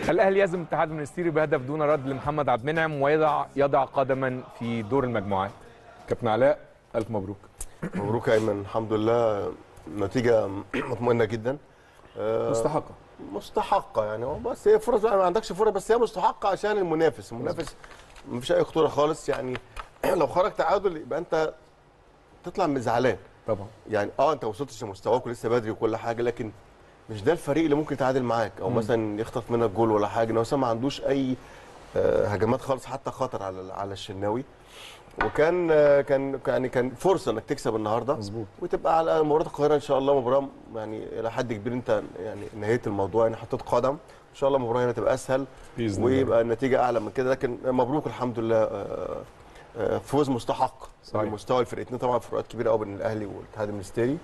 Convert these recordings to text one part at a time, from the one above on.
الاهلي يهزم الاتحاد المنستيري بهدف دون رد لمحمد عبد المنعم ويضع يضع قدما في دور المجموعات كابتن علاء الف مبروك مبروك يا ايمن الحمد لله نتيجه مطمئنه جدا آه، مستحقه مستحقه يعني هو بس هي فرص بقى ما عندكش فرص بس هي مستحقه عشان المنافس المنافس ما فيش اي خطوره خالص يعني لو خرج تعادل يبقى انت تطلع من زعلان طبعا يعني اه انت ما وصلتش لمستواك ولسه بدري وكل حاجه لكن مش ده الفريق اللي ممكن يتعادل معاك او مثلا يخطف منك جول ولا حاجه انه مثلا ما عندوش اي آه، هجمات خالص حتى خطر على على الشناوي وكان آه، كان يعني كان فرصه انك تكسب النهارده مظبوط وتبقى على مباراه القاهره ان شاء الله مباراه يعني الى حد كبير انت يعني نهيت الموضوع يعني حطيت قدم ان شاء الله المباراه هنا تبقى اسهل باذن الله ويبقى النتيجه اعلى من كده لكن مبروك الحمد لله آه، آه، فوز مستحق صحيح. على مستوى الفرقتين طبعا فروقات كبيره قوي بين الاهلي والاتحاد المنستيري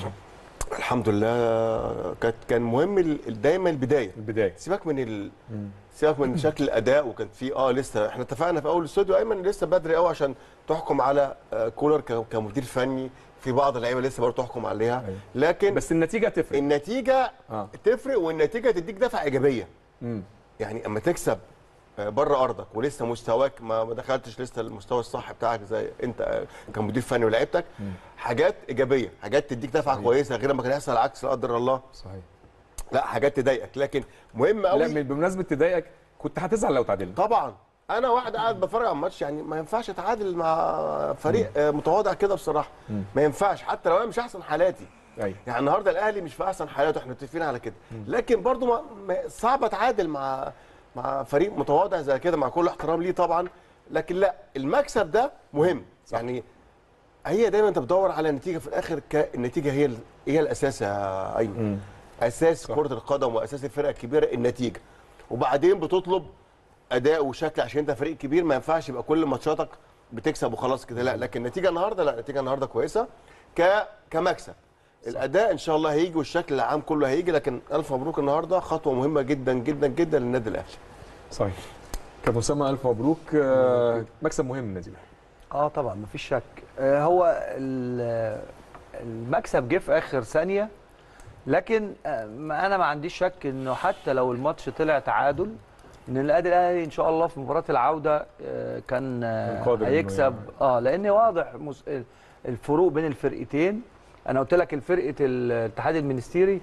الحمد لله آه، كانت كان مهم ال- دايما البدايه البدايه سيبك من ال... مم. سيبك من شكل الاداء وكان في اه لسه احنا اتفقنا في اول الاستوديو ايمن لسه بدري قوي عشان تحكم على آه، كولر ك- كمدير فني في بعض اللعيبه لسه برضه تحكم عليها أيوة. لكن بس النتيجه تفرق النتيجه اه تفرق والنتيجه تديك دفعه ايجابيه مم. يعني اما تكسب آه، بره ارضك ولسه مستواك ما ما دخلتش لسه المستوى الصح بتاعك زي انت آه، كمدير فني ولاعيبتك حاجات ايجابيه حاجات تديك دفعه صحيح. كويسه غير لما كان يحصل العكس لا قدر الله صحيح لا حاجات تضايقك لكن مهم لا قوي من- بمناسبه تضايقك كنت هتزعل لو تعادلنا طبعا انا واحد قاعد بتفرج على الماتش يعني ما ينفعش اتعادل مع فريق آه، متواضع كده بصراحه مم. ما ينفعش حتى لو انا مش احسن حالاتي ايوه يعني النهارده الاهلي مش في احسن حالاته احنا متفقين على كده لكن برضو ما ما- صعب اتعادل مع مع فريق متواضع زي كده مع كل احترام ليه طبعا لكن لا المكسب ده مهم صح. يعني هي دايما انت بتدور على نتيجه في الاخر ك- النتيجه هي ال- هي الاساس يا ايمن مم. اساس صح. كره القدم واساس الفرقه الكبيره النتيجه وبعدين بتطلب اداء وشكل عشان انت فريق كبير ما ينفعش يبقى كل ماتشاتك بتكسب وخلاص كده لا لكن النتيجه النهارده لا النتيجه النهارده كويسه ك كمكسب الاداء ان شاء الله هيجي والشكل العام كله هيجي لكن الف مبروك النهارده خطوه مهمه جدا جدا جدا للنادي الاهلي صحيح كابتن اسامه الف مبروك آه، مكسب مهم للنادي الاهلي اه طبعا مفيش شك آه، هو ال- المكسب جه في اخر ثانيه لكن آه، ما- انا ما عنديش شك انه حتى لو الماتش طلع تعادل ان النادي الاهلي ان شاء الله في مباراه العوده آه، كان آه، قادر إنه هيكسب يعني. اه لان واضح مس- الفروق بين الفرقتين انا قلت لك الفرقه الاتحاد المنستيري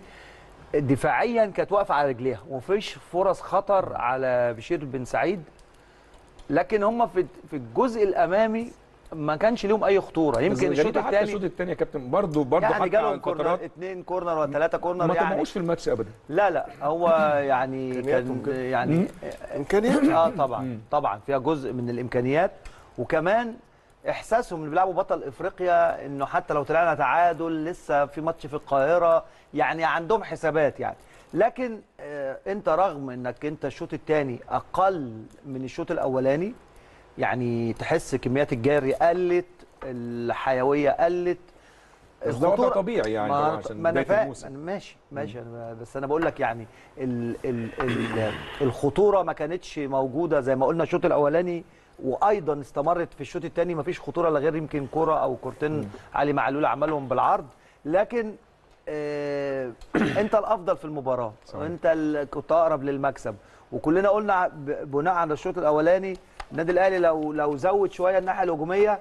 دفاعيا كانت واقفه على رجليها ومفيش فرص خطر على بشير بن سعيد لكن هم في في الجزء الامامي ما كانش ليهم اي خطوره يمكن بس الشوط غريبة حتى الشوط الثاني الثاني يا كابتن برضه برضه يعني حتى على جالهم كورنر الفترات اثنين كورنر ولا ثلاثه كورنر ما يعني طمعوش في الماتش ابدا لا لا هو يعني إمكانياتهم كان كده. يعني امكانيات اه طبعا طبعا فيها جزء من الامكانيات وكمان احساسهم اللي بيلعبوا بطل افريقيا انه حتى لو طلعنا تعادل لسه في ماتش في القاهره يعني عندهم حسابات يعني لكن آه انت رغم انك انت الشوط الثاني اقل من الشوط الاولاني يعني تحس كميات الجري قلت الحيويه قلت بس ده وضع الخطورة- طبيعي يعني ما, طبعا أنا- عشان ما انا بداية فاهم الموسم. أنا ماشي ماشي أنا بس انا بقول لك يعني ال ال ال الخطوره ما كانتش موجوده زي ما قلنا الشوط الاولاني وايضا استمرت في الشوط الثاني ما فيش خطوره الا غير يمكن كوره او كورتين علي معلول عملهم بالعرض لكن آه انت الافضل في المباراه صحيح. وانت ال- كنت اقرب للمكسب وكلنا قلنا ب- بناء على الشوط الاولاني النادي الاهلي لو لو زود شويه الناحيه الهجوميه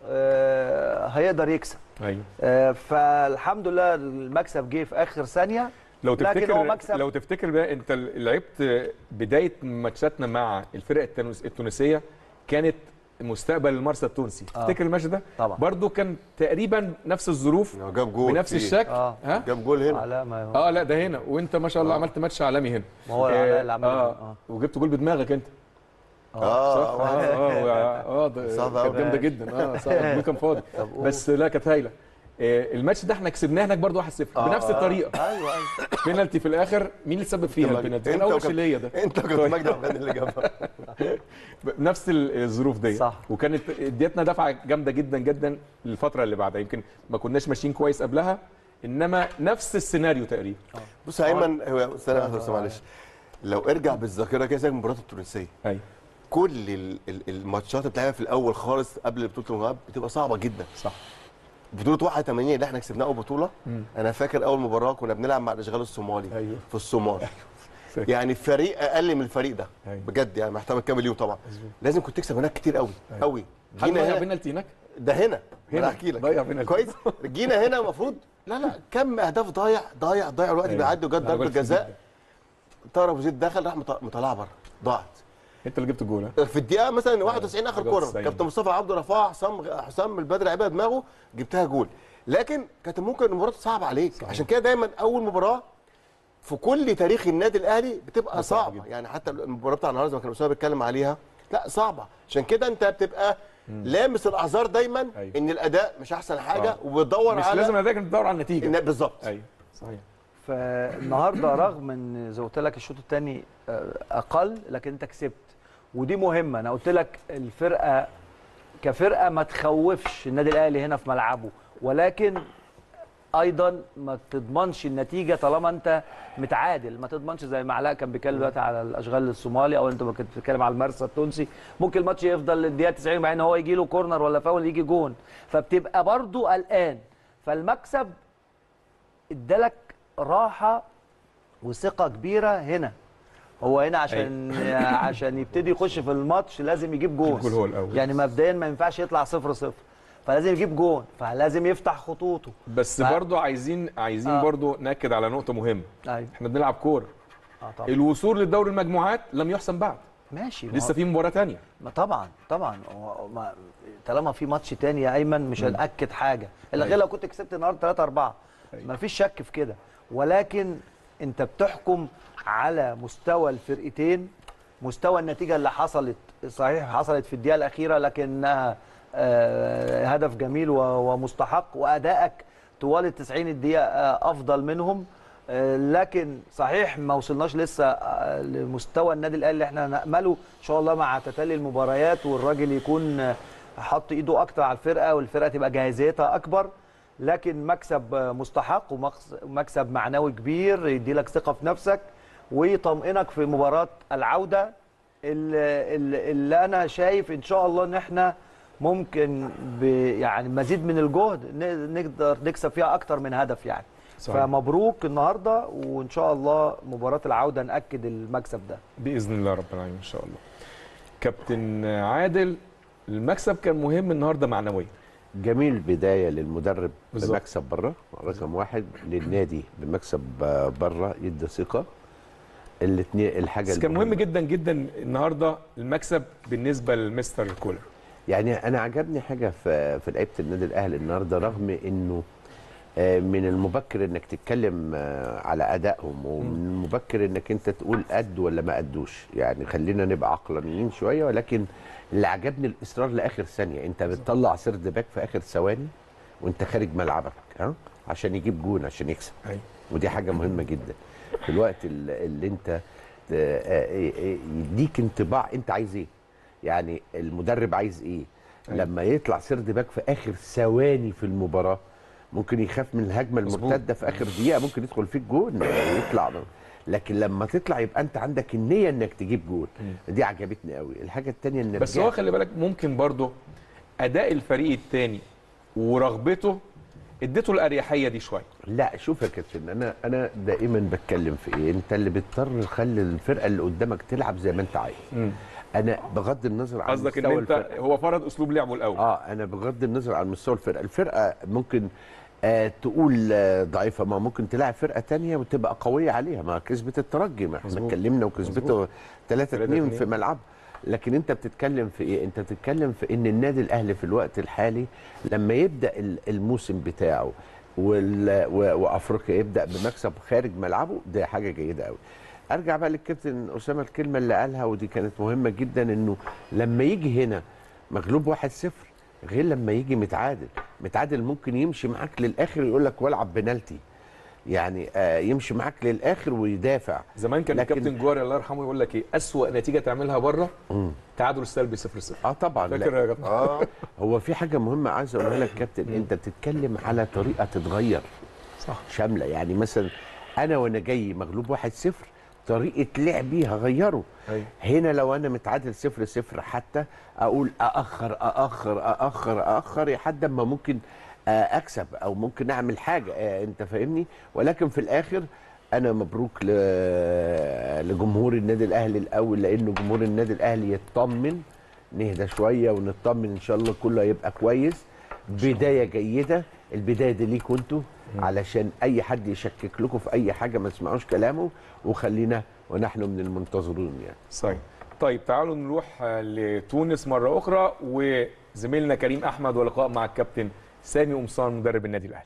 آه هيقدر يكسب ايوه آه، فالحمد لله المكسب جه في اخر ثانيه لو لكن هو تفتكر مكسب. لو تفتكر بقى انت لعبت بدايه ماتشاتنا مع الفرق التونس- التونسيه كانت مستقبل المرسى التونسي آه. تفتكر الماتش ده طبعا. برضو كان تقريبا نفس الظروف هو جاب جول بنفس فيه. الشكل آه. ها جاب جول هنا على ما هو اه لا ده هنا وانت ما شاء الله عملت ماتش عالمي هنا ما هو آه، علاء اللي عمله اه, آه. وجبت جول بدماغك انت صح اه اه اه اه ده صعب كانت أوي. جامده جدا اه صح الجول كان فاضي بس لا كانت هايله آه، الماتش ده احنا كسبناه هناك برضه 1-0 بنفس آه. الطريقه ايوه ايوه بينالتي في الاخر مين اللي سبب فيها انت البينالتي؟ انت انا اول وكابتن- شليه ده انت كنت طيب. مجدي عبد الغني اللي جابها بنفس الظروف دي صح. وكانت اديتنا دفعه جامده جدا جدا للفتره اللي بعدها يمكن ما كناش ماشيين كويس قبلها انما نفس السيناريو تقريبا بص يا ايمن هو ثانيه واحده بس معلش لو ارجع بالذاكره كده زي المباراه التونسيه ايوه كل ال- ال- الماتشات اللي بتلعبها في الاول خالص قبل بطوله المغاب بتبقى صعبه جدا صح بطوله 81 اللي احنا كسبناها اول بطوله انا فاكر اول مباراه كنا بنلعب مع الاشغال الصومالي أيوه. في الصومال فاكر. يعني فريق اقل من الفريق ده أيوة. بجد يعني مع احترامي الكامل ليهم طبعا لازم كنت تكسب هناك كتير قوي أيوة. قوي حد جينا ضيع هنا بينالتي هناك ده هنا هنا. هنا احكي لك ضيع بينالتي. كويس جينا هنا المفروض لا لا كم اهداف ضايع ضايع ضايع الوقت أيوة. بيعدي وجت لا، ضربه بالك في جزاء جدا. طاهر ابو زيد دخل راح مط- مطلعها بره ضاعت انت اللي جبت الجول ها؟ في الدقيقه مثلا 91 اخر حاجة كوره 90. كابتن مصطفى عبده رفعها حسام حسام البدري لعبها دماغه جبتها جول لكن كانت ممكن المباراه صعبه عليك صحيح. عشان كده دايما اول مباراه في كل تاريخ النادي الاهلي بتبقى صعب صعبه جدا. يعني حتى المباراه بتاع النهارده ما كان اسامه بيتكلم عليها لا صعبه عشان كده انت بتبقى لامس الاعذار دايما أيوة. ان الاداء مش احسن حاجه آه. وبتدور مش على لازم النتائج تدور على النتيجه إن- بالظبط ايوه صحيح فالنهارده رغم ان زي ما قلت لك الشوط الثاني اقل لكن انت كسبت ودي مهمه انا قلت لك الفرقه كفرقه ما تخوفش النادي الاهلي هنا في ملعبه ولكن ايضا ما تضمنش النتيجه طالما انت متعادل ما تضمنش زي ما علاء كان بيتكلم دلوقتي على الاشغال الصومالي او انت كنت بتتكلم على المرسى التونسي ممكن الماتش يفضل للدقيقه 90 مع ان هو يجي له كورنر ولا فاول يجي جون فبتبقى برضو قلقان فالمكسب ادالك راحه وثقه كبيره هنا هو هنا عشان عشان يبتدي يخش في الماتش لازم يجيب جون الجول هو الأول. يعني مبدئيا ما ينفعش يطلع صفر صفر فلازم يجيب جون فلازم يفتح خطوطه بس ف- برضو عايزين عايزين آه. برضو ناكد على نقطه مهمه ايوه احنا بنلعب كوره اه طبعا الوصول للدوري المجموعات لم يحسم بعد ماشي ما لسه هو- في مباراه ثانيه ما طبعا طبعا هو- ما- طالما في ماتش تاني يا ايمن مش هنأكد حاجه الا غير أيوة. لو كنت كسبت النهارده 3 4 أيوة. ما فيش شك في كده ولكن انت بتحكم على مستوى الفرقتين مستوى النتيجه اللي حصلت صحيح حصلت في الدقيقه الاخيره لكنها آه، هدف جميل و- ومستحق وادائك طوال ال 90 الدقيقه آه، افضل منهم آه، لكن صحيح ما وصلناش لسه آه، لمستوى النادي الاهلي اللي احنا نامله ان شاء الله مع تتالي المباريات والراجل يكون آه، حط ايده اكتر على الفرقه والفرقه تبقى جاهزيتها اكبر لكن مكسب آه، مستحق ومكسب معنوي كبير يدي لك ثقه في نفسك ويطمئنك في مباراه العوده اللي, اللي اللي انا شايف ان شاء الله ان احنا ممكن ب يعني مزيد من الجهد ن- نقدر نكسب فيها اكتر من هدف يعني صحيح. فمبروك النهارده وان شاء الله مباراه العوده ناكد المكسب ده باذن الله رب العالمين ان شاء الله كابتن عادل المكسب كان مهم النهارده معنويا جميل بدايه للمدرب بالظبط. بمكسب بره رقم واحد للنادي بمكسب بره يدي ثقه الاثنين الحاجه بس كان مهم المهمة. جدا جدا النهارده المكسب بالنسبه لمستر كولر يعني انا عجبني حاجه في في لعيبه النادي الاهلي النهارده رغم انه آه، من المبكر انك تتكلم آه، على ادائهم ومن المبكر انك انت تقول قد ولا ما قدوش يعني خلينا نبقى عقلانيين شويه ولكن اللي عجبني الاصرار لاخر ثانيه انت بتطلع سرد باك في اخر ثواني وانت خارج ملعبك ها عشان يجيب جون عشان يكسب ايوه ودي حاجه مهمه جدا في الوقت ال- اللي انت آه، آه، آه، يديك انطباع انت عايز ايه يعني المدرب عايز ايه أيوة. لما يطلع سرد باك في اخر ثواني في المباراه ممكن يخاف من الهجمه مظبوط. المرتده في اخر دقيقه ممكن يدخل فيك جون يطلع لكن لما تطلع يبقى انت عندك النيه انك تجيب جول دي عجبتني قوي الحاجه الثانيه ان بس رجعت- هو خلي بالك ممكن برضه اداء الفريق الثاني ورغبته اديته الاريحيه دي شويه لا شوف يا كابتن انا انا دائما بتكلم في ايه انت اللي بتضطر تخلي الفرقه اللي قدامك تلعب زي ما انت عايز انا بغض النظر عن قصدك ان مستوى انت الفرقة. هو فرض اسلوب لعبه الاول اه انا بغض النظر عن مستوى الفرقه الفرقه ممكن آه تقول آه ضعيفه ما ممكن تلاعب فرقه تانية وتبقى قويه عليها ما كسبت الترجي ما احنا مظبوط. اتكلمنا وكسبته مظبوط. 3 2 3-2. في ملعبها لكن انت بتتكلم في ايه انت بتتكلم في ان النادي الاهلي في الوقت الحالي لما يبدا ال- الموسم بتاعه وال- و- وافريقيا يبدا بمكسب خارج ملعبه ده حاجه جيده قوي ارجع بقى للكابتن اسامه الكلمه اللي قالها ودي كانت مهمه جدا انه لما يجي هنا مغلوب 1-0 غير لما يجي متعادل متعادل ممكن يمشي معاك للاخر يقول لك والعب بنالتي يعني آه يمشي معاك للاخر ويدافع زمان كان لكن- الكابتن جواري الله يرحمه يقول لك ايه اسوأ نتيجه تعملها بره تعادل السلبي 0 0 اه طبعا لا. فاكر يا كابتن اه هو في حاجه مهمه عايز اقولها لك كابتن انت بتتكلم على طريقه تتغير صح شامله يعني مثلا انا وانا جاي مغلوب 1-0 طريقه لعبي هغيره أيوة. هنا لو انا متعادل 0 0 حتى اقول ااخر ااخر ااخر ااخر لحد ما ممكن آه، اكسب او ممكن اعمل حاجه آه، انت فاهمني ولكن في الاخر انا مبروك ل- لجمهور النادي الاهلي الاول لانه جمهور النادي الاهلي يطمن نهدى شويه ونطمن ان شاء الله كله هيبقى كويس بدايه جيده البدايه دي ليكوا انتوا علشان اي حد يشكك لكم في اي حاجه ما تسمعوش كلامه وخلينا ونحن من المنتظرين يعني صحيح طيب تعالوا نروح آه، لتونس مره اخرى وزميلنا كريم احمد ولقاء مع الكابتن سامي قمصان مدرب النادي الاهلي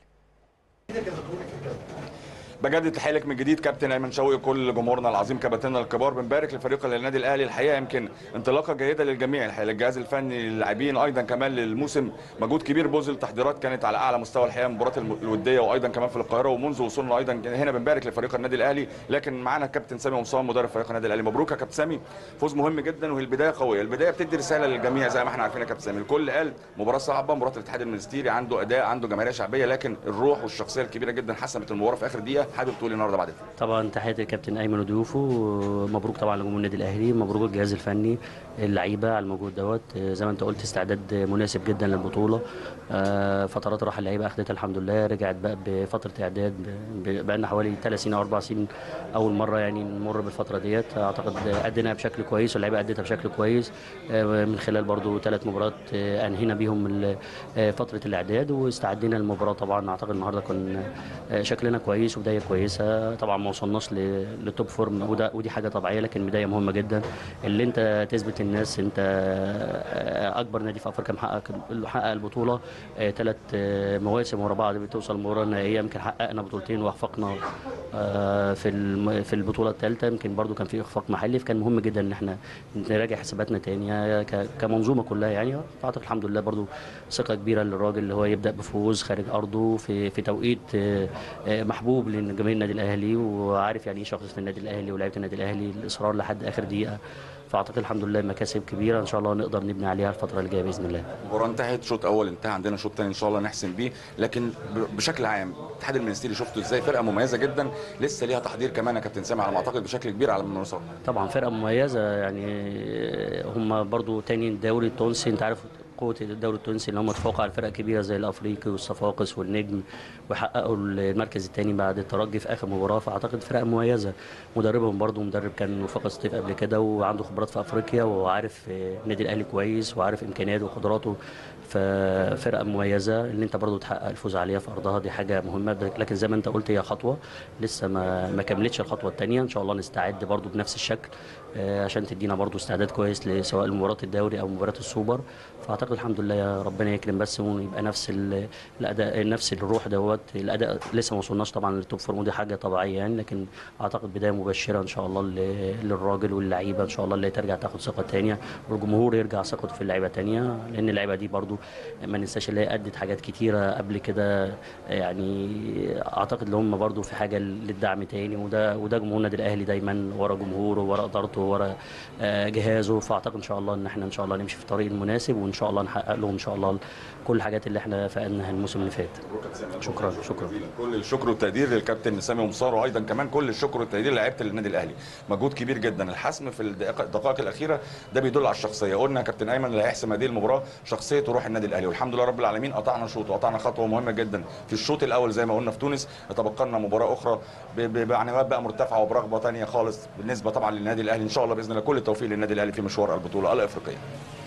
بجدد تحيه لك من جديد كابتن ايمن شوقي وكل جمهورنا العظيم كباتننا الكبار بنبارك لفريق النادي الاهلي الحقيقه يمكن انطلاقه جيده للجميع الحقيقه للجهاز الفني للاعبين ايضا كمان للموسم مجهود كبير بذل تحضيرات كانت على اعلى مستوى الحقيقه المباراه الم- الوديه وايضا كمان في القاهره ومنذ وصولنا ايضا هنا بنبارك لفريق النادي الاهلي لكن معانا الكابتن سامي قمصان مدرب فريق النادي الاهلي مبروك يا كابتن سامي فوز مهم جدا وهي البدايه قويه البدايه بتدي رساله للجميع زي ما احنا عارفين يا كابتن سامي الكل قال مباراه صعبه مباراه الاتحاد المنستيري عنده اداء عنده جماهيريه شعبيه لكن الروح والشخصيه الكبيره جدا حسمت المباراه في اخر دقيقه حابب تقول إيه النهارده بعد الفوز طبعا تحياتي للكابتن ايمن وضيوفه مبروك طبعا لجمهور النادي الاهلي مبروك الجهاز الفني اللعيبه على الموجود دوت زي ما انت قلت استعداد مناسب جدا للبطوله آه، فترات راحه اللعيبه اخذتها الحمد لله رجعت بقى بفتره اعداد بقى لنا حوالي 3 سنين او 4 سنين اول مره يعني نمر بالفتره ديت اعتقد اديناها بشكل كويس واللعيبه ادتها بشكل كويس آه، من خلال برضو ثلاث مباريات آه، انهينا بيهم ال- آه، فتره الاعداد واستعدينا للمباراه طبعا اعتقد النهارده كان آه، شكلنا كويس وبدايه كويسه طبعا ما وصلناش ل- للتوب فورم وده ودي حاجه طبيعيه لكن بدايه مهمه جدا اللي انت تثبت الناس انت آه، اكبر نادي في افريقيا محقق حقق البطوله ثلاث مواسم ورا بعض بتوصل المباراه النهائيه يمكن حققنا بطولتين واخفقنا آه، في الم- في البطوله الثالثه يمكن برضو كان في اخفاق محلي فكان مهم جدا ان احنا نراجع حساباتنا تاني ك- كمنظومه كلها يعني اعتقد الحمد لله برضو ثقه كبيره للراجل اللي هو يبدا بفوز خارج ارضه في في توقيت آه، آه، محبوب لجماهير النادي الاهلي وعارف يعني ايه شخص النادي الاهلي ولاعيبه النادي الاهلي الاصرار لحد اخر دقيقه فاعتقد الحمد لله مكاسب كبيره ان شاء الله نقدر نبني عليها الفتره اللي جايه باذن الله المباراه انتهت شوط اول انتهى عندنا شوط ثاني ان شاء الله نحسم بيه لكن ب- بشكل عام الاتحاد المنستيري شفته ازاي فرقه مميزه جدا لسه ليها تحضير كمان يا كابتن سامي على ما اعتقد بشكل كبير على ما نوصل طبعا فرقه مميزه يعني هم برضو تاني الدوري التونسي انت عارف قوه الدوري التونسي اللي هم تفوقوا على الفرق الكبيره زي الافريقي والصفاقس والنجم ويحققوا المركز الثاني بعد الترجي في اخر مباراه فاعتقد فرقه مميزه مدربهم برضو مدرب كان وفاق الصيف قبل كده وعنده خبرات في افريقيا وعارف النادي الاهلي كويس وعارف امكانياته وقدراته ففرقه مميزه اللي انت برضو تحقق الفوز عليها في ارضها دي حاجه مهمه لكن زي ما انت قلت هي خطوه لسه ما ما كملتش الخطوه الثانيه ان شاء الله نستعد برضو بنفس الشكل آه، عشان تدينا برضو استعداد كويس سواء لمباراه الدوري او مباراه السوبر فاعتقد الحمد لله يا ربنا يكرم بس ويبقى نفس ال- الاداء نفس الروح دوت الاداء لسه ما وصلناش طبعا للتوب فورم ودي حاجه طبيعيه يعني لكن اعتقد بدايه مبشره ان شاء الله ل- للراجل واللعيبه ان شاء الله اللي ترجع تاخد ثقه ثانيه والجمهور يرجع ثقته في اللعيبه ثانيه لان اللعيبه دي برضو ما ننساش اللي هي ادت حاجات كتيره قبل كده يعني اعتقد ان هم برضو في حاجه للدعم تاني وده وده جمهور النادي الاهلي دايما ورا جمهوره ورا ادارته ورا آه، جهازه فاعتقد ان شاء الله ان احنا ان شاء الله نمشي في الطريق المناسب وان شاء الله نحقق لهم ان شاء الله كل الحاجات اللي احنا فقدناها الموسم اللي فات شكرا شكرا كل الشكر والتقدير للكابتن سامي ومصار وايضا كمان كل الشكر والتقدير لعيبه النادي الاهلي مجهود كبير جدا الحسم في الدقائق الدقائق الاخيره ده بيدل على الشخصيه قلنا يا كابتن ايمن اللي هيحسم هذه المباراه شخصيه وروح النادي الاهلي والحمد لله رب العالمين قطعنا شوط وقطعنا خطوه مهمه جدا في الشوط الاول زي ما قلنا في تونس يتبقى لنا مباراه اخرى ب- ب- بعنوات بقى مرتفعه وبرغبه ثانيه خالص بالنسبه طبعا للنادي الاهلي ان شاء الله باذن الله كل التوفيق للنادي الاهلي في مشوار البطوله الافريقيه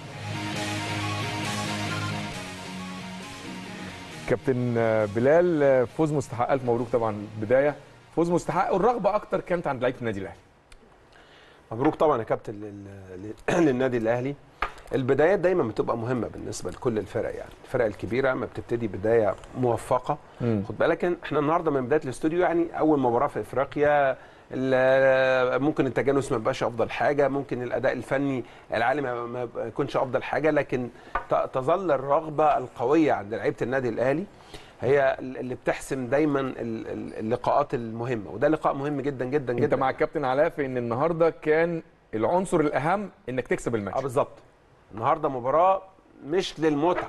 كابتن بلال فوز مستحق الف مبروك طبعا بدايه فوز مستحق والرغبه اكتر كانت عند لعيبه النادي الاهلي مبروك طبعا يا كابتن لل- لل- للنادي الاهلي البدايات دايما بتبقى مهمه بالنسبه لكل الفرق يعني الفرق الكبيره ما بتبتدي بدايه موفقه خد بالك إن احنا النهارده من بدايه الاستوديو يعني اول مباراه في افريقيا ال- ممكن التجانس ما يبقاش افضل حاجه ممكن الاداء الفني العالي ما ما يكونش افضل حاجه لكن ت- تظل الرغبه القويه عند لعيبه النادي الاهلي هي اللي بتحسم دايما ال- ال- اللقاءات المهمه وده لقاء مهم جدا جدا جدا انت مع الكابتن علاء في ان النهارده كان العنصر الاهم انك تكسب اه الماتش بالظبط النهارده مباراه مش للمتعه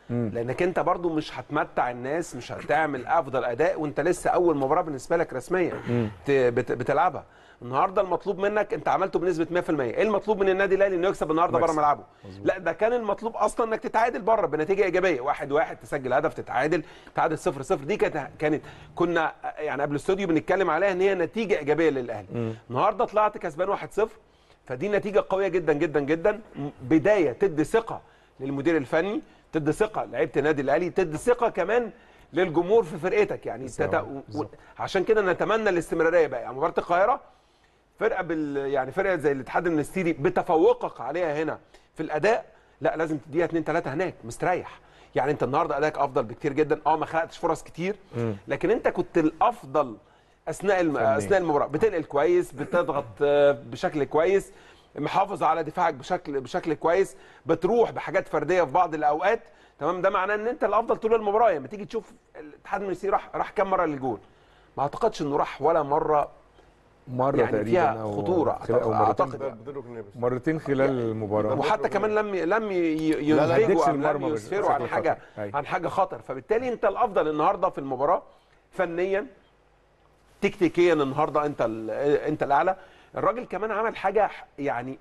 لانك انت برضو مش هتمتع الناس مش هتعمل افضل اداء وانت لسه اول مباراه بالنسبه لك رسميا ت- بت- بتلعبها النهارده المطلوب منك انت عملته بنسبه 100% ايه المطلوب من النادي الاهلي انه يكسب النهارده بره مكسب. ملعبه لا ده كان المطلوب اصلا انك تتعادل بره بنتيجه ايجابيه واحد واحد تسجل هدف تتعادل تعادل صفر صفر دي كانت كانت كنا يعني قبل الاستوديو بنتكلم عليها ان هي نتيجه ايجابيه للاهلي النهارده طلعت كسبان 1 0 فدي نتيجه قويه جدا جدا جدا م- بدايه تدي ثقه للمدير الفني تدي ثقه لعيبه النادي الاهلي تدي ثقه كمان للجمهور في فرقتك يعني بالظبط، تت... و... و... عشان كده نتمنى الاستمراريه بقى يعني مباراه القاهره فرقه بال يعني فرقه زي الاتحاد المنستيري بتفوقك عليها هنا في الاداء لا لازم تديها 2 3 هناك مستريح يعني انت النهارده ادائك افضل بكتير جدا اه ما خلقتش فرص كتير لكن انت كنت الافضل اثناء الم... فنياً. اثناء المباراه بتنقل كويس بتضغط آه، بشكل كويس محافظ على دفاعك بشكل بشكل كويس بتروح بحاجات فرديه في بعض الاوقات تمام ده معناه ان انت الافضل طول المباراه لما تيجي تشوف الاتحاد المنستيري راح راح كام مره للجول ما اعتقدش انه راح ولا مره مره يعني تقريبا فيها أو خطورة خلال- أو مرتين أعتقد. بدون ركنيه بس مرتين خلال المباراه وحتى كمان لم لم ي- لا، لا، ينتجوا اديتش او لم المرمى يسفروا عن بشكل حاجه خطر. أيوة. عن حاجه خطر فبالتالي انت الافضل النهارده في المباراه فنيا تكتيكيا النهارده انت ال- انت الاعلى الراجل كمان عمل حاجه يعني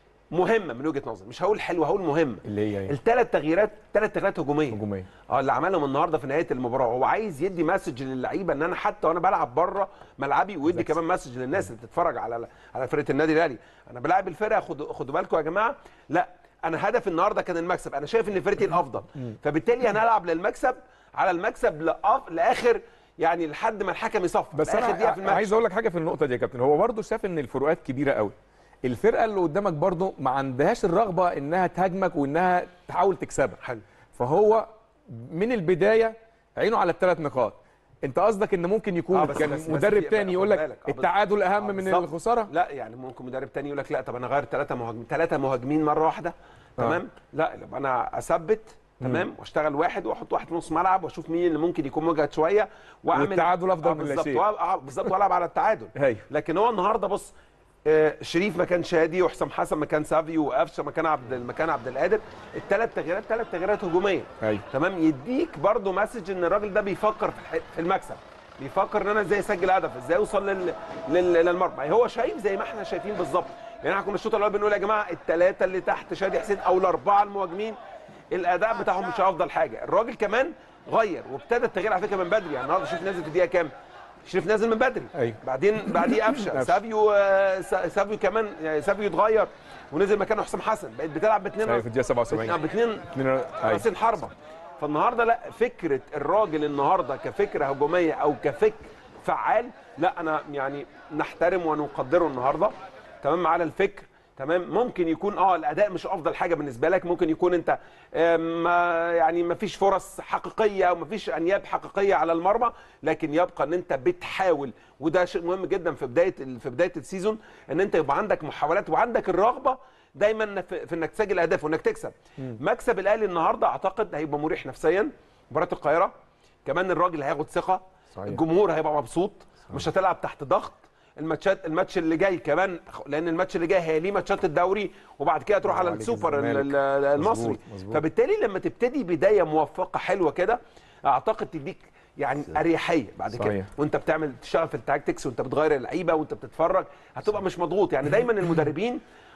مهمه من وجهه نظري مش هقول حلوه هقول مهمه اللي هي إيه؟ الثلاث تغييرات ثلاث تغييرات هجوميه هجوميه اه اللي عملهم النهارده في نهايه المباراه هو عايز يدي مسج للعيبه ان انا حتى وانا بلعب بره ملعبي ويدي كمان مسج للناس اللي بتتفرج على على فرقه النادي الاهلي انا بلاعب الفرقه خدوا خدوا بالكم يا جماعه لا انا هدفي النهارده كان المكسب انا شايف ان فرقتي الافضل فبالتالي انا هلعب للمكسب على المكسب لأف... لاخر يعني لحد ما الحكم يصفر بس لآخر دقيقة في انا الماتش. عايز اقول لك حاجه في النقطه دي يا كابتن هو برضه شاف ان الفروقات كبيره قوي الفرقه اللي قدامك برضه ما عندهاش الرغبه انها تهاجمك وانها تحاول تكسبك حلو فهو من البدايه عينه على الثلاث نقاط انت قصدك ان ممكن يكون آه، بس- كان بس- بس مدرب في- تاني يقول خد لك بالك. آه، بس- التعادل اهم آه، من بالظبط. الخساره لا يعني ممكن مدرب تاني يقول لك لا طب انا غير ثلاثه مهاجمين ثلاثه مهاجمين مره واحده تمام لا يبقى انا اثبت تمام واشتغل واحد واحط واحد في نص ملعب واشوف مين اللي ممكن يكون مجهد شويه واعمل والتعادل أفضل آه، من لا بالظبط شيء. وألعب- آه، بالظبط والعب على التعادل ايوه لكن هو النهارده بص آه، شريف مكان شادي وحسام حسن مكان سافيو وقفشه مكان عبد مكان عبد القادر الثلاث تغييرات ثلاث تغييرات هجوميه ايوه تمام يديك برضو مسج ان الراجل ده بيفكر في الح- في المكسب بيفكر ان انا ازاي اسجل هدف ازاي اوصل لل... لل... للمرمى هو شايف زي ما احنا شايفين بالظبط يعني احنا كنا الشوط الاول بنقول يا جماعه الثلاثه اللي تحت شادي حسين او الاربعه المهاجمين الاداء بتاعهم مش افضل حاجه الراجل كمان غير وابتدى التغيير على فكره من بدري يعني النهارده شوف نازل في الدقيقه كام شريف نازل من بدري أيوة. بعدين بعديه قفشه قفشة. سافيو آه، سا- سافيو كمان يعني سافيو اتغير ونزل مكانه حسام حسن بقيت بتلعب باثنين ايوه في الدقيقه 77 باثنين اتنين- ايوه راسين حربه فالنهارده لا فكره الراجل النهارده كفكره هجوميه او كفكر فعال لا انا يعني نحترم ونقدره النهارده تمام على الفكر تمام ممكن يكون اه الاداء مش افضل حاجه بالنسبه لك ممكن يكون انت آه، ما يعني ما فيش فرص حقيقيه او ما فيش انياب حقيقيه على المرمى لكن يبقى ان انت بتحاول وده شيء مهم جدا في بدايه ال- في بدايه السيزون ان انت يبقى عندك محاولات وعندك الرغبه دايما في, في انك تسجل اهداف وانك تكسب مكسب الاهلي النهارده اعتقد هيبقى مريح نفسيا مباراه القاهره كمان الراجل هياخد ثقه صحيح. الجمهور هيبقى مبسوط مش هتلعب تحت ضغط الماتشات الماتش اللي جاي كمان لان الماتش اللي جاي هيليه ماتشات الدوري وبعد كده تروح على عليك السوبر ال- الزمالك. ال- المصري مظبوط، مظبوط. فبالتالي لما تبتدي بدايه موفقه حلوه كده اعتقد تديك يعني اريحيه بعد كده صحيح. وانت بتعمل تشتغل في التاكتكس وانت بتغير اللعيبه وانت بتتفرج هتبقى مش مضغوط يعني دايما المدربين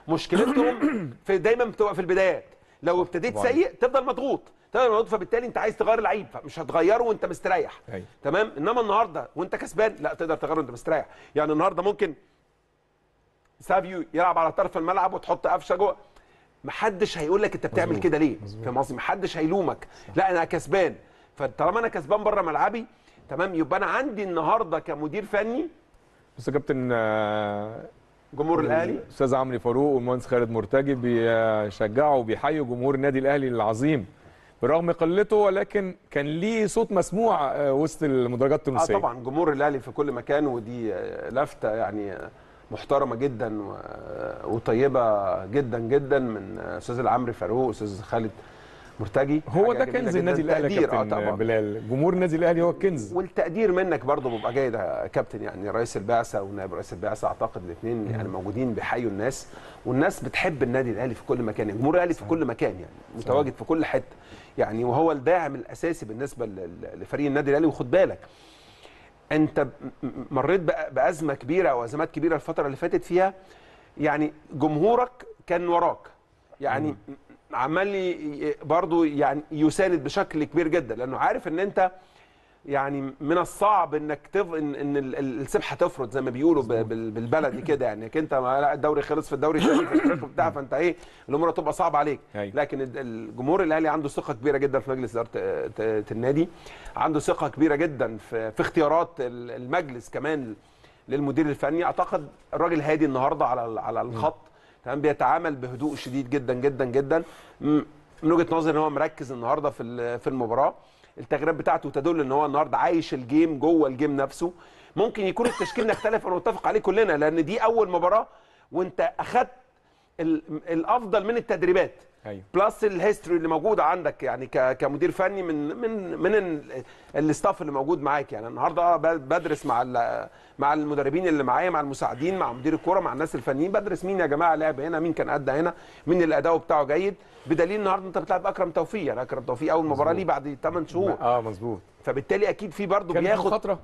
مشكلتهم في دايما بتبقى في البدايات لو ابتديت طبعاً. سيء تفضل مضغوط تفضل مضغوط فبالتالي انت عايز تغير لعيب فمش هتغيره وانت مستريح أيوة. تمام انما النهارده وانت كسبان لا تقدر تغيره وانت مستريح يعني النهارده ممكن سافيو يلعب على طرف الملعب وتحط قفشه جوه محدش هيقول لك انت بتعمل مظبوط، كده ليه فاهم قصدي محدش هيلومك لا انا كسبان فطالما انا كسبان بره ملعبي تمام يبقى انا عندي النهارده كمدير فني بس يا كابتن آه، جمهور الاهلي استاذ عمرو فاروق والمهندس خالد مرتجي بيشجعوا وبيحيوا جمهور النادي الاهلي العظيم برغم قلته ولكن كان ليه صوت مسموع آه، وسط المدرجات اه التونسيه طبعا جمهور الاهلي في كل مكان ودي آه، لفته يعني آه، محترمه جدا و- وطيبه جدا جدا من آه، استاذ العمري فاروق استاذ خالد مرتجي هو حاجة ده جميلة كنز جداً. النادي الاهلي يا تقدير، كابتن اه طبعا بلال جمهور النادي الاهلي هو الكنز والتقدير منك برضه بيبقى جيد يا كابتن يعني رئيس البعثه ونائب رئيس البعثه اعتقد الاثنين يعني موجودين بيحيوا الناس والناس بتحب النادي الاهلي في كل مكان يعني جمهور الاهلي في كل مكان يعني متواجد في كل حته يعني وهو الداعم الاساسي بالنسبه ل- لفريق النادي الاهلي وخد بالك انت ب- م- مريت بأ- بازمه كبيره او ازمات كبيره الفتره اللي فاتت فيها يعني جمهورك كان وراك يعني عمال ي- برضو يعني يساند بشكل كبير جدا لانه عارف ان انت يعني من الصعب انك تف... ان, إن ال- ال- السبحه تفرض زي ما بيقولوا ب... بال- بالبلدي كده يعني انك انت ما لا الدوري خلص في الدوري الثاني في الفريق بتاع فانت ايه الامور هتبقى صعبه عليك أيوة. لكن ال- الجمهور الاهلي عنده ثقه كبيره جدا في مجلس اداره ت- ت- النادي عنده ثقه كبيره جدا في, في اختيارات ال- المجلس كمان للمدير الفني اعتقد الراجل هادي النهارده على ال- على الخط تمام بيتعامل بهدوء شديد جدا جدا جدا م- من وجهه نظري ان هو مركز النهارده في ال- في المباراه التغييرات بتاعته تدل ان هو النهارده عايش الجيم جوه الجيم نفسه ممكن يكون التشكيل نختلف انا متفق عليه كلنا لان دي اول مباراه وانت اخدت ال- الافضل من التدريبات ايوه بلس الهيستوري اللي موجوده عندك يعني ك- كمدير فني من من من ال- الاستاف اللي موجود معاك يعني النهارده ب- بدرس مع ال- مع المدربين اللي معايا مع المساعدين مع مدير الكوره مع الناس الفنيين بدرس مين يا جماعه لعب هنا مين كان ادى هنا مين اللي اداؤه بتاعه جيد بدليل النهارده انت بتلعب اكرم توفيق يعني اكرم توفيق اول مباراه ليه بعد 8 شهور اه مظبوط فبالتالي اكيد في برضه كان بياخد فتره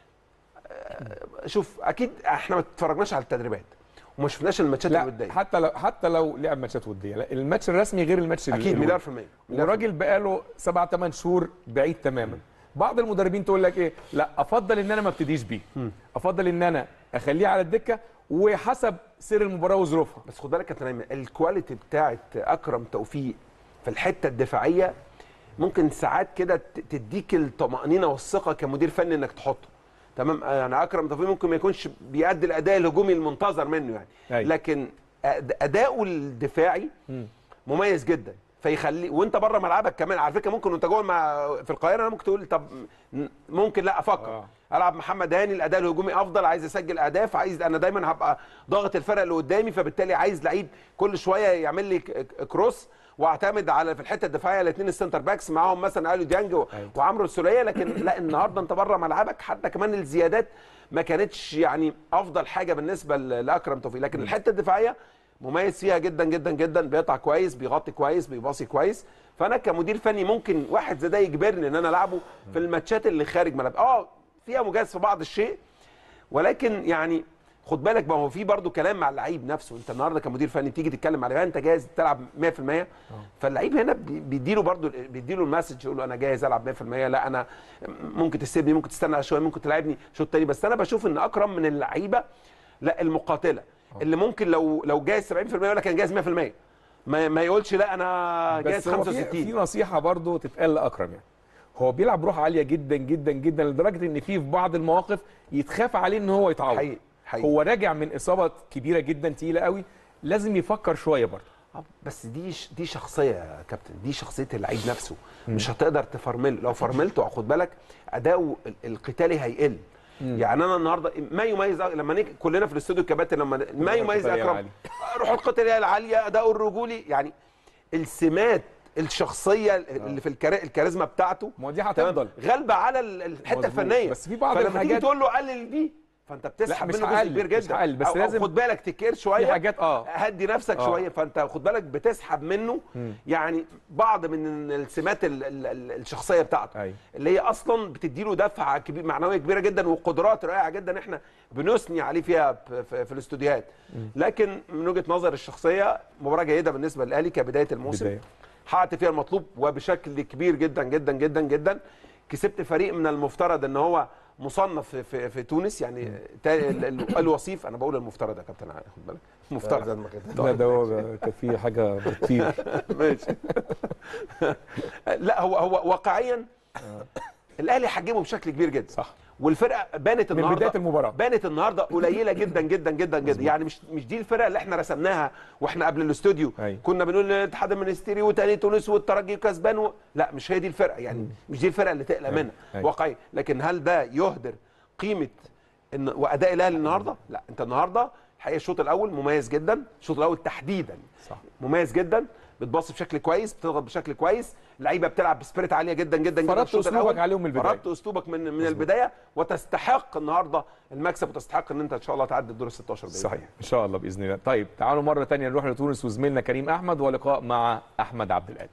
شوف اكيد احنا ما اتفرجناش على التدريبات وما شفناش الماتشات لا الوديه حتى لو حتى لو لعب ماتشات وديه لا الماتش الرسمي غير الماتش اكيد الودي. مليار في الميه مليار في وراجل بقاله سبع ثمان شهور بعيد تماما بعض المدربين تقول لك ايه لا افضل ان انا ما ابتديش بيه افضل ان انا اخليه على الدكه وحسب سير المباراه وظروفها بس خد بالك يا كابتن ايمن الكواليتي بتاعت اكرم توفيق في الحته الدفاعيه ممكن ساعات كده ت- تديك الطمانينه والثقه كمدير فني انك تحطه تمام يعني اكرم توفيق ممكن ما يكونش بيأدي الاداء الهجومي المنتظر منه يعني أيوة. لكن أد- اداؤه الدفاعي مميز جدا فيخلي وانت بره ملعبك كمان على فكره ممكن وانت جوه مع في القاهره أنا ممكن تقول طب م- ممكن لا افكر آه. العب محمد هاني الاداء الهجومي افضل عايز اسجل اهداف عايز انا دايما هبقى ضاغط الفرق اللي قدامي فبالتالي عايز لعيب كل شويه يعمل لي ك- ك- كروس واعتمد على في الحته الدفاعيه الاثنين السنتر باكس معاهم مثلا اليو ديانج و- وعمرو السوليه لكن لا النهارده انت بره ملعبك حتى كمان الزيادات ما كانتش يعني افضل حاجه بالنسبه ل- لاكرم توفيق لكن الحته الدفاعيه مميز فيها جدا جدا جدا بيقطع كويس بيغطي كويس بيباصي كويس فانا كمدير فني ممكن واحد زي ده يجبرني ان انا العبه في الماتشات اللي خارج ملعب اه فيها مجاز في بعض الشيء ولكن يعني خد بالك ما هو في برضه كلام مع اللعيب نفسه انت النهارده كمدير فني تيجي تتكلم مع اللعيب انت جاهز تلعب 100% فاللعيب هنا بي- بيديله برضه بيديله المسج يقول له انا جاهز العب 100% لا انا ممكن تسيبني ممكن تستنى شويه ممكن تلعبني شوط تاني بس انا بشوف ان اكرم من اللعيبه لا المقاتله اللي ممكن لو لو جاهز 70% يقول لك انا جاهز 100% ما, ما يقولش لا انا جاهز بس هو في, 65 في نصيحه برضو تتقال لاكرم يعني هو بيلعب بروح عاليه جدا جدا جدا لدرجه ان في في بعض المواقف يتخاف عليه ان هو يتعور حقيقي حقيقي هو راجع من اصابه كبيره جدا تقيله قوي لازم يفكر شويه برضه آه، بس دي ش- دي شخصيه يا كابتن دي شخصيه اللعيب نفسه مش هتقدر تفرمله لو فرملته خد بالك اداؤه ال- القتالي هيقل يعني انا النهارده ما يميز لما نيجي كلنا في الاستوديو الكباتن لما ما يميز القتالية اكرم العالية. روح القتاليه العاليه اداؤه الرجولي يعني السمات الشخصيه اللي في الكاري- الكاريزما بتاعته ما هو دي تمام؟ هتفضل غالبه على ال- الحته مظبوط. الفنيه بس في بعض فلما تيجي الحاجات- تقول له قلل دي فانت بتسحب مش منه جزء هقلل، كبير مش جدا هقلل، بس أو- أو لازم- خد بالك تكير شويه في حاجات اه هدي نفسك آه. شويه فانت خد بالك بتسحب منه يعني بعض من السمات ال ال ال الشخصيه بتاعته أيوة. اللي هي اصلا بتديله دفعه كبير معنويه كبيره جدا وقدرات رائعه جدا احنا بنثني عليه فيها في, في, في الاستوديوهات لكن من وجهه نظر الشخصيه مباراه جيده بالنسبه للاهلي كبدايه الموسم بداية. حققت فيها المطلوب وبشكل كبير جدا جدا جدا جدا كسبت فريق من المفترض ان هو مصنف في, في, في تونس يعني تا- ال- ال- الوصيف انا بقول المفترض يا كابتن عادل، خد بالك مفترض لا ده هو كان في حاجه بتطير ماشي لا هو هو واقعيا الاهلي حجمه بشكل كبير جدا صح. والفرقه بانت من النهارده بداية المباراة. بانت النهارده قليله جدا جدا جدا جدا يعني مش مش دي الفرقه اللي احنا رسمناها واحنا قبل الاستوديو أيوة. كنا بنقول الاتحاد المنستيري وتاني تونس والترجي كسبان و... لا مش هي دي الفرقه يعني مش دي الفرقه اللي تقلق منها أيوة. واقعيا لكن هل ده يهدر قيمه إن واداء الاهلي النهارده لا انت النهارده الحقيقه الشوط الاول مميز جدا الشوط الاول تحديدا صح. مميز جدا بتباص بشكل كويس بتضغط بشكل كويس اللعيبه بتلعب بسبيريت عاليه جدا جدا جدا فرضت الشوط أسلوبك الأول. عليهم من البداية. فرضت اسلوبك من من البدايه وتستحق النهارده المكسب وتستحق ان انت ان شاء الله تعدي الدور ال 16 بإذن صحيح ان شاء الله باذن الله طيب تعالوا مره تانية نروح لتونس وزميلنا كريم احمد ولقاء مع احمد عبد القادر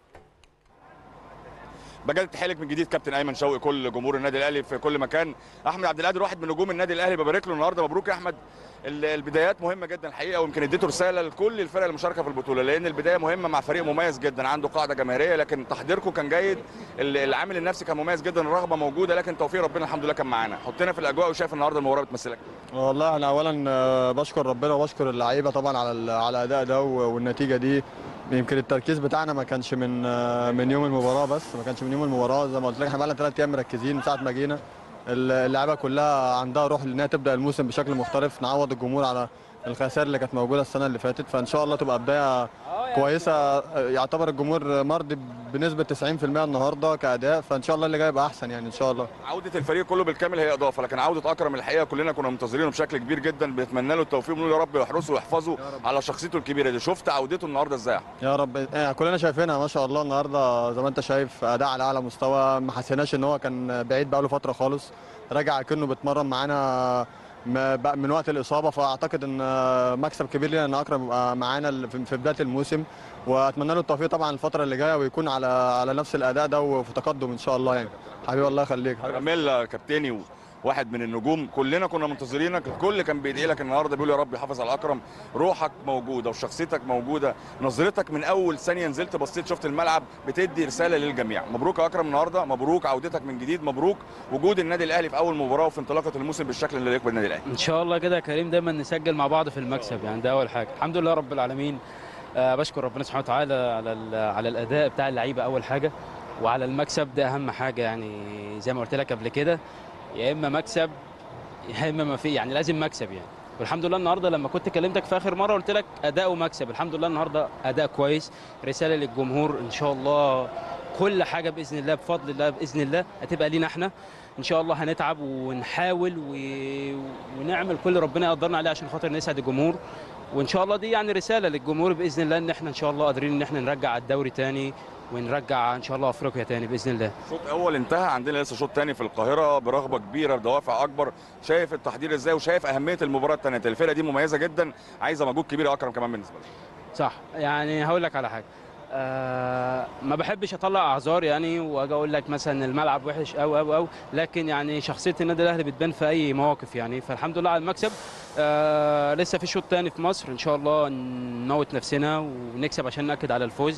بجد تحيلك من جديد كابتن ايمن شوقي كل جمهور النادي الاهلي في كل مكان احمد عبد القادر واحد من نجوم النادي الاهلي ببارك له النهارده مبروك يا احمد ال- البدايات مهمه جدا الحقيقه ويمكن اديته رساله لكل الفرق المشاركه في البطوله لان البدايه مهمه مع فريق مميز جدا عنده قاعده جماهيريه لكن تحضيركم كان جيد ال- العامل النفسي كان مميز جدا الرغبه موجوده لكن توفيق ربنا الحمد لله كان معانا حطينا في الاجواء وشايف النهارده المباراه بتمثلك والله انا اولا آه، بشكر ربنا وبشكر اللعيبه طبعا على ال- على الاداء ده و- والنتيجه دي يمكن التركيز بتاعنا ما كانش من آه، من يوم المباراه بس ما كانش من يوم المباراه زي ما قلت لك احنا بقالنا ثلاث ايام مركزين من ساعه ما جينا ال- اللعيبه كلها عندها روح انها تبدا الموسم بشكل مختلف نعوض الجمهور على الخسائر اللي كانت موجوده السنه اللي فاتت فان شاء الله تبقى بدايه كويسه آه، يعتبر الجمهور مرضي بنسبه 90% النهارده كاداء فان شاء الله اللي جاي يبقى احسن يعني ان شاء الله عودة الفريق كله بالكامل هي إضافة لكن عودة أكرم الحقيقة كلنا كنا منتظرينه بشكل كبير جدا بنتمنى له التوفيق ونقول يا رب يحرسه ويحفظه على شخصيته الكبيرة دي شفت عودته النهاردة إزاي يا رب إيه كلنا شايفينها ما شاء الله النهارده زي ما انت شايف اداء على اعلى مستوى ما حسيناش ان هو كان بعيد بقاله فتره خالص رجع كأنه بيتمرن معانا م- بقى من وقت الاصابه فاعتقد ان مكسب كبير لينا ان اكرم يبقى معانا ال- في في بدايه الموسم واتمنى له التوفيق طبعا الفتره اللي جايه ويكون على على نفس الاداء ده وفي تقدم ان شاء الله يعني حبيبي الله يخليك راميلا كابتني واحد من النجوم كلنا كنا منتظرينك الكل كان بيدعي لك النهارده بيقول يا رب يحافظ على اكرم روحك موجوده وشخصيتك موجوده نظرتك من اول ثانيه نزلت بصيت شفت الملعب بتدي رساله للجميع مبروك يا اكرم النهارده مبروك عودتك من جديد مبروك وجود النادي الاهلي في اول مباراه وفي انطلاقه الموسم بالشكل اللي يقبل النادي الاهلي ان شاء الله كده يا كريم دايما نسجل مع بعض في المكسب يعني ده اول حاجه الحمد لله رب العالمين آه بشكر ربنا سبحانه وتعالى على ال- على الاداء بتاع اللعيبه اول حاجه وعلى المكسب ده اهم حاجه يعني زي ما قلت لك قبل كده يا اما مكسب يا اما ما في يعني لازم مكسب يعني والحمد لله النهارده لما كنت كلمتك في اخر مره قلت لك اداء ومكسب الحمد لله النهارده اداء كويس رساله للجمهور ان شاء الله كل حاجه باذن الله بفضل الله باذن الله هتبقى لينا احنا ان شاء الله هنتعب ونحاول و... ونعمل كل ربنا يقدرنا عليه عشان خاطر نسعد الجمهور وان شاء الله دي يعني رساله للجمهور باذن الله ان احنا ان شاء الله قادرين ان احنا نرجع الدوري تاني ونرجع ان شاء الله افريقيا تاني باذن الله شوط اول انتهى عندنا لسه شوط تاني في القاهره برغبه كبيره بدوافع اكبر شايف التحضير ازاي وشايف اهميه المباراه الثانيه الفرقه دي مميزه جدا عايزه مجهود كبير يا اكرم كمان بالنسبه لك صح يعني هقول لك على حاجه آه ما بحبش اطلع اعذار يعني واجي اقول لك مثلا الملعب وحش او او او لكن يعني شخصيه النادي الاهلي بتبان في اي مواقف يعني فالحمد لله على المكسب آه لسه في شوط تاني في مصر ان شاء الله نموت نفسنا ونكسب عشان ناكد على الفوز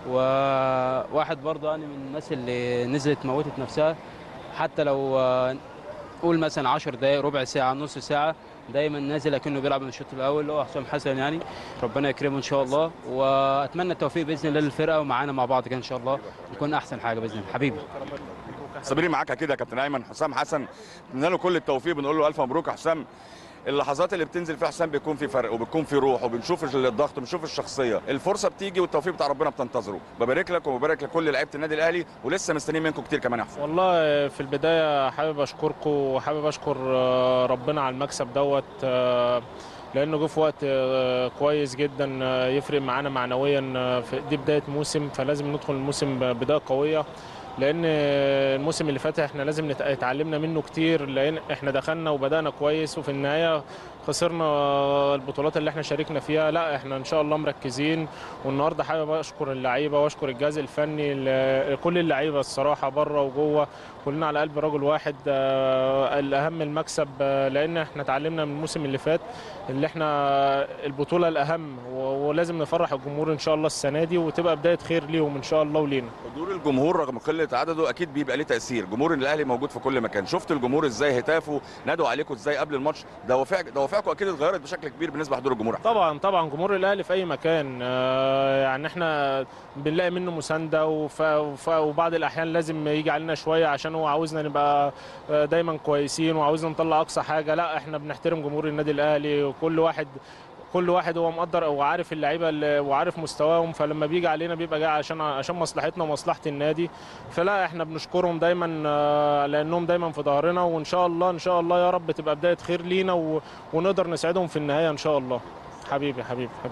وواحد برضه يعني من الناس اللي نزلت موتت نفسها حتى لو آه، قول مثلا 10 دقائق ربع ساعه نص ساعه دايما نازل اكنه بيلعب من الشوط الاول اللي هو حسام حسن يعني ربنا يكرمه ان شاء الله واتمنى التوفيق باذن الله للفرقه ومعانا مع بعض كده ان شاء الله نكون احسن حاجه باذن الله حبيبي صابرين معاك اكيد يا كابتن ايمن حسام حسن بنتمنى له كل التوفيق بنقول له الف مبروك يا حسام اللحظات اللي بتنزل فيها حسام بيكون في فرق وبيكون في روح وبنشوف الضغط وبنشوف الشخصيه الفرصه بتيجي والتوفيق بتاع ربنا بتنتظره ببارك لك وببارك لكل لعيبه النادي الاهلي ولسه مستنيين منكم كتير كمان يا حسام والله في البداية حابب أشكركم وحابب أشكر آه، ربنا على المكسب دوت آه، لأنه جه في وقت آه، كويس جدا آه، يفرق معانا معنويا آه، في دي بداية موسم فلازم ندخل الموسم بداية قوية لأن الموسم اللي فات احنا لازم نت- اتعلمنا منه كتير لأن احنا دخلنا وبدأنا كويس وفي النهاية خسرنا البطولات اللي احنا شاركنا فيها لا احنا ان شاء الله مركزين والنهارده حابب اشكر اللعيبه واشكر الجهاز الفني ل- كل اللعيبه الصراحه بره وجوه كلنا على قلب رجل واحد آه، الاهم المكسب آه، لان احنا اتعلمنا من الموسم اللي فات اللي احنا البطوله الاهم و- ولازم نفرح الجمهور ان شاء الله السنه دي وتبقى بدايه خير ليهم ان شاء الله ولينا حضور الجمهور رغم قله عدده اكيد بيبقى ليه تاثير جمهور الاهلي موجود في كل مكان شفت الجمهور ازاي هتافوا نادوا عليكم ازاي قبل الماتش دوافع دوافعكم اكيد اتغيرت بشكل كبير بالنسبه لحضور الجمهور طبعا طبعا جمهور الاهلي في اي مكان آه، يعني احنا بنلاقي منه مسانده وف- وف- وبعض الاحيان لازم يجي علينا شويه عشان هو عاوزنا نبقى آه، دايما كويسين وعاوزنا نطلع اقصى حاجه لا احنا بنحترم جمهور النادي الاهلي وكل واحد كل واحد هو مقدر او عارف اللعيبه اللي- وعارف مستواهم فلما بيجي علينا بيبقى جاي عشان عشان مصلحتنا ومصلحه النادي فلا احنا بنشكرهم دايما آه، لانهم دايما في ظهرنا وان شاء الله ان شاء الله يا رب تبقى بدايه خير لينا و- ونقدر نساعدهم في النهايه ان شاء الله حبيبي حبيبي حبيبي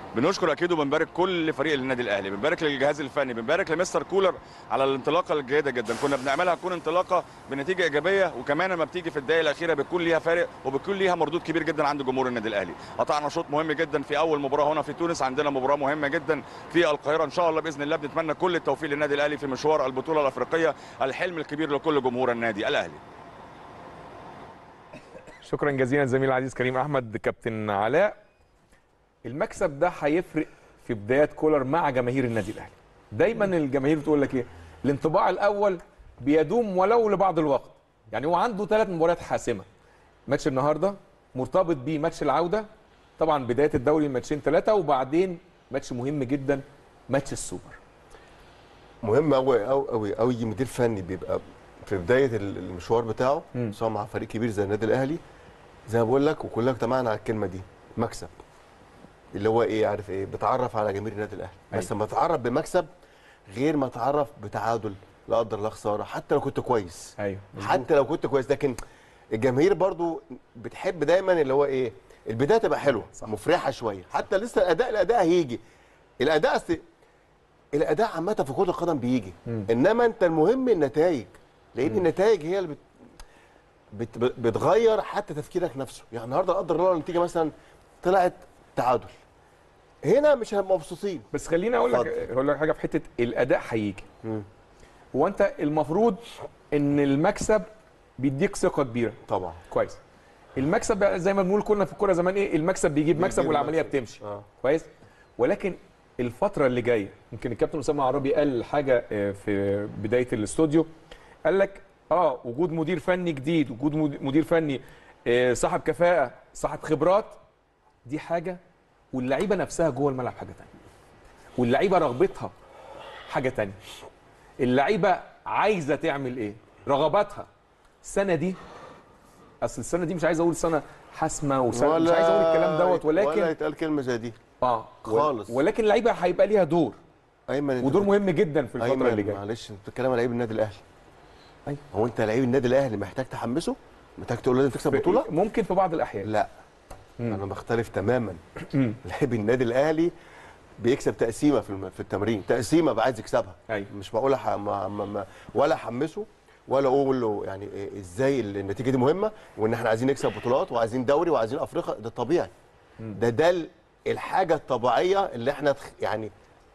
بنشكر اكيد وبنبارك كل فريق النادي الاهلي بنبارك للجهاز الفني بنبارك لمستر كولر على الانطلاقه الجيده جدا كنا بنعملها تكون انطلاقه بنتيجه ايجابيه وكمان لما بتيجي في الدقائق الاخيره بتكون ليها فارق وبتكون ليها مردود كبير جدا عند جمهور النادي الاهلي قطعنا شوط مهم جدا في اول مباراه هنا في تونس عندنا مباراه مهمه جدا في القاهره ان شاء الله باذن الله بنتمنى كل التوفيق للنادي الاهلي في مشوار البطوله الافريقيه الحلم الكبير لكل جمهور النادي الاهلي شكرا جزيلا زميل العزيز كريم احمد كابتن علاء المكسب ده هيفرق في بدايات كولر مع جماهير النادي الاهلي دايما الجماهير بتقول لك ايه الانطباع الاول بيدوم ولو لبعض الوقت يعني هو عنده ثلاث مباريات حاسمه ماتش النهارده مرتبط بيه ماتش العوده طبعا بدايه الدوري ماتشين ثلاثه وبعدين ماتش مهم جدا ماتش السوبر مهم قوي قوي قوي قوي مدير فني بيبقى في بدايه ال- المشوار بتاعه سواء مع فريق كبير زي النادي الاهلي زي ما بقول لك وكلنا اجتمعنا على الكلمه دي مكسب اللي هو ايه عارف ايه بتعرف على جماهير النادي الاهلي بس لما تعرف بمكسب غير ما تعرف بتعادل لا قدر الله خساره حتى لو كنت كويس ايوه حتى لو كنت كويس لكن الجماهير برضو بتحب دايما اللي هو ايه البدايه تبقى حلوه مفرحه شويه حتى لسه الاداء الاداء هيجي الاداء أصل الاداء عامه في كره القدم بيجي انما انت المهم النتائج لان النتائج هي اللي بت... بت... بتغير حتى تفكيرك نفسه يعني النهارده لا قدر الله النتيجه مثلا طلعت تعادل هنا مش هنبقى مبسوطين بس خليني اقول لك اقول لك حاجه في حته الاداء هيجي هو انت المفروض ان المكسب بيديك ثقه كبيره طبعا كويس المكسب بقى زي ما بنقول كنا في الكوره زمان ايه المكسب بيجيب مكسب بيجيب والعمليه مكسب. بتمشي آه. كويس ولكن الفتره اللي جايه يمكن الكابتن اسامه عرابي قال حاجه آه، في بدايه الاستوديو قال لك اه وجود مدير فني جديد وجود مد- مدير فني آه، صاحب كفاءه صاحب خبرات دي حاجه واللعيبه نفسها جوه الملعب حاجه تانية واللعيبه رغبتها حاجه تانية اللعيبه عايزه تعمل ايه رغباتها السنه دي اصل السنه دي مش عايز اقول سنه حاسمه وسنه مش عايز اقول الكلام دوت ولا ولكن يتقال كلمه زي دي اه خالص. ولكن اللعيبه هيبقى ليها دور ايمن أنت ودور بت- مهم جدا في الفتره ايمن اللي جايه معلش انت بتتكلم على لعيب النادي الاهلي أيوة. هو انت لعيب النادي الاهلي محتاج تحمسه محتاج تقول له لازم تكسب بطوله ممكن في بعض الاحيان لا انا بختلف تماما لعيب النادي الاهلي بيكسب تقسيمه في الم- في التمرين تقسيمه بقى عايز يكسبها أيوة. مش بقول ح- ما ما ما ولا احمسه ولا اقول له يعني إيه ازاي النتيجه دي مهمه وان احنا عايزين نكسب بطولات وعايزين دوري وعايزين افريقيا ده طبيعي ده ده ال- الحاجه الطبيعيه اللي احنا تخ- يعني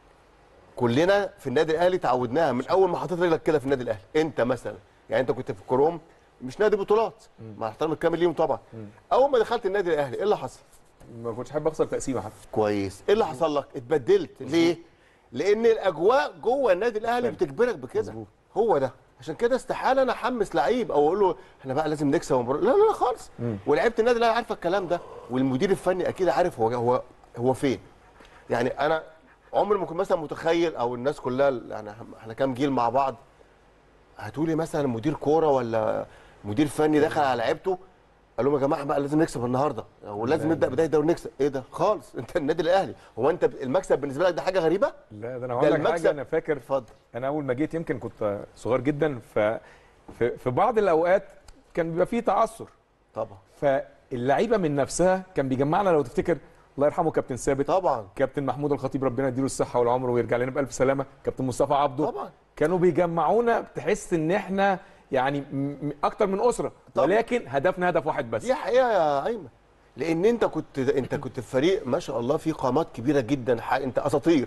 كلنا في النادي الاهلي تعودناها من اول ما حطيت رجلك كده في النادي الاهلي انت مثلا يعني انت كنت في الكروم مش نادي بطولات مع احترامي الكامل ليهم طبعا اول ما دخلت النادي الاهلي ايه اللي حصل ما كنتش حابب اخسر تقسيمه حتى كويس ايه اللي حصل لك اتبدلت ليه لان الاجواء جوه النادي الاهلي بتجبرك بكده هو ده عشان كده استحاله انا احمس لعيب او اقول له احنا بقى لازم نكسب المباراه لا لا لا خالص ولعيبه النادي الاهلي عارفه الكلام ده والمدير الفني اكيد عارف هو هو هو فين يعني انا عمري ما كنت مثلا متخيل او الناس كلها يعني احنا كام جيل مع بعض هتقولي مثلا مدير كوره ولا مدير فني دخل على لعيبته قال لهم يا جماعه بقى لازم نكسب النهارده ولازم نبدا بدايه الدوري نكسب ايه ده خالص انت النادي الاهلي هو انت المكسب بالنسبه لك ده حاجه غريبه لا ده انا ده هقول لك حاجه المكسب. انا فاكر اتفضل انا اول ما جيت يمكن كنت صغير جدا ف في, في بعض الاوقات كان بيبقى فيه تعثر طبعا فاللعيبه من نفسها كان بيجمعنا لو تفتكر الله يرحمه كابتن ثابت طبعا كابتن محمود الخطيب ربنا يديله الصحه والعمر ويرجع لنا بالف سلامه كابتن مصطفى عبده طبعا كانوا بيجمعونا تحس ان احنا يعني م- م- اكتر من اسره طبعا. ولكن هدفنا هدف واحد بس دي حقيقه يا ايمن لان انت كنت انت كنت في فريق ما شاء الله فيه قامات كبيره جدا ح- انت اساطير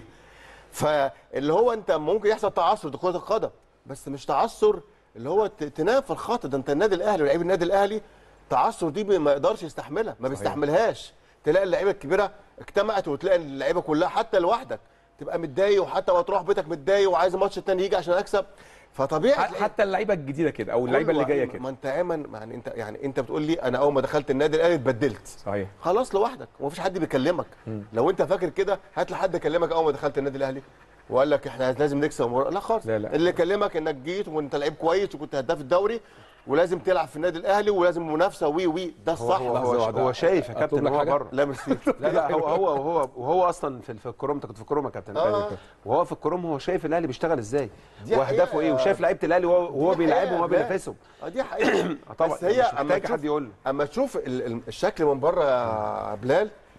فاللي هو انت ممكن يحصل تعثر دي كره القدم بس مش تعثر اللي هو ت- تنام في الخط ده انت النادي الاهلي ولاعيب النادي الاهلي تعثر دي ما يقدرش يستحملها ما بيستحملهاش تلاقي اللعيبه الكبيره اجتمعت وتلاقي اللعيبه كلها حتى لوحدك تبقى متضايق وحتى وتروح بيتك متضايق وعايز الماتش التاني يجي عشان اكسب فطبيعي ح- تلاقي- حتى اللعيبه الجديده كده او اللعيبه اللي كله جايه أيمن. كده ما انت ايمن يعني انت يعني انت بتقول لي انا اول ما دخلت النادي الاهلي اتبدلت صحيح خلاص لوحدك ومفيش حد بيكلمك لو انت فاكر كده هات لي حد كلمك اول ما دخلت النادي الاهلي وقال لك احنا لازم نكسب المباراة. لا خالص لا، لا. اللي كلمك انك جيت وانت لعيب كويس وكنت هداف الدوري ولازم تلعب في النادي الاهلي ولازم منافسه وي وي ده الصح هو, لحظة هو, واحدة. هو شايف يا أطلب كابتن لك هو حاجة؟ بره لا ميرسي لا لا هو هو وهو وهو اصلا في في الكروم انت كنت في الكروم يا كابتن آه. وهو في الكروم هو شايف الاهلي بيشتغل ازاي دي واهدافه حقيقة. ايه وشايف لعيبه الاهلي وهو وهو دي بيلعبهم حقيقة. وهو لا. بينافسهم اه دي حقيقه طبعا بس هي مش اما محتاج تشوف حد يقول له اما تشوف ال- ال- الشكل من بره يا بلال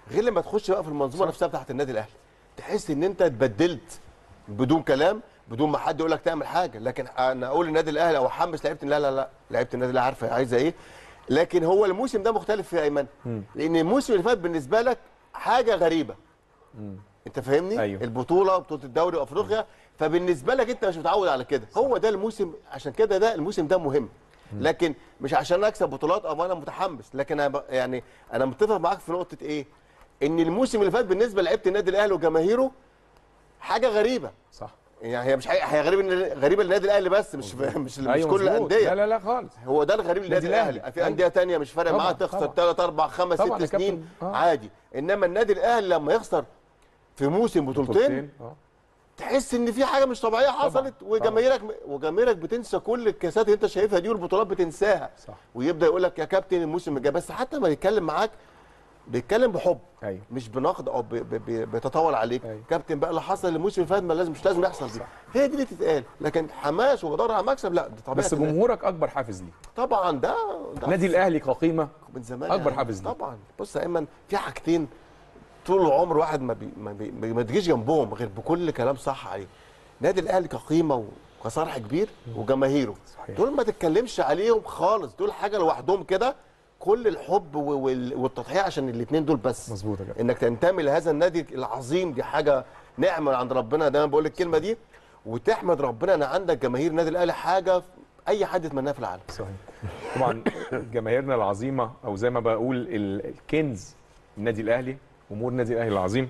غير لما تخش بقى في المنظومه نفسها بتاعت النادي الاهلي تحس ان انت اتبدلت بدون كلام بدون ما حد يقول لك تعمل حاجه لكن انا اقول النادي الاهلي او احمس لعيبه لا لا لا لعيبه النادي الاهلي عارفه عايزه ايه لكن هو الموسم ده مختلف في ايمن لان الموسم اللي فات بالنسبه لك حاجه غريبه انت فاهمني أيوه. البطوله بطوله الدوري وافريقيا فبالنسبه لك انت مش متعود على كده هو ده الموسم عشان كده ده الموسم ده مهم لكن مش عشان اكسب بطولات او انا متحمس لكن انا ب- يعني انا متفق معاك في نقطه ايه ان الموسم اللي فات بالنسبه لعيبه النادي الاهلي وجماهيره حاجه غريبه صح يعني هي مش حقيقة هي غريبه غريبه للنادي الاهلي بس مش مش, مش أيوة كل مظبوط. الانديه لا لا لا خالص هو ده الغريب للنادي النادي الاهلي الأهلي. في انديه تانية مش فارق طبعاً، معاها تخسر طبعاً. 3 4 5 طبعاً 6 يا كابتن. سنين آه. عادي انما النادي الاهلي لما يخسر في موسم بطولتين آه. تحس ان في حاجه مش طبيعيه حصلت وجماهيرك وجماهيرك بتنسى كل الكاسات اللي انت شايفها دي والبطولات بتنساها صح. ويبدا يقول لك يا كابتن الموسم الجاي بس حتى ما يتكلم معاك بيتكلم بحب ايوه مش بنقد او ب- ب- ب- بيتطاول عليك أيوة. كابتن بقى اللي حصل الموسم اللي فات ما لازم مش لازم يحصل دي هي دي اللي تتقال لكن حماس وجدار على مكسب لا دي طبيعه بس النادي. جمهورك اكبر حافز ليه طبعا ده ده النادي الاهلي كقيمه من زمان أكبر يعني. حافز ليه. طبعا بص يا ايمن في حاجتين طول العمر واحد ما بي ما, بي ما تجيش جنبهم غير بكل كلام صح عليه النادي الاهلي كقيمه وكصرح كبير وجماهيره صحيح. دول ما تتكلمش عليهم خالص دول حاجه لوحدهم كده كل الحب و- وال- والتضحيه عشان الاثنين دول بس مظبوط يا كابتن. انك تنتمي لهذا النادي العظيم دي حاجه نعمه من عند ربنا دايما بقول الكلمه دي وتحمد ربنا ان عندك جماهير النادي الاهلي حاجه اي حد يتمناها في العالم صحيح طبعا جماهيرنا العظيمه او زي ما بقول ال- الكنز النادي الاهلي جمهور النادي الاهلي العظيم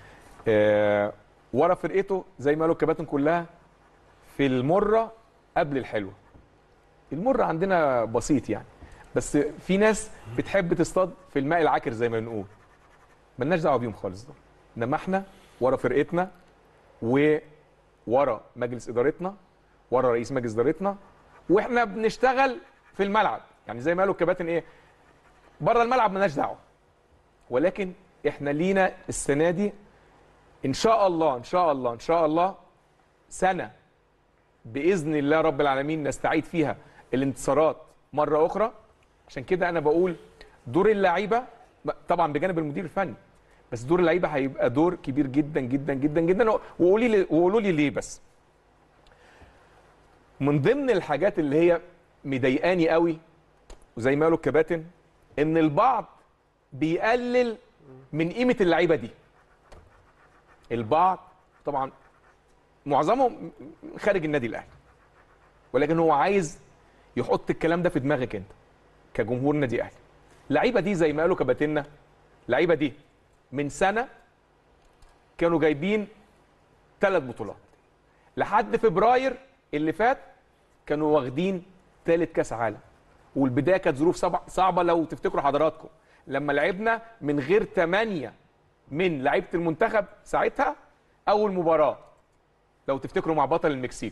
آه ورا فرقته زي ما قالوا الكباتن كلها في المره قبل الحلوه المره عندنا بسيط يعني بس في ناس بتحب تصطاد في الماء العكر زي ما بنقول ملناش دعوه بيهم خالص دول انما احنا ورا فرقتنا وورا مجلس ادارتنا ورا رئيس مجلس ادارتنا واحنا بنشتغل في الملعب يعني زي ما قالوا الكباتن ايه بره الملعب مالناش دعوه ولكن احنا لينا السنه دي ان شاء الله ان شاء الله ان شاء الله سنه باذن الله رب العالمين نستعيد فيها الانتصارات مره اخرى عشان كده انا بقول دور اللعيبه طبعا بجانب المدير الفني بس دور اللعيبه هيبقى دور كبير جدا جدا جدا جدا وقولي لي وقولوا لي ليه بس من ضمن الحاجات اللي هي مضايقاني قوي وزي ما قالوا الكباتن ان البعض بيقلل من قيمه اللعيبه دي البعض طبعا معظمهم خارج النادي الاهلي ولكن هو عايز يحط الكلام ده في دماغك انت كجمهور نادي الاهلي اللعيبه دي زي ما قالوا كباتنة اللعيبه دي من سنه كانوا جايبين ثلاث بطولات لحد فبراير اللي فات كانوا واخدين ثالث كاس عالم والبدايه كانت ظروف صعبة- صعبه لو تفتكروا حضراتكم لما لعبنا من غير ثمانيه من لعيبه المنتخب ساعتها اول مباراه لو تفتكروا مع بطل المكسيك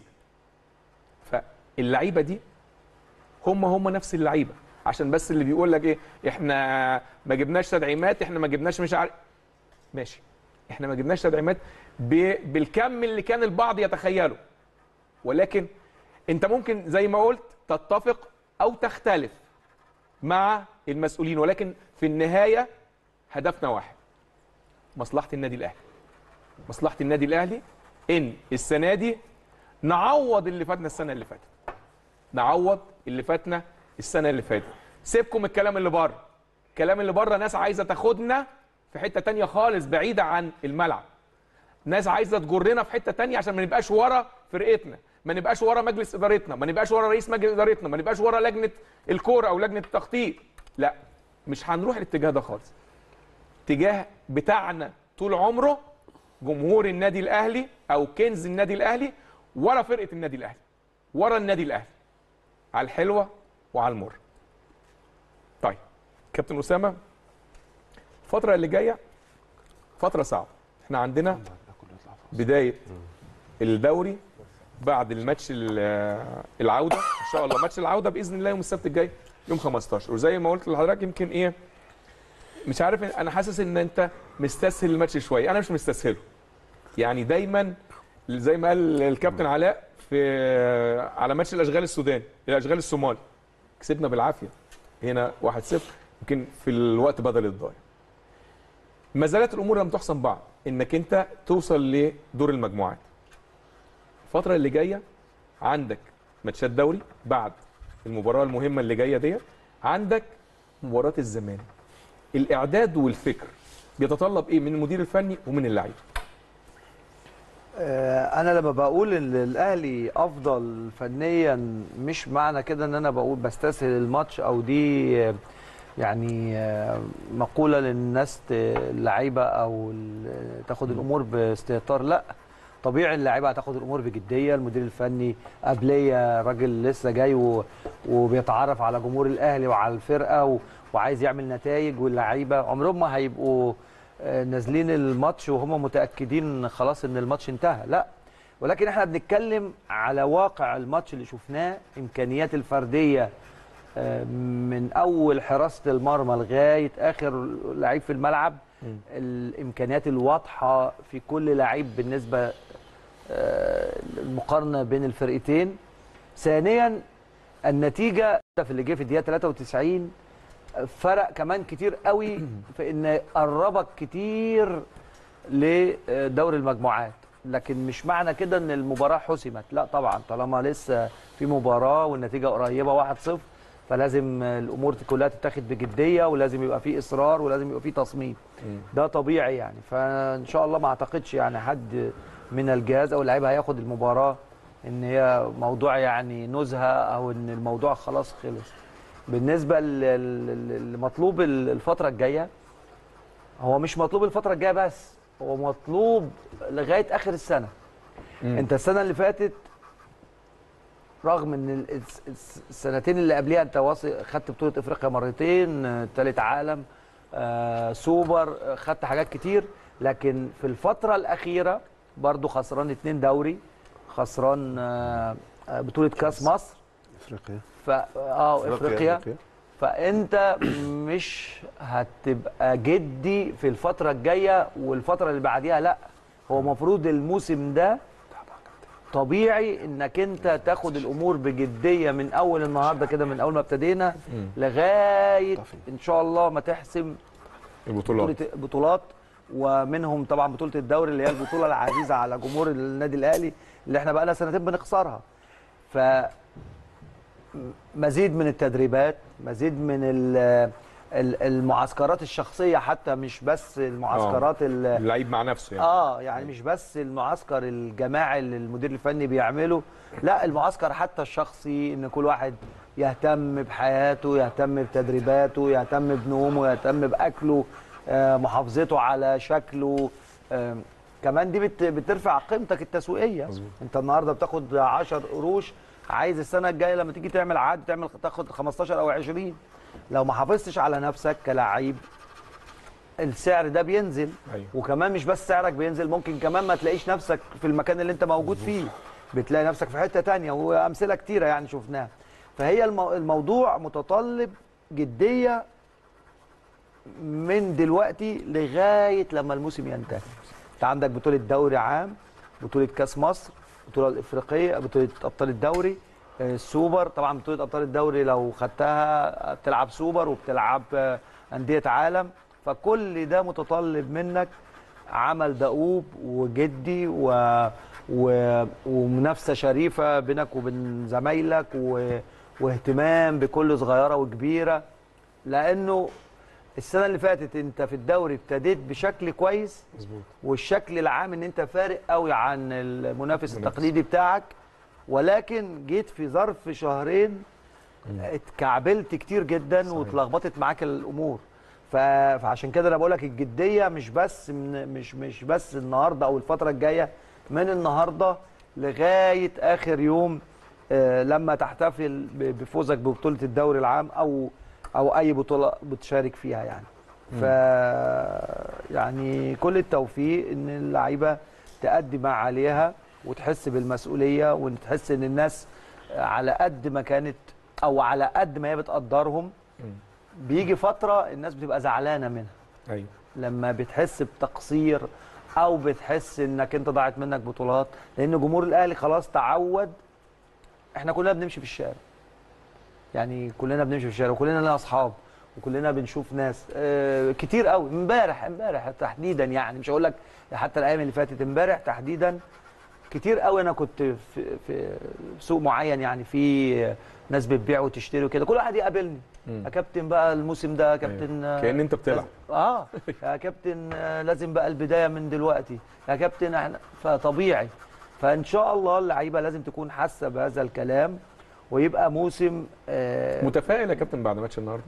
فاللعيبه دي هم هم نفس اللعيبه عشان بس اللي بيقول لك ايه احنا ما جبناش تدعيمات احنا ما جبناش مش عارف ماشي احنا ما جبناش تدعيمات ب... بالكم اللي كان البعض يتخيله ولكن انت ممكن زي ما قلت تتفق او تختلف مع المسؤولين ولكن في النهايه هدفنا واحد مصلحه النادي الاهلي مصلحه النادي الاهلي ان السنه دي نعوض اللي فاتنا السنه اللي فاتت نعوض اللي فاتنا السنه اللي فاتت سيبكم الكلام اللي بره الكلام اللي بره ناس عايزه تاخدنا في حته تانية خالص بعيده عن الملعب ناس عايزه تجرنا في حته تانية عشان ما نبقاش ورا فرقتنا ما نبقاش ورا مجلس ادارتنا ما نبقاش ورا رئيس مجلس ادارتنا ما نبقاش ورا لجنه الكوره او لجنه التخطيط لا مش هنروح الاتجاه ده خالص اتجاه بتاعنا طول عمره جمهور النادي الاهلي او كنز النادي الاهلي ورا فرقه النادي الاهلي ورا النادي الاهلي على الحلوه وعلى المر طيب كابتن اسامه الفتره اللي جايه فتره صعبه احنا عندنا بدايه الدوري بعد الماتش ال- العوده ان شاء الله ماتش العوده باذن الله يوم السبت الجاي يوم 15 وزي ما قلت لحضرتك يمكن ايه مش عارف انا حاسس ان انت مستسهل الماتش شويه انا مش مستسهله يعني دايما زي ما قال الكابتن علاء في على ماتش الاشغال السوداني الاشغال الصومالي كسبنا بالعافيه هنا 1-0 يمكن في الوقت بدل الضايع ما زالت الامور لم تحسن بعد انك انت توصل لدور المجموعات الفتره اللي جايه عندك ماتشات دوري بعد المباراه المهمه اللي جايه ديت عندك مباراه الزمان الاعداد والفكر بيتطلب ايه من المدير الفني ومن اللعيبه آه، انا لما بقول ان الاهلي افضل فنيا مش معنى كده ان انا بقول بستسهل الماتش او دي آه، يعني آه، مقوله للناس ت- اللعيبه او ال- تاخد الامور باستهتار لا طبيعي اللعيبه هتاخد الامور بجديه المدير الفني قبليه راجل لسه جاي و- وبيتعرف على جمهور الاهلي وعلى الفرقه و- وعايز يعمل نتائج واللعيبه عمرهم ما هيبقوا آه، نازلين الماتش وهم متاكدين خلاص ان الماتش انتهى لا ولكن احنا بنتكلم على واقع الماتش اللي شفناه امكانيات الفرديه آه، من اول حراسه المرمى لغايه اخر لعيب في الملعب الامكانيات الواضحه في كل لعيب بالنسبه آه، المقارنه بين الفرقتين ثانيا النتيجه في اللي جه في الدقيقه 93 فرق كمان كتير قوي في ان قربك كتير لدوري المجموعات لكن مش معنى كده ان المباراه حسمت لا طبعا طالما لسه في مباراه والنتيجه قريبه 1-0 فلازم الامور كلها تتاخد بجديه ولازم يبقى في اصرار ولازم يبقى في تصميم ده طبيعي يعني فان شاء الله ما اعتقدش يعني حد من الجهاز او اللعيبه هياخد المباراه ان هي موضوع يعني نزهه او ان الموضوع خلاص خلص بالنسبه لل- لل- لمطلوب الفتره الجايه هو مش مطلوب الفتره الجايه بس هو مطلوب لغايه اخر السنه انت السنه اللي فاتت رغم ان ال- الس- الس- السنتين اللي قبليها انت واصل خدت بطوله افريقيا مرتين آه، تالت عالم آه، سوبر آه، خدت حاجات كتير لكن في الفتره الاخيره برضو خسران اتنين دوري خسران آه، آه، بطوله كاس مصر افريقيا ف اه افريقيا فانت مش هتبقى جدي في الفتره الجايه والفتره اللي بعديها لا هو المفروض الموسم ده طبيعي انك انت تاخد الامور بجديه من اول النهارده كده من اول ما ابتدينا لغايه ان شاء الله ما تحسم البطولات بطولة بطولات ومنهم طبعا بطوله الدوري اللي هي البطوله العزيزه على جمهور النادي الاهلي اللي احنا بقى لنا سنتين بنخسرها ف مزيد من التدريبات مزيد من ال- ال- المعسكرات الشخصيه حتى مش بس المعسكرات ال- اللعيب مع نفسه يعني اه يعني مش بس المعسكر الجماعي اللي المدير الفني بيعمله لا المعسكر حتى الشخصي ان كل واحد يهتم بحياته يهتم بتدريباته يهتم بنومه يهتم باكله آه محافظته على شكله آه كمان دي بت بترفع قيمتك التسويقيه مزبوط. انت النهارده بتاخد 10 قروش عايز السنه الجايه لما تيجي تعمل عقد تعمل تاخد 15 او 20 لو ما حافظتش على نفسك كلاعب السعر ده بينزل أيوة. وكمان مش بس سعرك بينزل ممكن كمان ما تلاقيش نفسك في المكان اللي انت موجود فيه بتلاقي نفسك في حته تانية وامثله كتيره يعني شفناها فهي المو... الموضوع متطلب جديه من دلوقتي لغايه لما الموسم ينتهي انت عندك بطوله دوري عام بطوله كاس مصر البطوله الافريقيه بطوله ابطال الدوري آه، السوبر طبعا بطوله ابطال الدوري لو خدتها بتلعب سوبر وبتلعب آه، انديه عالم فكل ده متطلب منك عمل دؤوب وجدي و... و... ومنافسه شريفه بينك وبين زمايلك و... واهتمام بكل صغيره وكبيره لانه السنه اللي فاتت انت في الدوري ابتديت بشكل كويس مظبوط والشكل العام ان انت فارق قوي عن المنافس التقليدي بتاعك ولكن جيت في ظرف شهرين اتكعبلت كتير جدا واتلخبطت معاك الامور ف- فعشان كده انا بقول لك الجديه مش بس من مش مش بس النهارده او الفتره الجايه من النهارده لغايه اخر يوم آه، لما تحتفل ب- بفوزك ببطوله الدوري العام او او اي بطوله بتشارك فيها يعني ف يعني كل التوفيق ان اللعيبه تأدي ما عليها وتحس بالمسؤوليه وتحس ان الناس على قد ما كانت او على قد ما هي بتقدرهم بيجي فتره الناس بتبقى زعلانه منها ايوه لما بتحس بتقصير او بتحس انك انت ضاعت منك بطولات لان جمهور الاهلي خلاص تعود احنا كلنا بنمشي في الشارع يعني كلنا بنمشي في الشارع وكلنا لنا اصحاب وكلنا بنشوف ناس آه، كتير قوي امبارح امبارح تحديدا يعني مش هقول لك حتى الايام اللي فاتت امبارح تحديدا كتير قوي انا كنت في في سوق معين يعني في ناس بتبيع وتشتري وكده كل واحد يقابلني يا كابتن بقى الموسم ده يا كابتن آه، كأن أنت بتلعب. لازم- اه يا كابتن آه، لازم بقى البدايه من دلوقتي يا كابتن احنا فطبيعي فان شاء الله اللعيبه لازم تكون حاسه بهذا الكلام ويبقى موسم آه متفائل يا كابتن بعد ماتش النهارده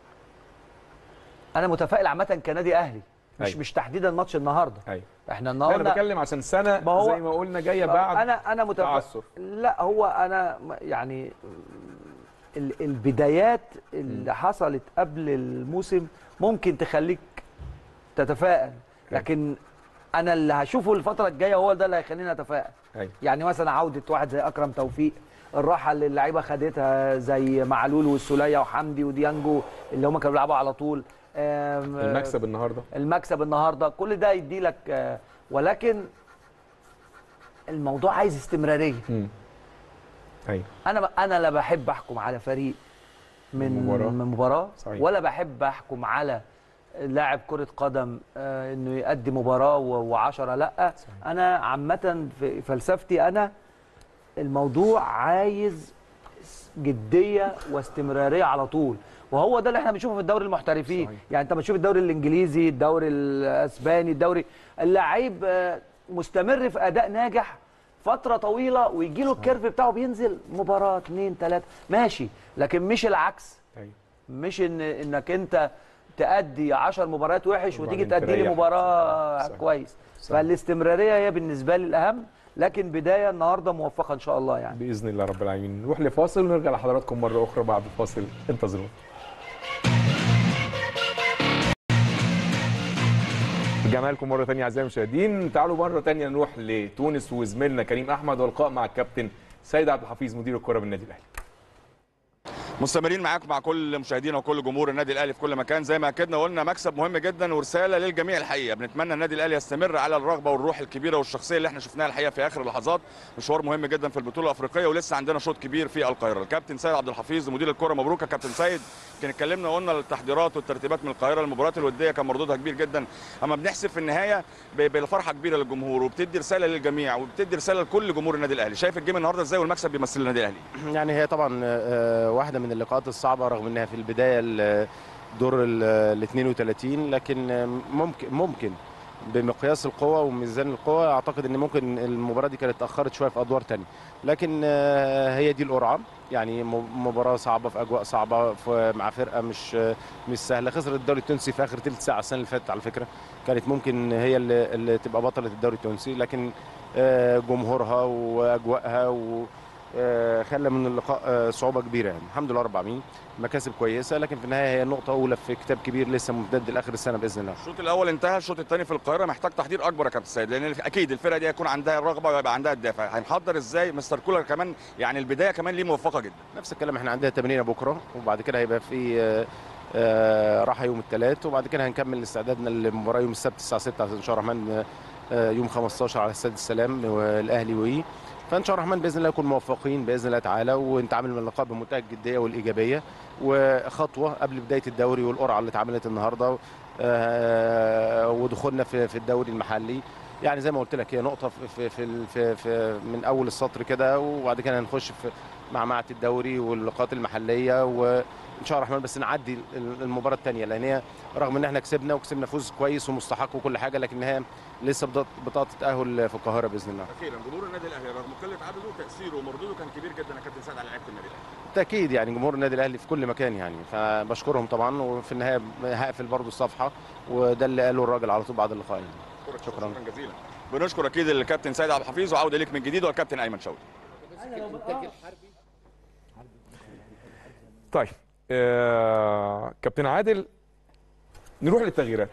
انا متفائل عامه كنادي اهلي مش أيوة. مش تحديدا ماتش النهارده ايوه احنا لا انا النهارده بتكلم عشان سنه ما هو- زي ما قلنا جايه بعد انا انا متفائل تعثر لا هو انا م- يعني ال- البدايات اللي حصلت قبل الموسم ممكن تخليك تتفائل لكن انا اللي هشوفه الفتره الجايه هو ده اللي هيخليني اتفائل ايوه يعني مثلا عوده واحد زي اكرم توفيق الراحه اللي اللعيبه خدتها زي معلول والسوليه وحمدي وديانجو اللي هم كانوا بيلعبوا على طول آم، المكسب النهارده المكسب النهارده كل ده يدي لك آه، ولكن الموضوع عايز استمراريه امم ايوه انا انا لا بحب احكم على فريق من من مباراة. من مباراه صحيح. ولا بحب احكم على لاعب كره قدم آه، انه يؤدي مباراه و10 لا انا عامه في فلسفتي انا الموضوع عايز جديه واستمراريه على طول وهو ده اللي احنا بنشوفه في الدوري المحترفين صحيح. يعني انت بتشوف الدوري الانجليزي الدوري الاسباني الدوري اللعيب آه، مستمر في اداء ناجح فتره طويله ويجي له الكيرف بتاعه بينزل مباراه اتنين تلاته ماشي لكن مش العكس ايوه مش ان انك انت تأدي 10 مباريات وحش وتيجي وبعدين تأدي لي تريح. مباراه صحيح. كويس صحيح. فالاستمراريه هي بالنسبه لي الاهم لكن بدايه النهارده موفقه ان شاء الله يعني باذن الله رب العالمين نروح لفاصل ونرجع لحضراتكم مره اخرى بعد الفاصل انتظرونا رجعنا لكم مره ثانيه اعزائي المشاهدين تعالوا مره ثانيه نروح لتونس وزميلنا كريم احمد والقاء مع الكابتن سيد عبد الحفيظ مدير الكره بالنادي الاهلي مستمرين معاكم مع كل مشاهدينا وكل جمهور النادي الاهلي في كل مكان زي ما اكدنا وقلنا مكسب مهم جدا ورساله للجميع الحقيقه بنتمنى النادي الاهلي يستمر على الرغبه والروح الكبيره والشخصيه اللي احنا شفناها الحقيقه في اخر اللحظات مشوار مهم جدا في البطوله الافريقيه ولسه عندنا شوط كبير في القاهره الكابتن سيد عبد الحفيظ مدير الكره مبروك يا كابتن سيد يمكن اتكلمنا وقلنا التحضيرات والترتيبات من القاهره المباريات الوديه كان مردودها كبير جدا اما بنحسب في النهايه ب- بالفرحه كبيره للجمهور وبتدي رساله للجميع وبتدي رساله لكل جمهور النادي الاهلي شايف الجيم النهارده ازاي والمكسب بيمثل النادي الاهلي يعني هي طبعا آه، واحده من اللقاءات الصعبه رغم انها في البدايه ال- دور ال 32 لكن آه، ممكن ممكن بمقياس القوة وميزان القوة اعتقد ان ممكن المباراة دي كانت اتأخرت شوية في ادوار تانية لكن آه، هي دي القرعة يعني م- مباراة صعبة في اجواء صعبة في مع فرقة مش آه، مش سهلة خسرت الدوري التونسي في اخر ثلث ساعة السنة اللي فاتت على فكرة كانت ممكن هي اللي, اللي تبقى بطلة الدوري التونسي لكن آه، جمهورها واجواءها و آه، خلى من اللقاء آه، صعوبه كبيره يعني الحمد لله رب العالمين مكاسب كويسه لكن في النهايه هي نقطه اولى في كتاب كبير لسه ممتد لاخر السنه باذن الله الشوط الاول انتهى الشوط الثاني في القاهره محتاج تحضير اكبر يا كابتن سيد لان اكيد الفرقه دي هيكون عندها الرغبه ويبقى عندها الدافع هنحضر ازاي مستر كولر كمان يعني البدايه كمان ليه موفقه جدا نفس الكلام احنا عندنا تمرين بكره وبعد كده هيبقى في آه، آه، راحه يوم الثلاث وبعد كده هنكمل استعدادنا للمباراه يوم السبت الساعه 6 ان شاء الله الرحمن آه، يوم 15 على استاد السلام والاهلي وي فان شاء الله الرحمن باذن الله نكون موفقين باذن الله تعالى ونتعامل من اللقاء بمنتهى الجديه والايجابيه وخطوه قبل بدايه الدوري والقرعه اللي اتعملت النهارده آه، ودخولنا في في الدوري المحلي يعني زي ما قلت لك هي نقطه في في في, في, في من اول السطر كده وبعد كده هنخش في معمعه الدوري واللقاءات المحليه وان شاء الله الرحمن بس نعدي المباراه الثانيه لان هي رغم ان احنا كسبنا وكسبنا فوز كويس ومستحق وكل حاجه لكن هي لسه بطاقه بطاقة تاهل في القاهره باذن الله اخيرا جمهور النادي الاهلي رغم قله عدده تاثيره ومردوده كان كبير جدا يا كابتن سيد على لعيبه النادي الاهلي بالتاكيد يعني جمهور النادي الاهلي في كل مكان يعني فبشكرهم طبعا وفي النهايه هقفل برضو الصفحه وده اللي قاله الراجل على طول بعد اللقاء يعني. شكرا شكرا جزيلا بنشكر اكيد الكابتن سيد عبد الحفيظ وعوده ليك من جديد والكابتن ايمن شوقي طيب آه كابتن عادل نروح للتغييرات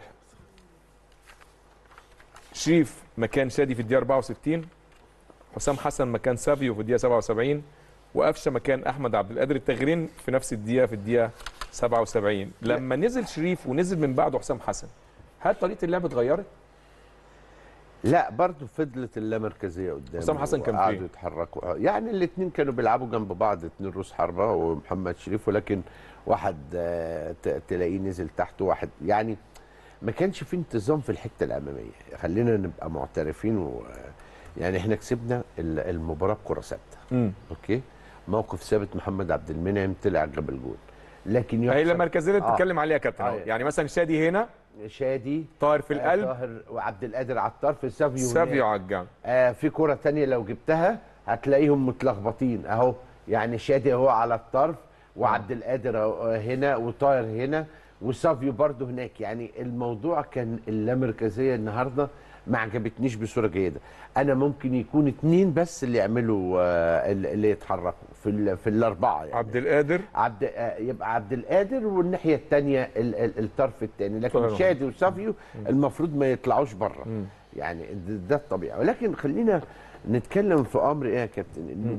شريف مكان شادي في الدقيقه 64 حسام حسن مكان سافيو في الدقيقه 77 وقفشه مكان احمد عبد القادر التغييرين في نفس الدقيقه في الدقيقه 77 لما نزل شريف ونزل من بعده حسام حسن هل طريقه اللعب اتغيرت لا برضه فضلت اللامركزيه قدام حسام حسن كان قعدوا فين؟ يتحركوا يعني الاثنين كانوا بيلعبوا جنب بعض اثنين روس حربه ومحمد شريف ولكن واحد آه، ت- تلاقيه نزل تحت واحد يعني ما كانش في انتظام في الحته الاماميه خلينا نبقى معترفين و يعني احنا كسبنا ال- المباراه بكره ثابته مم. اوكي موقف ثابت محمد عبد المنعم طلع جاب الجول لكن هي يحسب- المركزيه اللي آه. بتتكلم عليها يا كابتن أهو. آه. يعني مثلا شادي هنا شادي طاهر في آه، القلب طاهر وعبد القادر على الطرف سافيو سافيو هناك. على الجنب آه في كرة تانية لو جبتها هتلاقيهم متلخبطين اهو يعني شادي هو على الطرف وعبد القادر أهو هنا وطاهر هنا وسافيو برضو هناك يعني الموضوع كان اللامركزية النهارده ما عجبتنيش بصورة جيدة انا ممكن يكون اتنين بس اللي يعملوا آه اللي يتحركوا في ال- في الاربعة يعني عبد القادر عبد آه، يبقى عبد القادر والناحيه الثانيه الطرف الثاني لكن طبعاً. شادي وسافيو المفروض ما يطلعوش بره يعني ده, ده الطبيعي ولكن خلينا نتكلم في امر ايه يا كابتن انه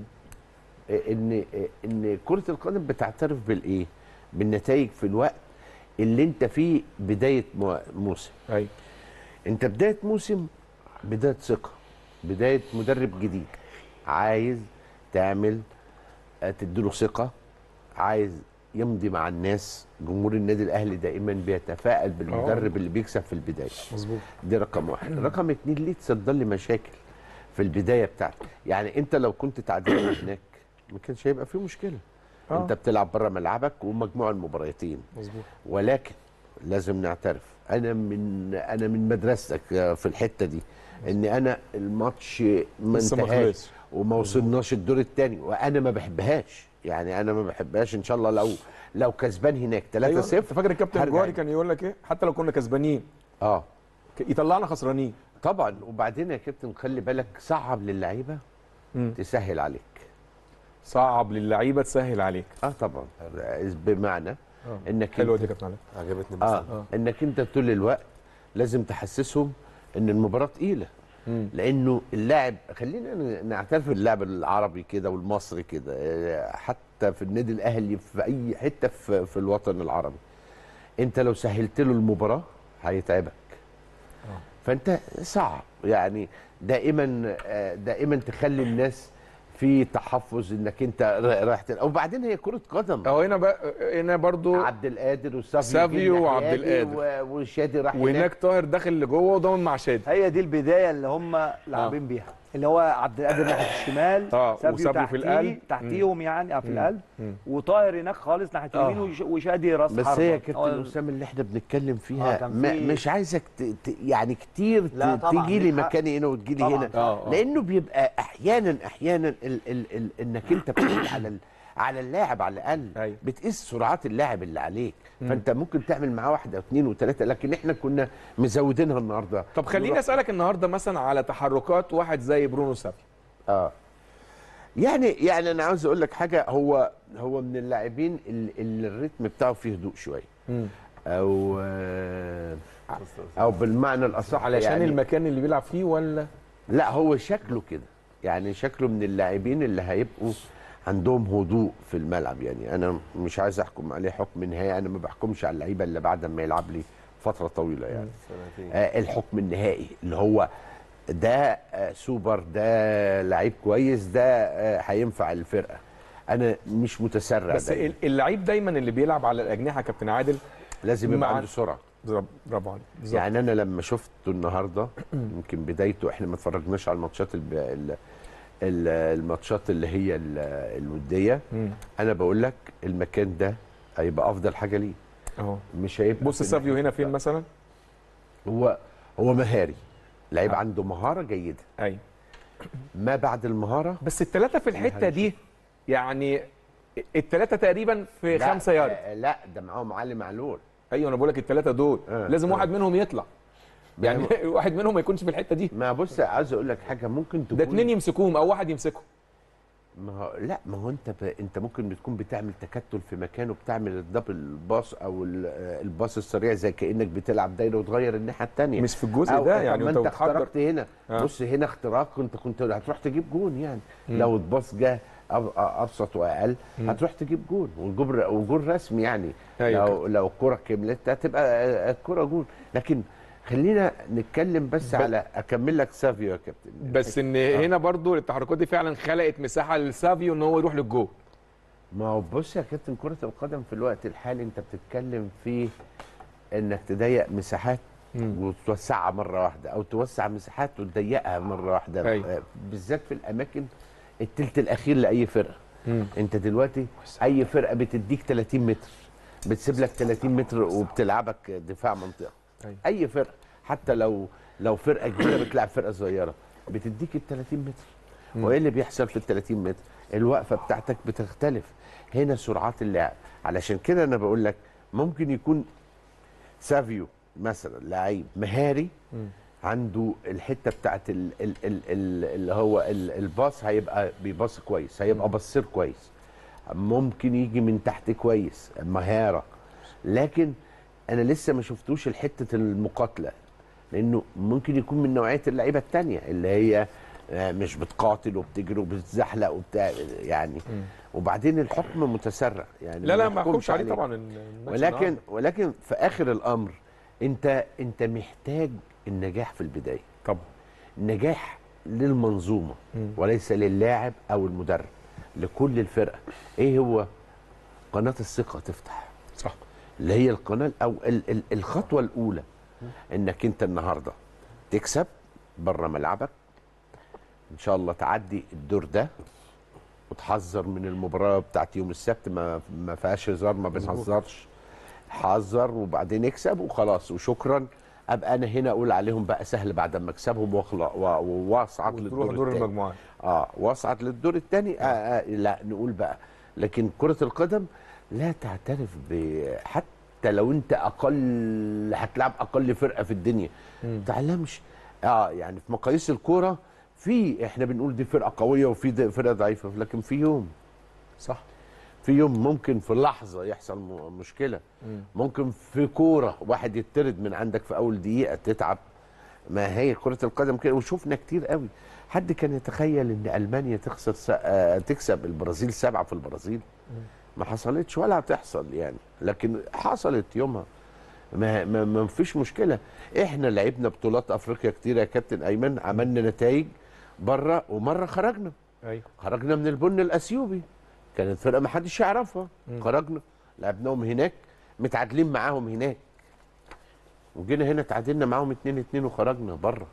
ان ان كره القدم بتعترف بالايه بالنتائج في الوقت اللي انت فيه بدايه مو- موسم ايوه انت بدايه موسم بدايه ثقه بدايه مدرب جديد عايز تعمل آه، تديله ثقه عايز يمضي مع الناس جمهور النادي الاهلي دائما بيتفائل بالمدرب اللي بيكسب في البدايه مظبوط دي رقم واحد رقم اتنين ليه تصدر لي مشاكل في البدايه بتاعتك يعني انت لو كنت تعادلت هناك ما كانش هيبقى في مشكله آه. انت بتلعب بره ملعبك ومجموع المباراتين مظبوط ولكن لازم نعترف انا من انا من مدرستك في الحته دي ان انا الماتش ما لسه ما انتهاش خلصش. وما وصلناش الدور الثاني وانا ما بحبهاش يعني انا ما بحبهاش ان شاء الله لو لو كسبان هناك 3 ايوه 0 انت فاكر الكابتن هرجع جوهري يعني. كان يقول لك ايه حتى لو كنا كسبانين اه ك- يطلعنا خسرانين طبعا وبعدين يا كابتن خلي بالك صعب للعيبه مم. تسهل عليك صعب للعيبه تسهل عليك اه طبعا بمعنى انك حلوه انت- دي يا كابتن علي عجبتني اه مثلا انك انت طول الوقت لازم تحسسهم ان المباراه تقيله مم. لانه اللاعب خلينا ن- نعترف اللاعب العربي كده والمصري كده آه، حتى في النادي الاهلي في اي حته في, في الوطن العربي انت لو سهلت له المباراه هيتعبك فانت صعب يعني دائما آه، دائما تخلي الناس في تحفظ انك انت را- رايح تلعب وبعدين هي كره قدم اهو هنا بقى هنا برضو عبد القادر وسافيو سافيو جه وعبد ناحية القادر. و- وشادي راح وهناك طاهر داخل لجوه وضامن مع شادي هي دي البدايه اللي هم لاعبين بيها اللي هو عبد القادر ناحيه الشمال آه، سافيو وسافيو في تحتيه- القلب. تحتيهم يعني آه، في مم. القلب مم. وطاهر هناك خالص ناحيه آه. اليمين وش- وشادي راس بس حربة. هي هو كابتن ال- اسامه اللي احنا بنتكلم آه، فيها كان ما في- مش عايزك ت... ت... يعني كتير لا ت... طبعاً، تيجي لي ليك حق. مكاني هنا وتجي لي طبعاً. هنا آه، آه. لانه بيبقى احيانا احيانا ال... ال... ال... انك انت بتقول على ال... على اللاعب على الاقل أيوة. بتقيس سرعات اللاعب اللي عليك فانت ممكن تعمل معاه واحده واثنين وثلاثه لكن احنا كنا مزودينها النهارده طب خليني نروح- اسالك النهارده مثلا على تحركات واحد زي برونو سافيو اه يعني يعني انا عاوز اقول لك حاجه هو هو من اللاعبين اللي, اللي الريتم بتاعه فيه هدوء شويه او آه، او بالمعنى الاصح علشان يعني المكان اللي بيلعب فيه ولا لا هو شكله كده يعني شكله من اللاعبين اللي هيبقوا عندهم هدوء في الملعب يعني انا مش عايز احكم عليه حكم نهائي انا ما بحكمش على اللعيبه الا بعد ما يلعب لي فتره طويله يعني آه الحكم النهائي اللي هو ده آه سوبر ده لعيب كويس ده آه هينفع الفرقه انا مش متسرع بس دايماً. ال- اللعيب دايما اللي بيلعب على الاجنحه كابتن عادل لازم يبقى مع- عنده سرعه برافو برافو عليك بالظبط. يعني انا لما شفته النهارده يمكن بدايته احنا ما اتفرجناش على الماتشات الب... ال... ال- الماتشات اللي هي ال- الوديه مم. انا بقول لك المكان ده هيبقى افضل حاجه ليه اهو مش هيبقى بص في سافيو الناحية- هنا فين مثلا هو هو مهاري لعيب آه. عنده مهاره جيده ايوه ما بعد المهاره بس الثلاثه في الحته دي يعني الثلاثه تقريبا في لا، خمسة يارد آه، لا ده معاهم علي معلول ايوه انا بقول لك الثلاثه دول آه، لازم آه. واحد منهم يطلع يعني واحد منهم ما يكونش في الحته دي ما بص عايز اقول لك حاجه ممكن تكون ده اتنين يمسكوهم او واحد يمسكهم ما هو لا ما هو انت ب... انت ممكن بتكون بتعمل تكتل في مكان وبتعمل الدبل باص او ال- آه، الباص السريع زي كانك بتلعب دايره وتغير الناحيه الثانيه مش في الجزء ده يعني ما وانت انت بتحضر اخترقت هنا آه. بص هنا اختراق كنت كنت هتروح تجيب جون يعني لو الباص جه أب- ابسط واقل هتروح تجيب جون وجول وجول رسمي يعني أيوة لو لو الكره كملت هتبقى الكره جون لكن خلينا نتكلم بس ب- على اكمل لك سافيو يا كابتن بس ان هنا برضو التحركات دي فعلا خلقت مساحه لسافيو ان هو يروح للجول ما هو بص يا كابتن كرة القدم في الوقت الحالي انت بتتكلم في انك تضيق مساحات وتوسعها مرة واحدة او توسع مساحات وتضيقها مرة واحدة أيوة. آه، بالذات في الاماكن التلت الاخير لاي فرقة انت دلوقتي اي فرقة بتديك 30 متر بتسيب لك 30 متر وبتلعبك دفاع منطقة أيوة. اي فرقة حتى لو لو فرقة كبيرة بتلعب فرقة صغيرة بتديك ال 30 متر وايه اللي بيحصل في ال 30 متر الوقفه بتاعتك بتختلف هنا سرعات اللعب علشان كده انا بقول لك ممكن يكون سافيو مثلا لعيب مهاري عنده الحته بتاعت ال ال ال ال اللي هو ال- الباص هيبقى بيباص كويس هيبقى بصير كويس ممكن يجي من تحت كويس مهاره لكن انا لسه ما شفتوش الحته المقاتله لانه ممكن يكون من نوعيه اللعيبه التانية اللي هي آه، مش بتقاتل وبتجري وبتزحلق وبتاع يعني وبعدين الحكم متسرع يعني لا لا ما نحكمش احكمش عليه طبعا الماتش ولكن النهاردة. ولكن في اخر الامر انت انت محتاج النجاح في البدايه طبعا النجاح للمنظومه وليس للاعب او المدرب لكل الفرقه ايه هو قناه الثقه تفتح صح اللي هي القناه او ال ال الخطوه الاولى انك انت النهارده تكسب بره ملعبك ان شاء الله تعدي الدور ده وتحذر من المباراه بتاعت يوم السبت ما ما فيهاش هزار ما بنهزرش حذر وبعدين اكسب وخلاص وشكرا ابقى انا هنا اقول عليهم بقى سهل بعد ما اكسبهم واخلق و- واصعد وتروح للدور دور التاني. المجموعات اه واصعد للدور الثاني آه آه لا نقول بقى لكن كرة القدم لا تعترف ب حتى لو انت اقل هتلعب اقل فرقة في الدنيا ما تعلمش اه يعني في مقاييس الكورة في احنا بنقول دي فرقة قوية وفي دي فرقة ضعيفة لكن في يوم صح في يوم ممكن في لحظة يحصل م- مشكلة ممكن في كورة واحد يطرد من عندك في أول دقيقة تتعب ما هي كرة القدم كده وشفنا كتير قوي حد كان يتخيل ان المانيا تخسر س... آه تكسب البرازيل سبعة في البرازيل ما حصلتش ولا هتحصل يعني لكن حصلت يومها ما, ما, ما فيش مشكلة احنا لعبنا بطولات افريقيا كتير يا كابتن ايمن عملنا نتائج بره ومرة خرجنا ايوه خرجنا من البن الاثيوبي كانت فرقه ما حدش يعرفها خرجنا لعبناهم هناك متعادلين معاهم هناك وجينا هنا تعادلنا معاهم 2 2 وخرجنا بره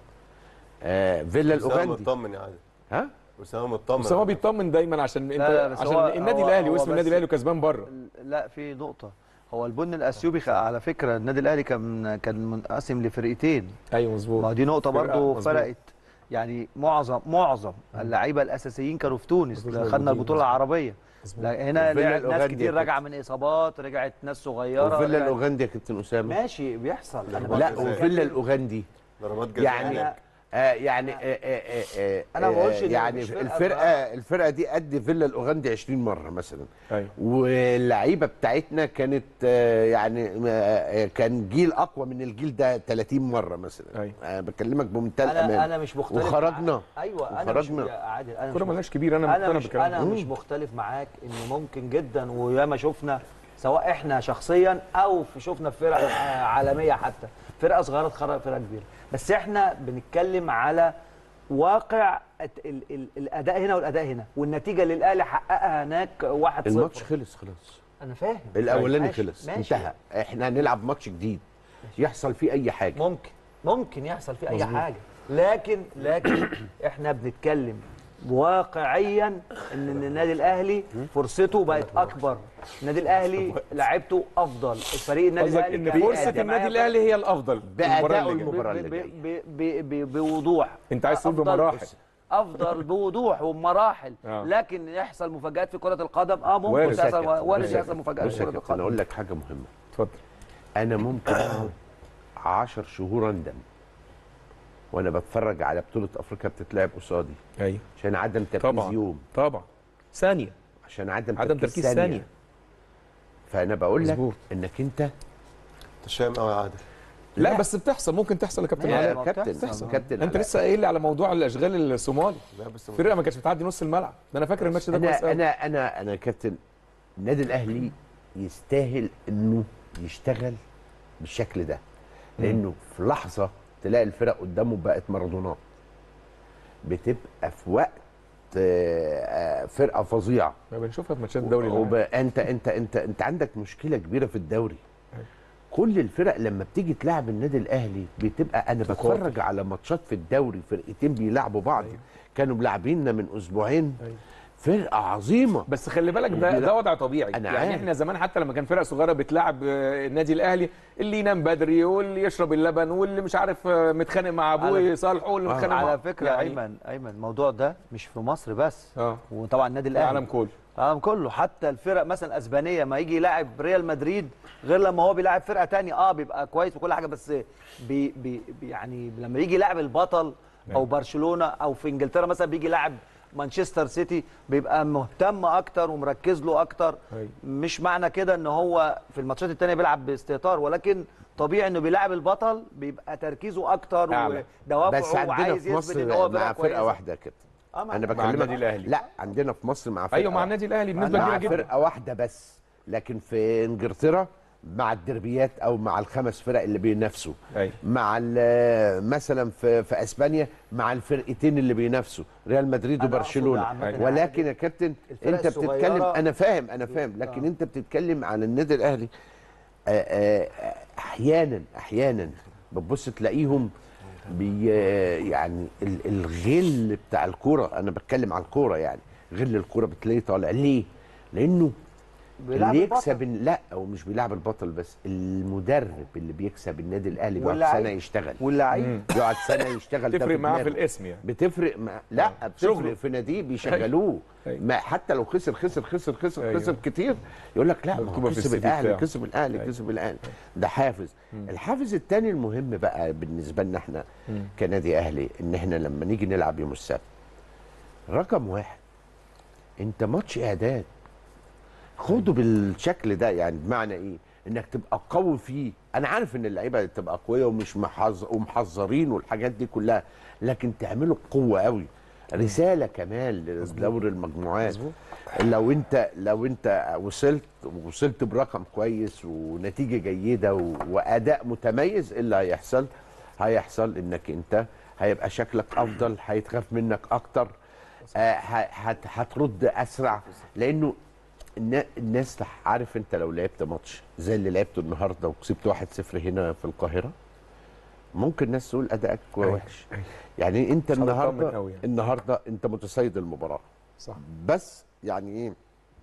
آه فيلا أسامة الاوغندي مطمن يا عادل ها اسامه مطمن بس هو بيطمن دايما عشان انت لا، بس عشان هو- النادي هو- الاهلي هو واسم بس- النادي الاهلي كسبان بره لا في نقطة هو البن الاثيوبي خ- على فكرة النادي الاهلي كان كان منقسم لفرقتين ايوه ما مظبوط دي نقطة فرقة برضو مظبوط. فرقت يعني معظم معظم اللعيبه الاساسيين كانوا في تونس مظبوط، خدنا موجودين، البطولة مظبوط. العربية مظبوط. لا هنا وفيلا ناس الأوغندي كتير يا راجعة من اصابات رجعت ناس صغيرة وفيلا رجعت- الاوغندي يا كابتن اسامه ماشي بيحصل انا لا، لا بس- وفيلا الاوغندي ضربات جزاء يعني هناك. آه يعني آه آه آه أنا ما بقولش إن يعني مش فرقة الفرقه الفرقه دي قد فيلا الاوغندي 20 مره مثلا ايوه واللعيبه بتاعتنا كانت آه، يعني آه، كان جيل اقوى من الجيل ده 30 مره مثلا أيوة. أنا بكلمك بمنتهى انا الامان انا مش مختلف وخرجنا معاك. ايوه انا مش وخرجنا. يا عادل انا الكوره مش ملهاش كبير انا انا مقتنع مش بالكلام انا ده. مش مختلف معاك ان ممكن جدا وياما شفنا سواء احنا شخصيا او في شفنا في فرق آه، عالميه حتى فرقه صغيره تخرج فرقه كبيره بس احنا بنتكلم على واقع الت- ال ال الاداء هنا والاداء هنا والنتيجه اللي الاهلي حققها هناك 1 الماتش خلص خلاص انا فاهم الاولاني ماشي، خلص ماشي. انتهى احنا هنلعب ماتش جديد يحصل فيه اي حاجه ممكن ممكن يحصل فيه اي حاجه لكن لكن احنا بنتكلم واقعيا ان إن النادي الاهلي فرصته بقت اكبر النادي الاهلي لعبته افضل الفريق النادي قصدك الاهلي ان كان فرصه بيقدم النادي معايا الاهلي هي الافضل بأدائه المباراة اللي جاية. المباراة ب- اللي ب- جايه ب- ب- ب- بوضوح انت عايز تقول أفضل- بمراحل افضل بوضوح وبمراحل آه. لكن يحصل مفاجات في كره القدم اه ممكن وارد. تحصل بص وارد يا يحصل مفاجات بص في يا كره كابتن القدم اقول لك حاجه مهمه اتفضل انا ممكن اقعد 10 شهور اندم وانا بتفرج على بطوله افريقيا بتتلعب قصادي ايوه عشان عدم تركيز طبعا يوم طبعا ثانيه عشان عدم, عدم تركيز ثانيه ثانيه فانا بقول لك مظبوط. انك انت انت شايم قوي يا عادل لا, لا. بس بتحصل ممكن تحصل يا كابتن لا، علاء ما كابتن بتحصل. كابتن انت علاء. لسه قايل لي على موضوع الاشغال الصومالي لا بس فرقه ما كانتش بتعدي نص الملعب ده انا فاكر الماتش ده كويس انا قوي انا انا انا كابتن النادي الاهلي يستاهل انه يشتغل بالشكل ده لانه في لحظه تلاقي الفرق قدامه بقت مارادونات بتبقى في وقت آه، آه، فرقه فظيعه ما بنشوفها في ماتشات الدوري وب... العام. انت انت انت انت عندك مشكله كبيره في الدوري كل الفرق لما بتيجي تلعب النادي الاهلي بتبقى انا تقاتل. بتفرج على ماتشات في الدوري فرقتين بيلعبوا بعض كانوا ملاعبيننا من اسبوعين فرقه عظيمه بس خلي بالك ده ده وضع طبيعي أنا يعني عارف. احنا زمان حتى لما كان فرق صغيره بتلعب آه، النادي الاهلي اللي ينام بدري واللي يشرب اللبن واللي مش عارف آه، متخانق مع ابوه على- يصالحه واللي متخانق مع على فكره يعني ايمن ايمن الموضوع ده مش في مصر بس اه وطبعا النادي الاهلي العالم كله العالم كله حتى الفرق مثلا اسبانيه ما يجي يلاعب ريال مدريد غير لما هو بيلاعب فرقه تانية اه بيبقى كويس وكل حاجه بس بي بي بي- يعني لما يجي يلاعب البطل او برشلونه او في انجلترا مثلا بيجي يلاعب مانشستر سيتي بيبقى مهتم اكتر ومركز له اكتر أيوة. مش معنى كده ان هو في الماتشات التانية بيلعب باستهتار ولكن طبيعي انه بيلاعب البطل بيبقى تركيزه اكتر أعلى. ودوافعه بس عندنا وعايز في يثبت ان هو مصر مع فرقه فرقه واحده كده آه، مع- انا مع بكلمك النادي الأهلي. لا عندنا في مصر مع فرقه ايوه مع واحدة. النادي الاهلي بنسبه مع كبيره جدا فرقه واحده بس لكن في انجلترا مع الدربيات او مع الخمس فرق اللي بينافسوا أيوة. مع ال- مثلا في في اسبانيا مع الفرقتين اللي بينافسوا ريال مدريد أنا أقصد وبرشلونه عامة ولكن يا كابتن الفرق انت بتتكلم الصغيرة- انا فاهم انا فاهم لكن انت بتتكلم على النادي الاهلي آه، آه، آه، احيانا احيانا بتبص تلاقيهم بي يعني ال- الغل بتاع الكوره انا بتكلم على الكوره يعني غل الكوره بتلاقيه طالع ليه؟ لانه بيلعب اللي البطل. يكسب لا هو مش بيلعب البطل بس المدرب اللي بيكسب النادي الاهلي بيقعد واللعيب. سنه يشتغل واللعيب يقعد سنه يشتغل ده تفرق معاه في دماغه. الاسم يعني بتفرق مع لا شغله. بتفرق في ناديه بيشغلوه أيوة. ما حتى لو خسر خسر خسر خسر أيوة. خسر كتير يقول لك لا ما مكتوبة هو في كسب السي في الاهلي بتاعه. كسب الاهلي أيوة. كسب الاهلي ده حافز الحافز الثاني المهم بقى بالنسبه لنا احنا كنادي اهلي ان احنا لما نيجي نلعب يوم السبت رقم واحد انت ماتش اعداد خده بالشكل ده يعني بمعنى ايه انك تبقى قوي فيه انا عارف ان اللعيبه تبقى قويه ومش محظ ومحذرين والحاجات دي كلها لكن تعمله بقوه قوي رساله كمان لدور المجموعات لو انت لو انت وصلت وصلت برقم كويس ونتيجه جيده و- واداء متميز ايه اللي هيحصل هيحصل انك انت هيبقى شكلك افضل هيتخاف منك اكتر آه، ه- هت- هترد اسرع لانه النا- الناس عارف انت لو لعبت ماتش زي اللي لعبته النهارده وكسبت 1-0 هنا في القاهره ممكن الناس تقول ادائك أيوة، وحش يعني انت مش هتطمن النهارده قوي يعني. النهارده انت متسيد المباراه صح بس يعني ايه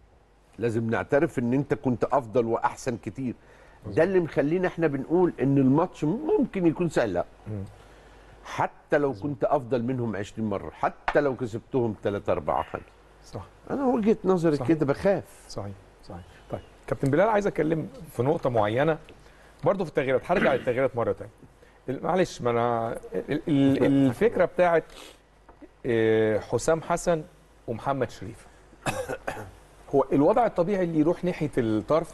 لازم نعترف ان انت كنت افضل واحسن كتير ده اللي مخلينا احنا بنقول ان الماتش ممكن يكون سهل لا حتى لو كنت افضل منهم 20 مره حتى لو كسبتهم 3 4 5 صح انا وجهه نظري صح. كده بخاف صحيح صحيح طيب كابتن بلال عايز اتكلم في نقطه معينه برضه في التغييرات هرجع للتغييرات مره ثانيه معلش ما انا ال- ال- الفكره بتاعت آه، حسام حسن ومحمد شريف هو الوضع الطبيعي اللي يروح ناحيه الطرف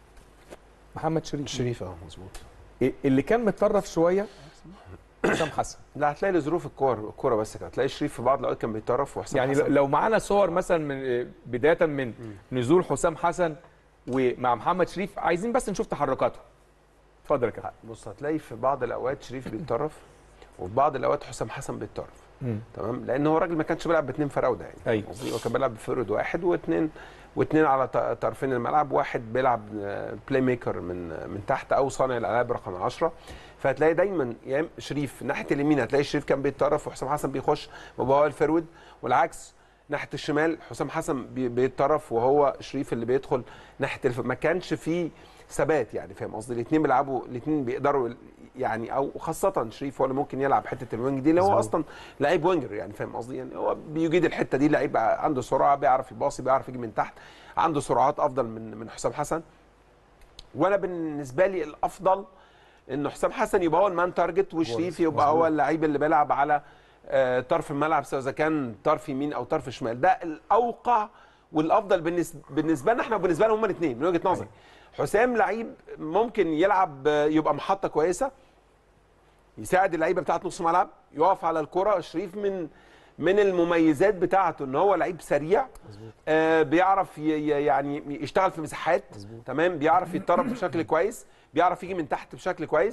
محمد شريف شريف اه مظبوط اللي كان متطرف شويه حسام حسن لا هتلاقي لظروف الكور الكوره بس كده هتلاقي شريف في بعض الاوقات كان بيطرف وحسام يعني حسن لو معانا صور مثلا من بدايه من نزول حسام حسن ومع محمد شريف عايزين بس نشوف تحركاته اتفضل يا كابتن بص هتلاقي في بعض الاوقات شريف بيتطرف وفي بعض الاوقات حسام حسن بيتطرف مم. تمام لان هو راجل ما كانش بيلعب باثنين فراوده يعني أيوة. قصدي هو كان بيلعب بفرد واحد واثنين واثنين على ط- طرفين الملعب واحد بيلعب بلاي ميكر من من تحت او صانع الالعاب رقم 10 فهتلاقي دايما يا إما شريف ناحيه اليمين هتلاقي شريف كان بيتطرف وحسام حسن بيخش وبقى هو الفرود والعكس ناحيه الشمال حسام حسن بي- بيتطرف وهو شريف اللي بيدخل ناحيه الف... ما كانش فيه ثبات يعني فاهم قصدي الاثنين بيلعبوا الاثنين بيقدروا يعني او خاصه شريف هو اللي ممكن يلعب حته الوينج دي اللي هو اصلا لعيب وينجر يعني فاهم قصدي يعني هو بيجيد الحته دي لعيب عنده سرعه بيعرف يباصي بيعرف يجي من تحت عنده سرعات افضل من من حسام حسن وانا بالنسبه لي الافضل ان حسام حسن يبقى هو المان تارجت وشريف يبقى هو اللعيب اللي بيلعب على آه، طرف الملعب سواء اذا كان طرف يمين او طرف شمال ده الاوقع والافضل بالنسبه بالنسبه لنا احنا وبالنسبه لهم هما الاثنين من وجهه نظري حسام لعيب ممكن يلعب آه، يبقى محطه كويسه يساعد اللعيبه بتاعه نص ملعب يقف على الكره شريف من من المميزات بتاعته ان هو لعيب سريع آه بيعرف ي- ي- يعني يشتغل في مساحات تمام بيعرف يتطرف بشكل كويس بيعرف يجي من تحت بشكل كويس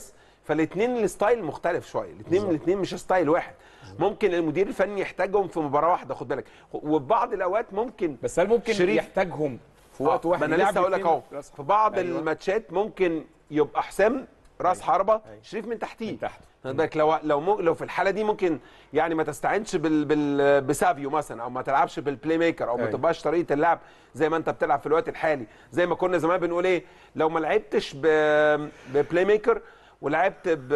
فالاثنين الستايل مختلف شويه الاثنين من الاثنين مش ستايل واحد ممكن المدير الفني يحتاجهم في مباراه واحده خد بالك وفي بعض الاوقات ممكن بس هل ممكن شريف- يحتاجهم في وقت آه، واحد ما انا يلعب لسه هقول لك الاتنين اهو راس في بعض أيوة. الماتشات ممكن يبقى حسام راس حربه شريف من تحتيه من تحت. خد بالك لو لو مو لو في الحاله دي ممكن يعني ما تستعينش بال بال بسافيو مثلا او ما تلعبش بالبلاي ميكر او ما أيوة. تبقاش طريقه اللعب زي ما انت بتلعب في الوقت الحالي زي ما كنا زمان بنقول ايه لو ما لعبتش ب- ببلاي ميكر ولعبت ب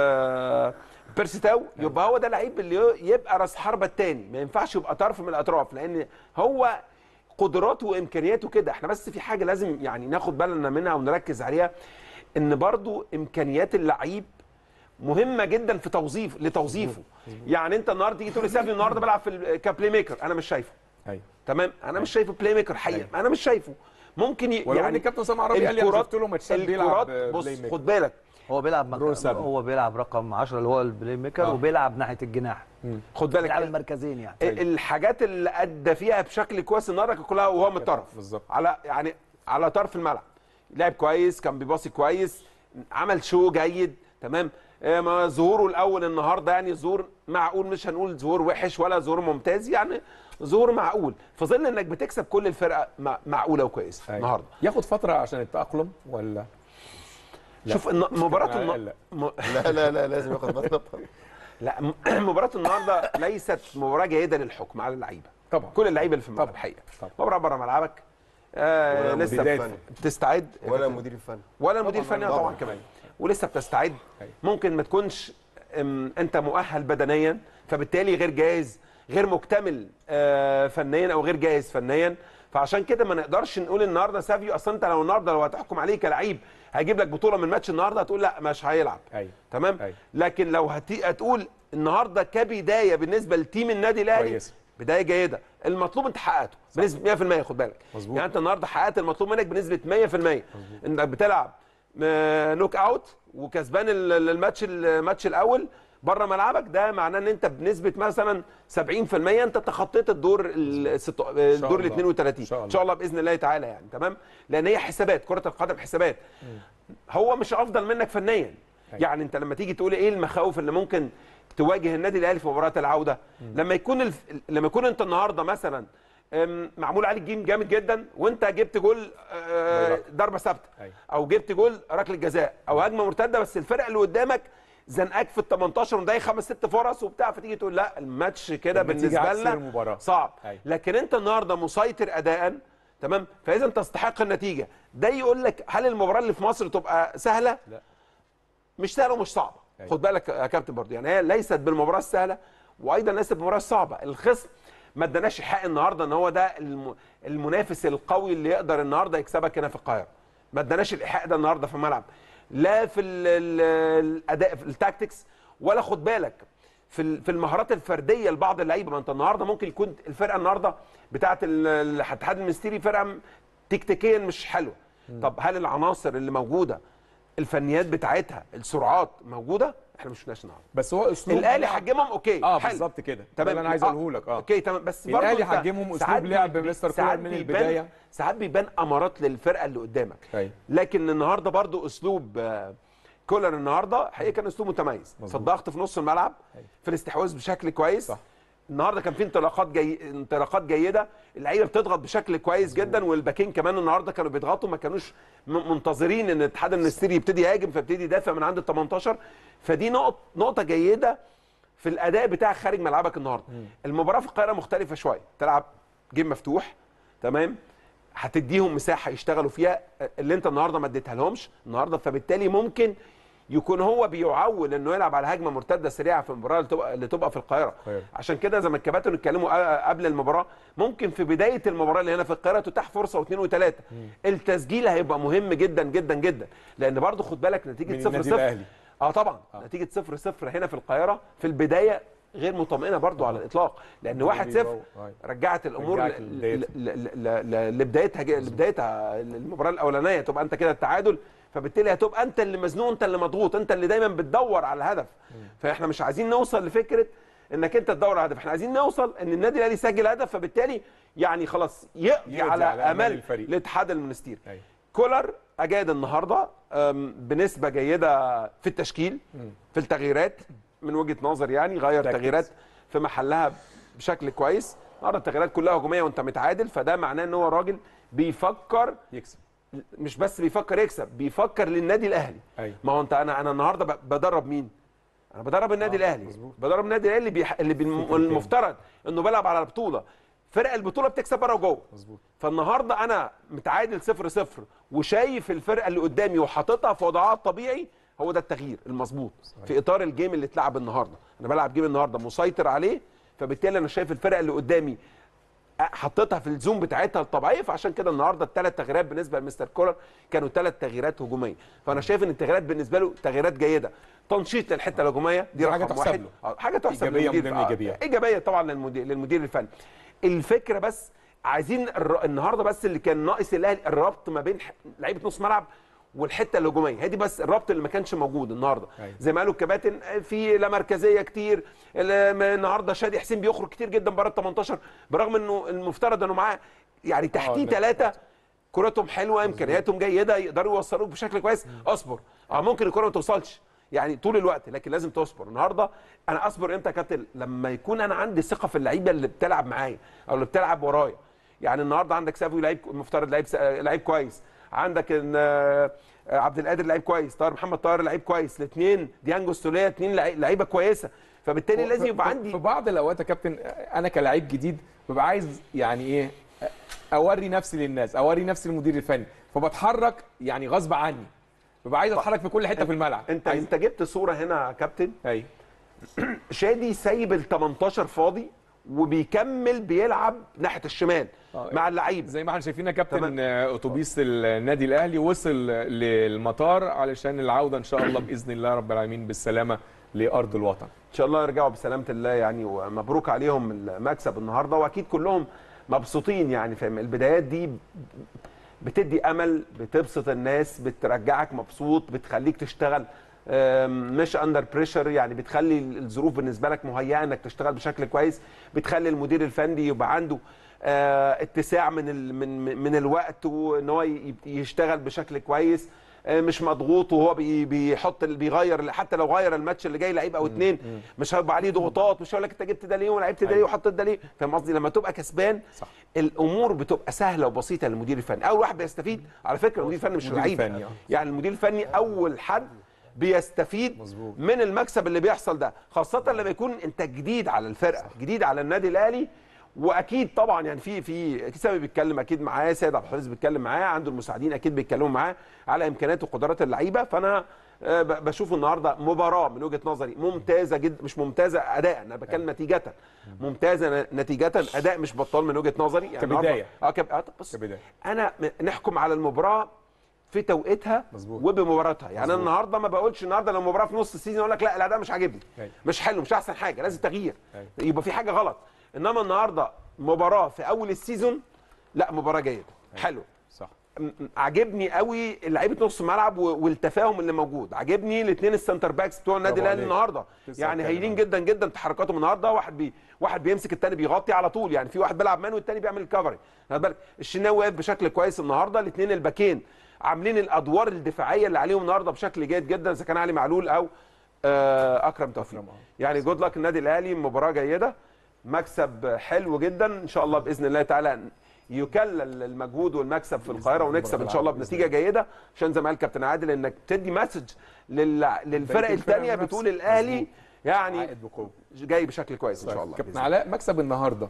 ب بيرسيتاو يبقى هو ده لعيب اللي يبقى راس حربه الثاني ما ينفعش يبقى طرف من الاطراف لان هو قدراته وامكانياته كده احنا بس في حاجه لازم يعني ناخد بالنا منها ونركز عليها ان برضو امكانيات اللعيب مهمه جدا في توظيف لتوظيفه يعني انت النهارده تيجي تقول لي سافي النهارده بلعب في ال- كبلاي ميكر انا مش شايفه ايوه تمام انا مش شايفه بلاي ميكر حقيقه انا مش شايفه ممكن ي... ولو ان كابتن اسامه عربي قال لي انا الكرات- شفت له ماتشات بيلعب الكرات بص بلاي ميكر. خد بالك هو بيلعب مك... برو سابع. هو بيلعب رقم 10 اللي هو البلاي ميكر آه. وبيلعب ناحيه الجناح خد بالك بيلعب المركزين يعني الحاجات اللي ادى فيها بشكل كويس النهارده كانت كلها وهو من الطرف بالظبط. على يعني على طرف الملعب لعب كويس كان بيباصي كويس عمل شو جيد تمام آه، ما ظهوره الاول النهارده يعني ظهور معقول مش هنقول ظهور وحش ولا ظهور ممتاز يعني ظهور معقول في ظل انك بتكسب كل الفرقه مع- معقوله وكويسه أيوة. النهارده ياخد فتره عشان التاقلم ولا لا. شوف الن- مباراه لا، الن... لا. م... لا لا لا لازم ياخد مطلب لا م- مباراه النهارده ليست مباراه جيده للحكم على اللعيبه طبعا كل اللعيبه اللي في الملعب طبعا. الحقيقه طبعا. مباراه بره ملعبك آه ولا لسه مدير بت- فني. بتستعد ولا المدير الفني ولا المدير الفني طبعا, طبعاً. كمان ولسه بتستعد أيوة. ممكن ما تكونش أم، انت مؤهل بدنيا فبالتالي غير جاهز غير مكتمل آه، فنيا او غير جاهز فنيا فعشان كده ما نقدرش نقول النهارده سافيو اصلا انت لو النهارده لو هتحكم عليه كلعيب هيجيب لك بطوله من ماتش النهارده هتقول لا مش هيلعب ايوه تمام أيوة. لكن لو هتي... هتقول النهارده كبدايه بالنسبه لتيم النادي الاهلي كويسة. بدايه جيده المطلوب انت حققته بنسبه 100% خد بالك مظبوط. يعني انت النهارده حققت المطلوب منك بنسبه 100% انك بتلعب آه، نوك اوت وكسبان ال- ال- الماتش الماتش الاول بره ملعبك ده معناه ان انت بنسبه مثلا 70% انت تخطيت الدور الست... الدور ال الله. 32 إن شاء الله. ان شاء الله باذن الله تعالى يعني تمام لان هي حسابات كره القدم حسابات هو مش افضل منك فنيا يعني انت لما تيجي تقول ايه المخاوف اللي ممكن تواجه النادي الاهلي في مباراه العوده لما يكون الف... لما يكون انت النهارده مثلا أم، معمول عليك جيم جامد جدا وانت جبت جول آه، بيرق. ضربه ثابته أيوة. او جبت جول ركله جزاء او هجمه مرتده بس الفرق اللي قدامك زنقاك في ال 18 ومضايق خمس ست فرص وبتاع فتيجي تقول لا الماتش كده النتيجة بالنسبه عكس لنا المباراة. صعب أيوة. لكن انت النهارده مسيطر اداء تمام فاذا تستحق النتيجه ده يقول لك هل المباراه اللي في مصر تبقى سهله لا. مش سهله ومش صعبه أيوة. خد بالك يا كابتن برضه يعني هي ليست بالمباراه السهله وايضا ليست بالمباراه الصعبه الخصم ما اداناش حق النهارده ان هو ده الم... المنافس القوي اللي يقدر النهارده يكسبك هنا في القاهره ما اداناش الايحاء ده النهارده في الملعب لا في ال... ال... الاداء في التاكتكس ولا خد بالك في ال- في المهارات الفرديه لبعض اللعيبه ما انت النهارده ممكن يكون الفرقه النهارده بتاعه ال- الاتحاد المنستيري فرقه م- تكتيكيا مش حلوه طب هل العناصر اللي موجوده الفنيات بتاعتها السرعات موجوده احنا مش شفناش النهارده بس هو اسلوب الاهلي لعب- حجمهم اوكي اه حلو. بالظبط كده ده تمام اللي انا عايز آه، اقوله لك اه اوكي تمام بس برضه الاهلي أنت حجمهم ساعات اسلوب لعب بي- مستر ساعات كولر من بيبان- البدايه ساعات بيبان امارات للفرقه اللي قدامك أيوة. لكن النهارده برضو اسلوب آه، كولر النهارده حقيقه كان اسلوب متميز في الضغط في نص الملعب في الاستحواذ بشكل كويس صح. النهارده كان في انطلاقات جي... انطلاقات جيده اللعيبه بتضغط بشكل كويس جدا والباكين كمان النهارده كانوا بيضغطوا ما كانوش م- منتظرين ان الاتحاد المنستيري يبتدي يهاجم فيبتدي يدافع من عند ال 18 فدي نقط نقطه جيده في الاداء بتاعك خارج ملعبك النهارده المباراه في القاهره مختلفه شويه تلعب جيم مفتوح تمام هتديهم مساحه يشتغلوا فيها اللي انت النهارده ما اديتها لهمش النهارده فبالتالي ممكن يكون هو بيعول انه يلعب على هجمه مرتده سريعه في المباراه اللي تبقى اللي تبقى في القاهره القاهرة. عشان كده زي ما الكباتن اتكلموا آه، قبل المباراه ممكن في بدايه المباراه اللي هنا في القاهره تتاح فرصه واثنين وثلاثه التسجيل هيبقى مهم جدا جدا جدا لان برضو خد بالك نتيجه من 0 النادي 0 الأهلي. اه طبعا نتيجه 0 0 هنا في القاهره في البدايه غير مطمئنه برضو على الاطلاق لان 1 0 أيوة. رجعت الامور رجعك ل- لبدايتها. ل- ل- ل- لبدايتها ج- لبدايتها المباراه الاولانيه تبقى انت كده التعادل فبالتالي هتبقى انت اللي مزنوق انت اللي مضغوط انت اللي دايما بتدور على الهدف فاحنا مش عايزين نوصل لفكره انك انت تدور على هدف احنا عايزين نوصل ان النادي الاهلي يسجل هدف فبالتالي يعني خلاص يقضي يقضي على على آمال امال الفريق. الاتحاد المنستيري أيوة. كولر اجاد النهارده أم، بنسبه جيده في التشكيل في التغييرات من وجهه نظر يعني غير تكتيكس. تغييرات في محلها بشكل كويس النهارده التغييرات كلها هجوميه وانت متعادل فده معناه ان هو راجل بيفكر يكسب مش بس بيفكر يكسب بيفكر للنادي الاهلي أيوة. ما هو انت انا انا النهارده ب- بدرب مين انا بدرب النادي الاهلي بدرب النادي الاهلي اللي, بيح... اللي بي... المفترض انه بيلعب على البطوله فرق البطوله بتكسب بره وجوه مظبوط فالنهارده انا متعادل صفر صفر وشايف الفرقه اللي قدامي وحاططها في وضعها الطبيعي هو ده التغيير المظبوط في اطار الجيم اللي اتلعب النهارده انا بلعب جيم النهارده مسيطر عليه فبالتالي انا شايف الفرقه اللي قدامي حطيتها في الزوم بتاعتها الطبيعيه فعشان كده النهارده الثلاث تغييرات بالنسبه لمستر كولر كانوا ثلاث تغييرات هجوميه فانا شايف ان التغييرات بالنسبه له تغييرات جيده تنشيط للحته الهجوميه دي دي حاجة رقم تحسب واحد له. آه، حاجه تحسب إيجابية للمدير من ضمن آه، الإيجابيات. ايجابيه طبعا للمدير للمدير الفني الفكره بس عايزين الر- النهارده بس اللي كان ناقص الاهلي الربط ما بين ح- لعيبه نص ملعب والحته الهجوميه هي دي بس الربط اللي ما كانش موجود النهارده أيوة. زي ما قالوا الكباتن آه، في لا مركزيه كتير ال- م- النهارده شادي حسين بيخرج كتير جدا بره ال 18 برغم انه المفترض انه معاه يعني تحتيه لا. ثلاثه كرتهم حلوه امكانياتهم جيده يقدروا يوصلوك بشكل كويس اصبر اه ممكن الكره ما توصلش يعني طول الوقت لكن لازم تصبر النهارده انا اصبر امتى يا كابتن لما يكون انا عندي ثقه في اللعيبه اللي بتلعب معايا او اللي بتلعب ورايا يعني النهارده عندك سافيو لعيب المفترض لعيب س- لعيب كويس عندك ان آه، آه، عبد القادر لعيب كويس طاهر محمد طاهر لعيب كويس الاثنين ديانجو ستوليه اثنين لعيبه كويسه فبالتالي لازم يبقى في- عندي في بعض الاوقات يا كابتن انا كلاعب جديد ببقى عايز يعني ايه اوري نفسي للناس اوري نفسي للمدير الفني فبتحرك يعني غصب عني ببقى عايز اتحرك في كل حته في الملعب انت عايز انت جبت صوره هنا يا كابتن ايوه شادي سايب ال 18 فاضي وبيكمل بيلعب ناحيه الشمال آه. مع اللعيبه زي ما احنا شايفين يا كابتن تمام. آه، اتوبيس النادي الاهلي وصل للمطار علشان العوده ان شاء الله باذن الله رب العالمين بالسلامه لارض الوطن ان شاء الله يرجعوا بسلامه الله يعني ومبروك عليهم المكسب النهارده واكيد كلهم مبسوطين يعني فاهم البدايات دي بتدي امل بتبسط الناس بترجعك مبسوط بتخليك تشتغل آم، مش اندر بريشر يعني بتخلي الظروف بالنسبه لك مهيئه انك تشتغل بشكل كويس بتخلي المدير الفني يبقى عنده آه، اتساع من ال من من الوقت وان هو ي- يشتغل بشكل كويس آه، مش مضغوط وهو بي- بيحط ال- بيغير حتى لو غير الماتش اللي جاي لعيب او اتنين مش هيبقى عليه ضغوطات مش هيقول لك انت جبت ده ليه ولعبت ده ليه وحطيت ده ليه فاهم قصدي لما تبقى كسبان صح. الامور بتبقى سهله وبسيطه للمدير الفني اول واحد بيستفيد على فكره المدير الفني مش المدير لعيب الفني، آه. يعني المدير الفني اول حد بيستفيد مظبوط. من المكسب اللي بيحصل ده خاصه لما يكون انت جديد على الفرقه جديد على النادي الاهلي واكيد طبعا يعني في في اكيد سامي بيتكلم اكيد معاه سيد عبد الحفيظ بيتكلم معاه عنده المساعدين اكيد بيتكلموا معاه على امكانيات وقدرات اللعيبه فانا آه، ب- بشوف النهارده مباراه من وجهه نظري ممتازه جدا مش ممتازه اداء انا بتكلم نتيجه ممتازه ن- نتيجه اداء مش بطال من وجهه نظري يعني كبداية. النهاردة- اه كب... آه طب بص كبداية. انا م- نحكم على المباراه في توقيتها مظبوط. وبمباراتها يعني مظبوط. انا النهارده ما بقولش النهارده لو المباراه في نص السيزون اقول لك لا الاداء مش عاجبني أيوة. مش حلو مش احسن حاجه لازم تغيير أيوة. يبقى في حاجه غلط انما النهارده مباراه في اول السيزون لا مباراه جيده حلو صح م- م- عاجبني قوي لعيبه نص الملعب و- والتفاهم اللي موجود عاجبني الاثنين السنتر باكس بتوع النادي برافو الاهلي عليك. النهارده لسه يعني هتكلم هايلين عنه. جدا جدا تحركاتهم النهارده واحد بي واحد بيمسك الثاني بيغطي على طول يعني في واحد بيلعب مان والثاني بيعمل الكفري خد بالك الشناوي واقف بشكل كويس النهارده الاثنين الباكين عاملين الادوار الدفاعيه اللي عليهم النهارده بشكل جيد جدا اذا كان علي معلول او آه، اكرم توفيق أكرم، آه. يعني جود لك النادي الاهلي مباراه جيده مكسب حلو جدا ان شاء الله باذن الله تعالى يكلل المجهود والمكسب في القاهره ونكسب ان شاء الله بنتيجه جيده عشان زي ما قال كابتن عادل انك تدي مسج لل... للفرق الفرق الثانيه نفسها. بتقول الاهلي مظبوط. يعني عائد بقوه جاي بشكل كويس ان شاء الله كابتن بإذن علاء مكسب النهارده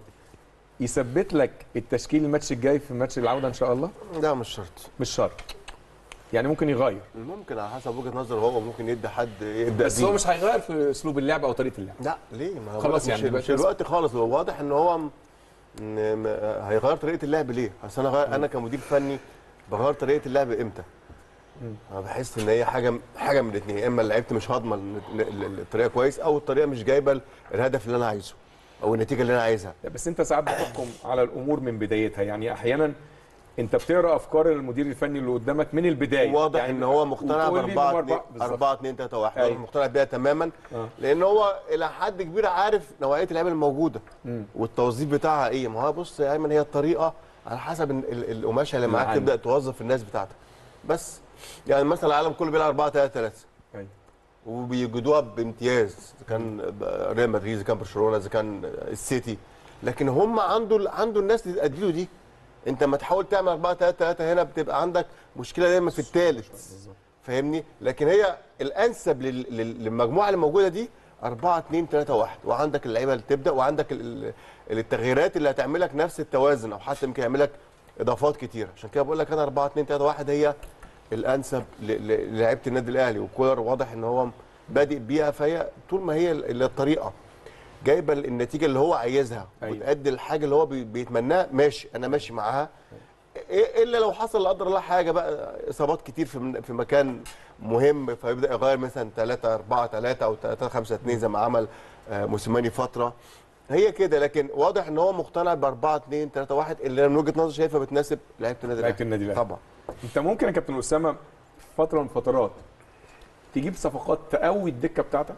يثبت لك التشكيل الماتش الجاي في ماتش العوده ان شاء الله لا مش شرط مش شرط يعني ممكن يغير ممكن على حسب وجهه نظر هو ممكن يدي حد يبدا بس هو مش هيغير في اسلوب اللعب او طريقه اللعب لا ليه ما هو خلاص خلاص يعني يعني دلوقتي مش بس- الوقت خالص هو واضح ان هو م- م- هيغير طريقه اللعب ليه اصل انا غير انا كمدير فني بغير طريقه اللعب امتى انا بحس ان هي حاجه حاجه من الاثنين يا اما لعبت مش هضمن ال- ال- الطريقه كويس او الطريقه مش جايبه الهدف اللي انا عايزه او النتيجه اللي انا عايزها لا، بس انت ساعات بتحكم على الامور من بدايتها يعني احيانا انت بتقرا افكار المدير الفني اللي قدامك من البدايه واضح يعني ان هو مقتنع ب وتقول لي 4 إنهم 2 بالظبط. 4 2 3 1 أيوة. مقتنع بيها تماما آه. لان هو الى حد كبير عارف نوعيه اللعيبه الموجوده والتوظيف بتاعها ايه ما هو بص يا ايمن هي الطريقه على حسب ال- ال- القماشه اللي معاك عندك. تبدا توظف الناس بتاعتك بس يعني مثلا العالم كله بيلعب 4 3 3 أيوة. وبيجدوها بامتياز اذا كان ريال مدريد اذا كان برشلونه اذا كان السيتي لكن هم عنده عنده الناس اللي تأدي له دي انت لما تحاول تعمل 4 3 3 هنا بتبقى عندك مشكله دايما في الثالث فاهمني لكن هي الانسب لل- لل- للمجموعه اللي موجوده دي 4 2 3 1 وعندك اللعيبه اللي تبدا وعندك ال- ال- التغييرات اللي هتعمل لك نفس التوازن او حتى يمكن يعمل لك اضافات كتيره عشان كده بقول لك انا 4 2 3 1 هي الانسب ل- ل- للعيبه النادي الاهلي وكولر واضح ان هو بادئ بيها فهي طول ما هي ال- الطريقه جايبه النتيجه اللي هو عايزها أيوة. وتأدي الحاجه اللي هو بي- بيتمناها ماشي انا ماشي معاها إيه- الا لو حصل لا قدر الله حاجه بقى اصابات كتير في من- في مكان مهم فيبدا يغير مثلا 3 4 3 او 3 5 2 زي ما عمل آه، موسيماني فتره هي كده لكن واضح ان هو مقتنع ب 4 2 3 1 اللي انا من وجهه نظري شايفها بتناسب لعيبه النادي لعيبه الاهلي النادي الاهلي طبعا انت ممكن يا كابتن اسامه في فتره من فترات تجيب صفقات تقوي الدكه بتاعتك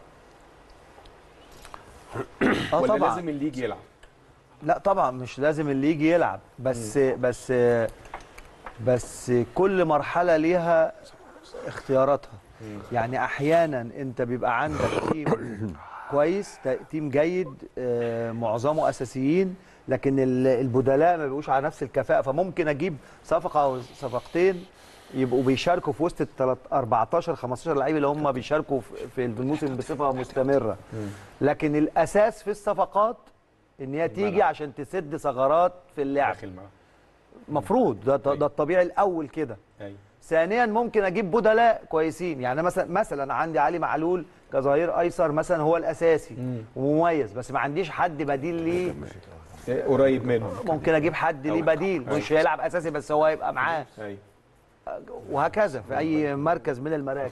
اه ولا طبعا لازم اللي يجي يلعب لا طبعا مش لازم اللي يجي يلعب بس بس بس كل مرحله ليها اختياراتها يعني احيانا انت بيبقى عندك تيم كويس ت- تيم جيد آه، معظمه اساسيين لكن ال- البدلاء ما بيبقوش على نفس الكفاءه فممكن اجيب صفقه او صفقتين يبقوا بيشاركوا في وسط ال 14 15 لعيب اللي هم بيشاركوا في- في الموسم بصفه مستمره لكن الاساس في الصفقات ان هي تيجي عشان تسد ثغرات في اللعب داخل معاه مفروض ده, ده الطبيعي الاول كده ايوه ثانيا ممكن اجيب بدلاء كويسين يعني مثلا مثلا عندي علي معلول كظهير ايسر مثلا هو الاساسي ومميز بس ما عنديش حد بديل ليه إيه، قريب منهم ممكن اجيب حد ليه بديل مش هيلعب اساسي بس هو هيبقى معاه ايوه وهكذا في اي مركز من المراكز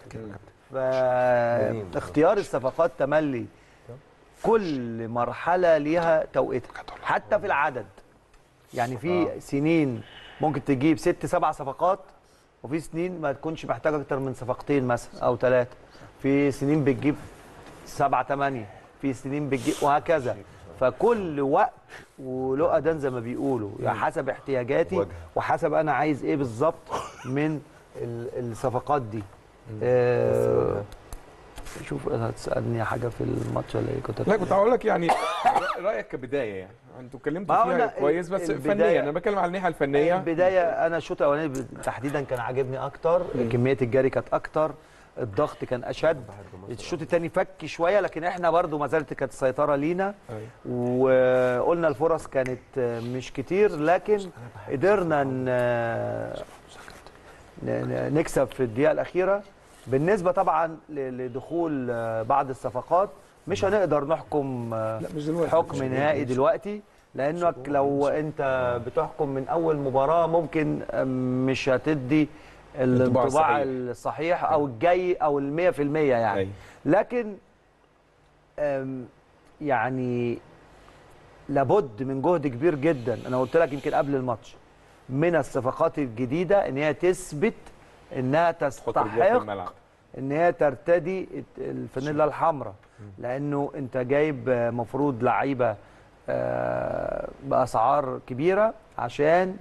فاختيار الصفقات تملي كل مرحله ليها توقيتها حتى في العدد يعني في سنين ممكن تجيب ست سبع صفقات وفي سنين ما تكونش محتاج اكتر من صفقتين مثلا او ثلاثه في سنين بتجيب سبعة ثمانية في سنين بتجيب وهكذا فكل وقت وله اذان زي ما بيقولوا يعني حسب احتياجاتي وحسب انا عايز ايه بالظبط من ال- الصفقات دي آه شوف هتسالني حاجه في الماتش ولا ايه كنت لا كنت هقول لك يعني رايك كبدايه يعني انتوا اتكلمتوا ما هو فيها أنا كويس بس البداية- فنيا انا بتكلم على الناحيه الفنيه البدايه انا الشوط الاولاني ب- تحديدا كان عاجبني اكتر كميه الجري كانت اكتر الضغط كان اشد الشوط الثاني فك شويه لكن احنا برضو ما زالت كانت السيطره لينا أيوة. وقلنا الفرص كانت مش كتير لكن قدرنا ن- ن- نكسب في الدقيقه الاخيره بالنسبه طبعا ل- لدخول بعض الصفقات مش هنقدر نحكم لا مش دلوقتي حكم نهائي دلوقتي لانك لو انت بتحكم من اول مباراه ممكن مش هتدي الانطباع الصحيح. الصحيح او الجاي او ال 100% يعني أيوة. لكن أم، يعني لابد من جهد كبير جدا انا قلت لك يمكن قبل الماتش من الصفقات الجديده ان هي تثبت انها تحط رجلها في تستحق الملعب ان هي ترتدي الفانيلا الحمراء لانه انت جايب آه، مفروض لعيبه آه، باسعار كبيره عشان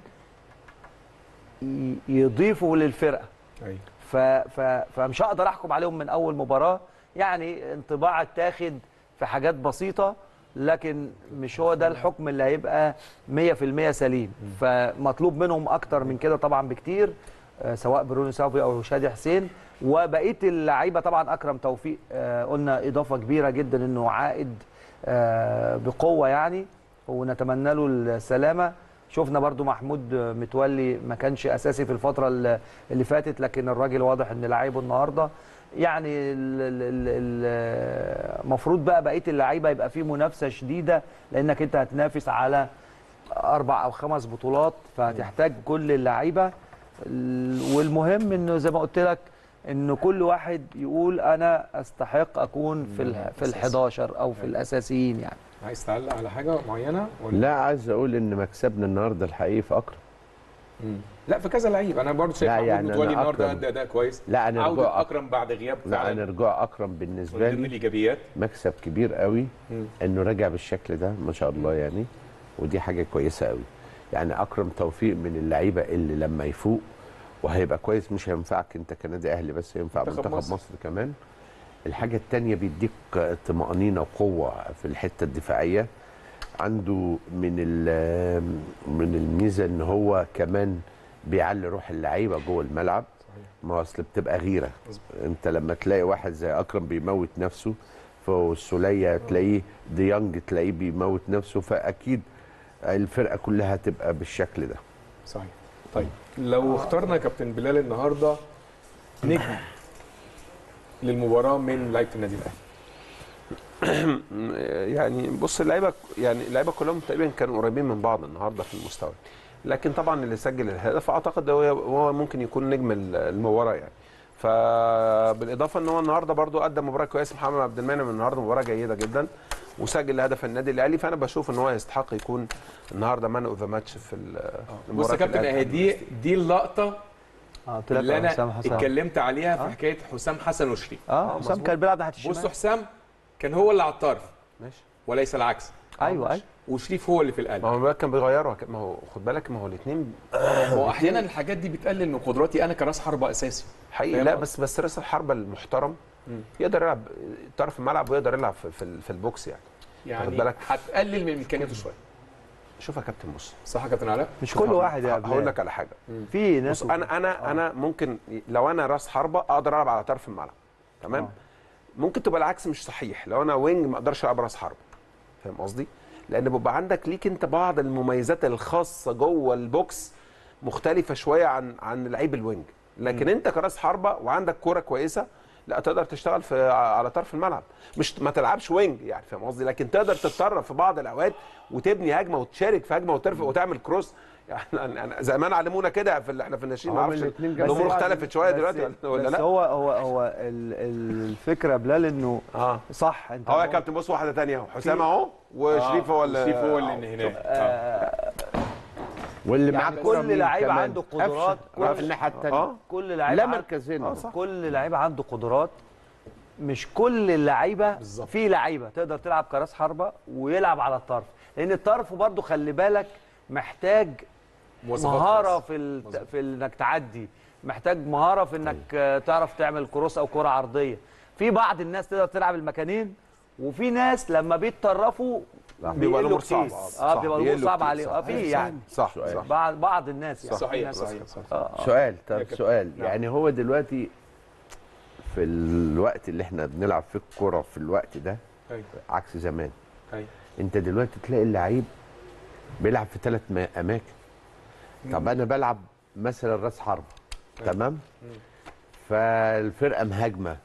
ي- يضيفوا للفرقه ايوه ف ف فمش هقدر احكم عليهم من اول مباراه يعني انطباع اتاخد في حاجات بسيطه لكن مش هو ده الحكم اللي هيبقى 100% سليم فمطلوب منهم اكتر من كده طبعا بكتير آه، سواء برونو سافي او شادي حسين وبقيه اللعيبه طبعا اكرم توفيق آه، قلنا اضافه كبيره جدا انه عائد آه، بقوه يعني ونتمنى له السلامه شفنا برضو محمود متولي ما كانش اساسي في الفتره اللي اللي فاتت لكن الراجل واضح ان لعيبه النهارده يعني المفروض بقى بقيه اللعيبه يبقى فيه منافسه شديده لانك انت هتنافس على اربع او خمس بطولات فهتحتاج كل اللعيبه ال- والمهم انه زي ما قلت لك انه كل واحد يقول انا استحق اكون في ال في ال11 او في الاساسيين يعني عايز تعلق على حاجه معينه ولا لا عايز اقول ان مكسبنا النهارده الحقيقي في اكرم مم. لا في كذا لعيب انا برضه شايف لا، محمود يعني متولي أنا النهارده أكرم. ادى اداء كويس لا انا عوده رجوع اكرم بعد غياب لا فعلا انا رجوع اكرم بالنسبه من ضمن لي الايجابيات مكسب كبير قوي مم. انه رجع بالشكل ده ما شاء الله يعني ودي حاجه كويسه قوي يعني اكرم توفيق من اللعيبه اللي لما يفوق وهيبقى كويس مش هينفعك انت كنادي اهلي بس هينفع منتخب منتخب مصر. مصر, مصر كمان الحاجه الثانيه بيديك طمانينه وقوه في الحته الدفاعيه عنده من ال- من الميزه ان هو كمان بيعلي روح اللعيبه جوه الملعب ما اصل بتبقى غيره انت لما تلاقي واحد زي اكرم بيموت نفسه فالسوليه تلاقيه ديانج تلاقيه بيموت نفسه فاكيد الفرقه كلها هتبقى بالشكل ده صحيح طيب لو اخترنا كابتن بلال النهارده نجم للمباراه من لعيبه النادي الاهلي يعني بص اللعيبه يعني اللعيبه كلهم تقريبا كانوا قريبين من بعض النهارده في المستوى لكن طبعا اللي سجل الهدف اعتقد هو هو ممكن يكون نجم المباراه يعني فبالاضافه ان هو النهارده برضو ادى مباراه كويسه محمد عبد المنعم النهارده مباراه جيده جدا وسجل هدف النادي الاهلي فانا بشوف ان هو يستحق يكون النهارده مان اوف ذا ماتش في ال- بص المباراه يا كابتن اهي دي دي اللقطه اه قلت لك اللي انا حسام حسن اتكلمت عليها في آه. حكايه حسام حسن وشريف اه حسام كان بيلعب ناحيه بصوا الشمال حسام كان هو اللي على الطرف ماشي وليس العكس ايوه ايوه وشريف هو اللي في القلب ما هو بقى كان بيغيره ما هو خد بالك ما هو الاثنين هو احيانا الحاجات دي بتقلل من قدراتي انا كراس حربه اساسي حقيقي فاهم لا قصدي؟ بس بس راس الحربه المحترم يقدر يلعب طرف الملعب ويقدر يلعب في, في, في البوكس يعني يعني واخد بالك؟ هتقلل من امكانياته شويه شوف يا كابتن بص صح يا كابتن علاء مش كل واحد يا هقول بلال. لك على حاجه في ناس بص انا انا انا ممكن لو انا راس حربه اقدر العب على طرف الملعب تمام آه. ممكن تبقى العكس مش صحيح لو انا وينج ما اقدرش العب راس حربه فاهم قصدي لان بيبقى عندك ليك انت بعض المميزات الخاصه جوه البوكس مختلفه شويه عن عن لعيب الوينج لكن انت كراس حربه وعندك كوره كويسه لا تقدر تشتغل في على طرف الملعب مش ما تلعبش وينج يعني فاهم قصدي لكن تقدر تتطرف في بعض الاوقات وتبني هجمه وتشارك في هجمه وترفع وتعمل كروس يعني أنا- زمان علمونا كده في ال- احنا في الناشئين ما هو اعرفش الاتنين جنب الامور بعض. اختلفت شويه بس- دلوقتي ولا- ولا بس لا هو هو هو ال- ال- الفكره يا بلال انه اه صح انت اهو يا كابتن بص واحده ثانيه اهو حسام اهو وشريف هو اللي شريف هو اللي هناك آه. واللي معاه يعني كرة كل مين لعيب كمان؟ عنده قدرات قفشة. كل- في الناحيه الثانيه اه كل لعيب لا عن- مركز هنا آه، كل لعيب عنده قدرات مش كل اللعيبه بالظبط. في لعيبه تقدر تلعب كراس حربه ويلعب على الطرف لان الطرف برضو خلي بالك محتاج مواصفات مهاره خاصة. في ال... في انك تعدي محتاج مهاره في انك آه، تعرف تعمل كروس او كره عرضيه في بعض الناس تقدر تلعب المكانين وفي ناس لما بيتطرفوا بيبقى بيقلوا الامور كتير. صعبه اه بيبقى الامور بيقلوا صعب كتير، عليه صح. اه في يعني صح سؤال. صح بعض بعض الناس يعني في صحيح ناس- صحيح صحيح آه، آه. سؤال طب كابتن. سؤال نعم. يعني هو دلوقتي في الوقت اللي احنا بنلعب فيه الكرة في الوقت ده أيوة. عكس زمان أيوة. انت دلوقتي تلاقي اللعيب بيلعب في ثلاث اماكن طب انا بلعب مثلا راس حربة تمام فالفرقه مهاجمه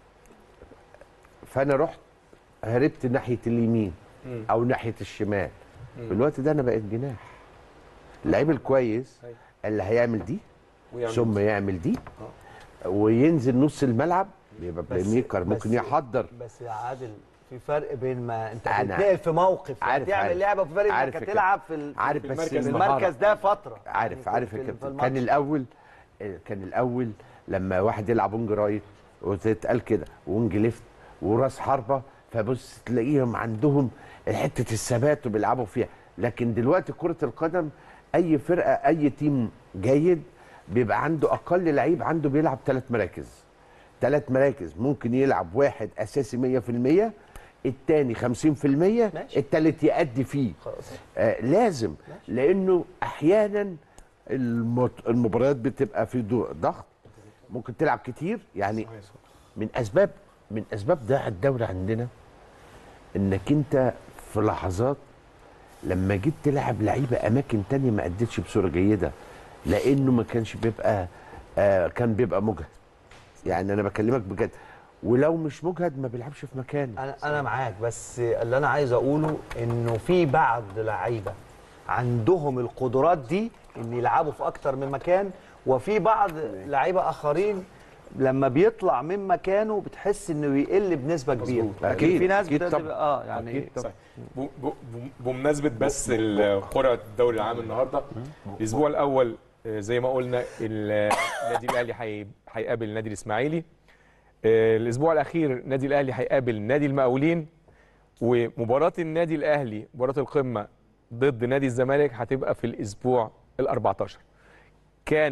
فانا رحت هربت ناحيه اليمين مم. او ناحيه الشمال في الوقت ده انا بقيت جناح اللعيب الكويس أيوة. اللي هيعمل دي ويعمل ثم يعمل دي وينزل نص الملعب بيبقى بلاي ميكر ممكن بس- يحضر بس يا عادل في فرق بين ما انت أنا بتتنقل في موقف عارف- هتعمل عارف. لعبه وفي فرق عارف انك يا هتلعب في ال- عارف في بس المركز في المهارة. المركز ده فتره عارف يعني في- عارف في يا ال- في كابتن الماتش. كان الاول كان الاول لما واحد يلعب وينج رايت وتتقال كده وينج ليفت وراس حربه فبص تلاقيهم عندهم حته الثبات وبيلعبوا فيها لكن دلوقتي كره القدم اي فرقه اي تيم جيد بيبقى عنده اقل لعيب عنده بيلعب ثلاث مراكز ثلاث مراكز ممكن يلعب واحد اساسي 100% الثاني 50% ماشي. الثالث يأدي فيه خلاص. آه لازم لانه احيانا المت- المباريات بتبقى في دو- ضغط ممكن تلعب كتير يعني من اسباب من اسباب ضياع الدوري عندنا انك انت في لحظات لما جيت تلعب لعيبه اماكن تانية ما ادتش بصوره جيده لانه ما كانش بيبقى آه كان بيبقى مجهد يعني انا بكلمك بجد ولو مش مجهد ما بيلعبش في مكانه انا انا معاك بس اللي انا عايز اقوله انه في بعض لعيبه عندهم القدرات دي ان يلعبوا في اكتر من مكان وفي بعض لعيبه اخرين لما بيطلع من مكانه بتحس انه يقل بنسبه كبيره مظبوط. لكن أكيد، في ناس أكيد بتبقى طبعاً. اه يعني أكيد طبعاً. صحيح. ب- ب- ب- بمناسبه بس ال- قرعه الدوري العام النهارده الاسبوع الاول آه، زي ما قلنا ال- النادي الاهلي هي- هيقابل النادي الاسماعيلي آه، الاسبوع الاخير النادي الاهلي هيقابل نادي المقاولين ومباراه النادي الاهلي مباراه القمه ضد نادي الزمالك هتبقى في الاسبوع ال 14 كان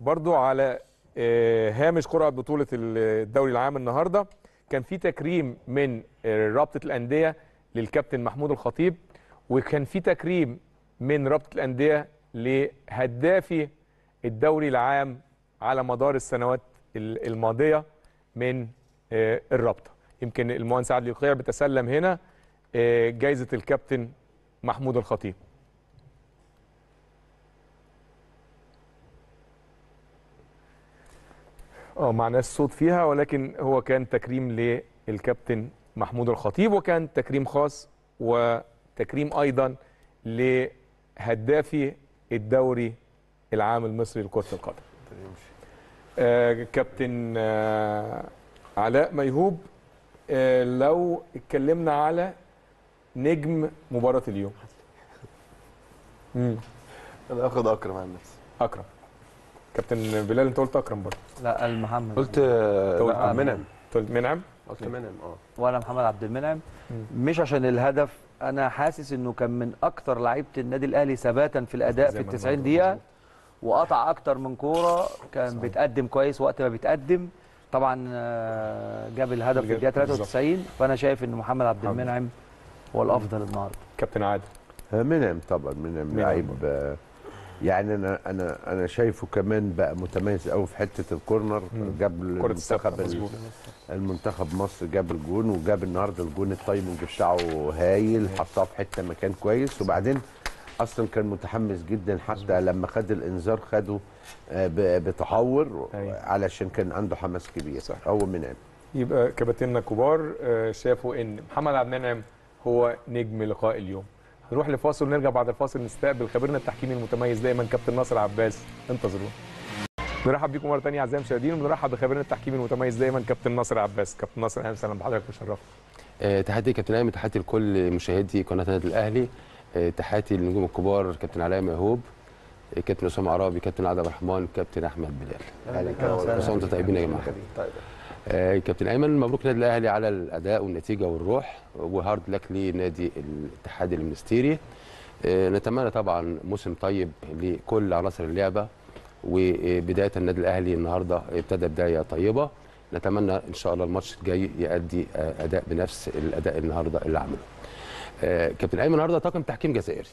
برضو على آه، هامش قرعه بطوله الدوري العام النهارده كان في تكريم من آه، رابطه الانديه للكابتن محمود الخطيب وكان في تكريم من رابطه الانديه لهدافي الدوري العام على مدار السنوات ال- الماضيه من آه، الرابطه يمكن المهندس عادل القيع بتسلم هنا آه، جايزه الكابتن محمود الخطيب اه معناش صوت فيها ولكن هو كان تكريم للكابتن محمود الخطيب وكان تكريم خاص وتكريم ايضا لهدافي الدوري العام المصري لكرة القدم. آه كابتن آه علاء ميهوب آه لو اتكلمنا على نجم مباراة اليوم. مم. انا اخد اكرم عن نفسي اكرم. كابتن بلال انت قلت اكرم برضه. لا المحمد قلت آه، قلت لا، منعم قلت منعم؟ قلت منعم اه ولا محمد عبد المنعم مش عشان الهدف انا حاسس انه كان من اكتر لعيبه النادي الاهلي ثباتا في الاداء زي في ما ال 90 أنا دقيقه وقطع اكتر من كوره كان بيتقدم كويس وقت ما بيتقدم طبعا آه، جاب الهدف في الدقيقه بالظبط. 93 فانا شايف ان محمد عبد المنعم هو الافضل النهارده كابتن عادل. آه، منعم طبعا منعم منعم لعيب برضه. آه، يعني انا انا انا شايفه كمان بقى متميز قوي في حته الكورنر مم. جاب كرة المنتخب الثابتة ال- مظبوط. المنتخب مصر جاب الجون وجاب النهارده الجون التايمنج بتاعه هايل حطها في حته مكان كويس وبعدين اصلا كان متحمس جدا حتى لما خد الانذار خده آه، ب- بتحور أيوة. علشان كان عنده حماس كبير صح. هو منعم يبقى كباتننا كبار آه، شافوا ان محمد عبد المنعم هو نجم لقاء اليوم نروح لفاصل ونرجع بعد الفاصل نستقبل خبيرنا التحكيمي المتميز دايما كابتن ناصر عباس انتظرونا نرحب بيكم مره ثانيه اعزائي المشاهدين ونرحب بخبيرنا التحكيمي المتميز دايما كابتن ناصر عباس كابتن ناصر اهلا وسهلا بحضرتك مشرف آه، تحياتي يا كابتن ايمن تحياتي لكل مشاهدي قناه النادي الاهلي آه، تحياتي للنجوم الكبار كابتن علاء ميهوب آه، كابتن اسامه عرابي كابتن عادل عبد الرحمن كابتن احمد بلال أهلا كل وسهلا. سنه وانتم طيبين يا جماعه آه، كابتن ايمن مبروك النادي الاهلي على الاداء والنتيجه والروح وهارد لك لنادي الاتحاد المنستيري آه، نتمنى طبعا موسم طيب لكل عناصر اللعبه وبدايه النادي الاهلي النهارده ابتدى بدايه طيبه نتمنى ان شاء الله الماتش الجاي يؤدي آه، اداء بنفس الاداء النهارده اللي عمله آه، كابتن ايمن النهارده طاقم تحكيم جزائري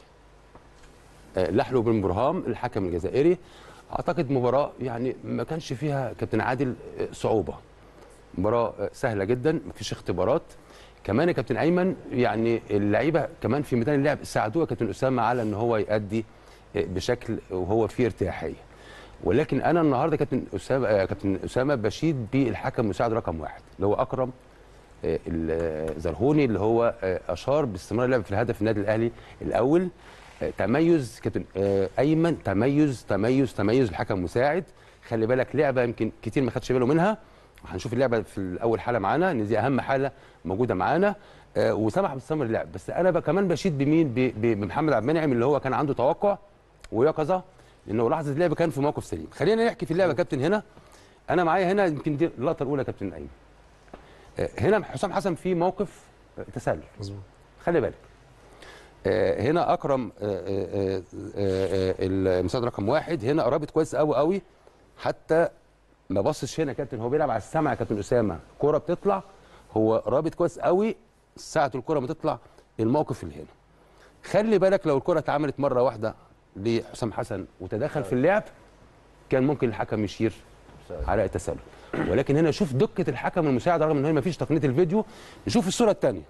آه، لحلو بن برهام الحكم الجزائري اعتقد مباراه يعني ما كانش فيها كابتن عادل آه، صعوبه مباراه آه، سهله جدا مفيش اختبارات كمان يا كابتن ايمن يعني اللعيبه كمان في ميدان اللعب ساعدوه يا كابتن اسامه على ان هو يؤدي آه، بشكل وهو فيه ارتياحيه ولكن انا النهارده كابتن اسامه آه، كابتن اسامه بشيد بالحكم المساعد رقم واحد اللي هو اكرم آه، الزرهوني اللي هو آه، اشار باستمرار اللعب في الهدف النادي الاهلي الاول آه، تميز كابتن آه، ايمن تميز تميز تميز الحكم المساعد خلي بالك لعبه يمكن كتير ما خدش باله منها هنشوف اللعبه في الاول حاله معانا ان دي اهم حاله موجوده معانا آه، وسمح باستمرار اللعب بس انا بقى كمان بشيد بمين ب- ب- بمحمد عبد المنعم اللي هو كان عنده توقع ويقظه لانه لحظه اللعب كان في موقف سليم خلينا نحكي في اللعبه يا كابتن هنا انا معايا هنا يمكن دي اللقطه الاولى يا كابتن ايمن آه، هنا حسام حسن في موقف آه، تسلل مظبوط خلي بالك آه، هنا اكرم آه، آه، آه، آه، المساعد رقم واحد هنا قربت كويس قوي قوي حتى ما بصش هنا يا كابتن هو بيلعب على السمع يا كابتن اسامه كوره بتطلع هو رابط كويس قوي ساعه الكوره ما تطلع الموقف اللي هنا خلي بالك لو الكره اتعملت مره واحده لحسام حسن وتدخل في اللعب كان ممكن الحكم يشير على التسلل ولكن هنا شوف دقه الحكم المساعد رغم ان هي ما فيش تقنيه الفيديو نشوف الصوره الثانيه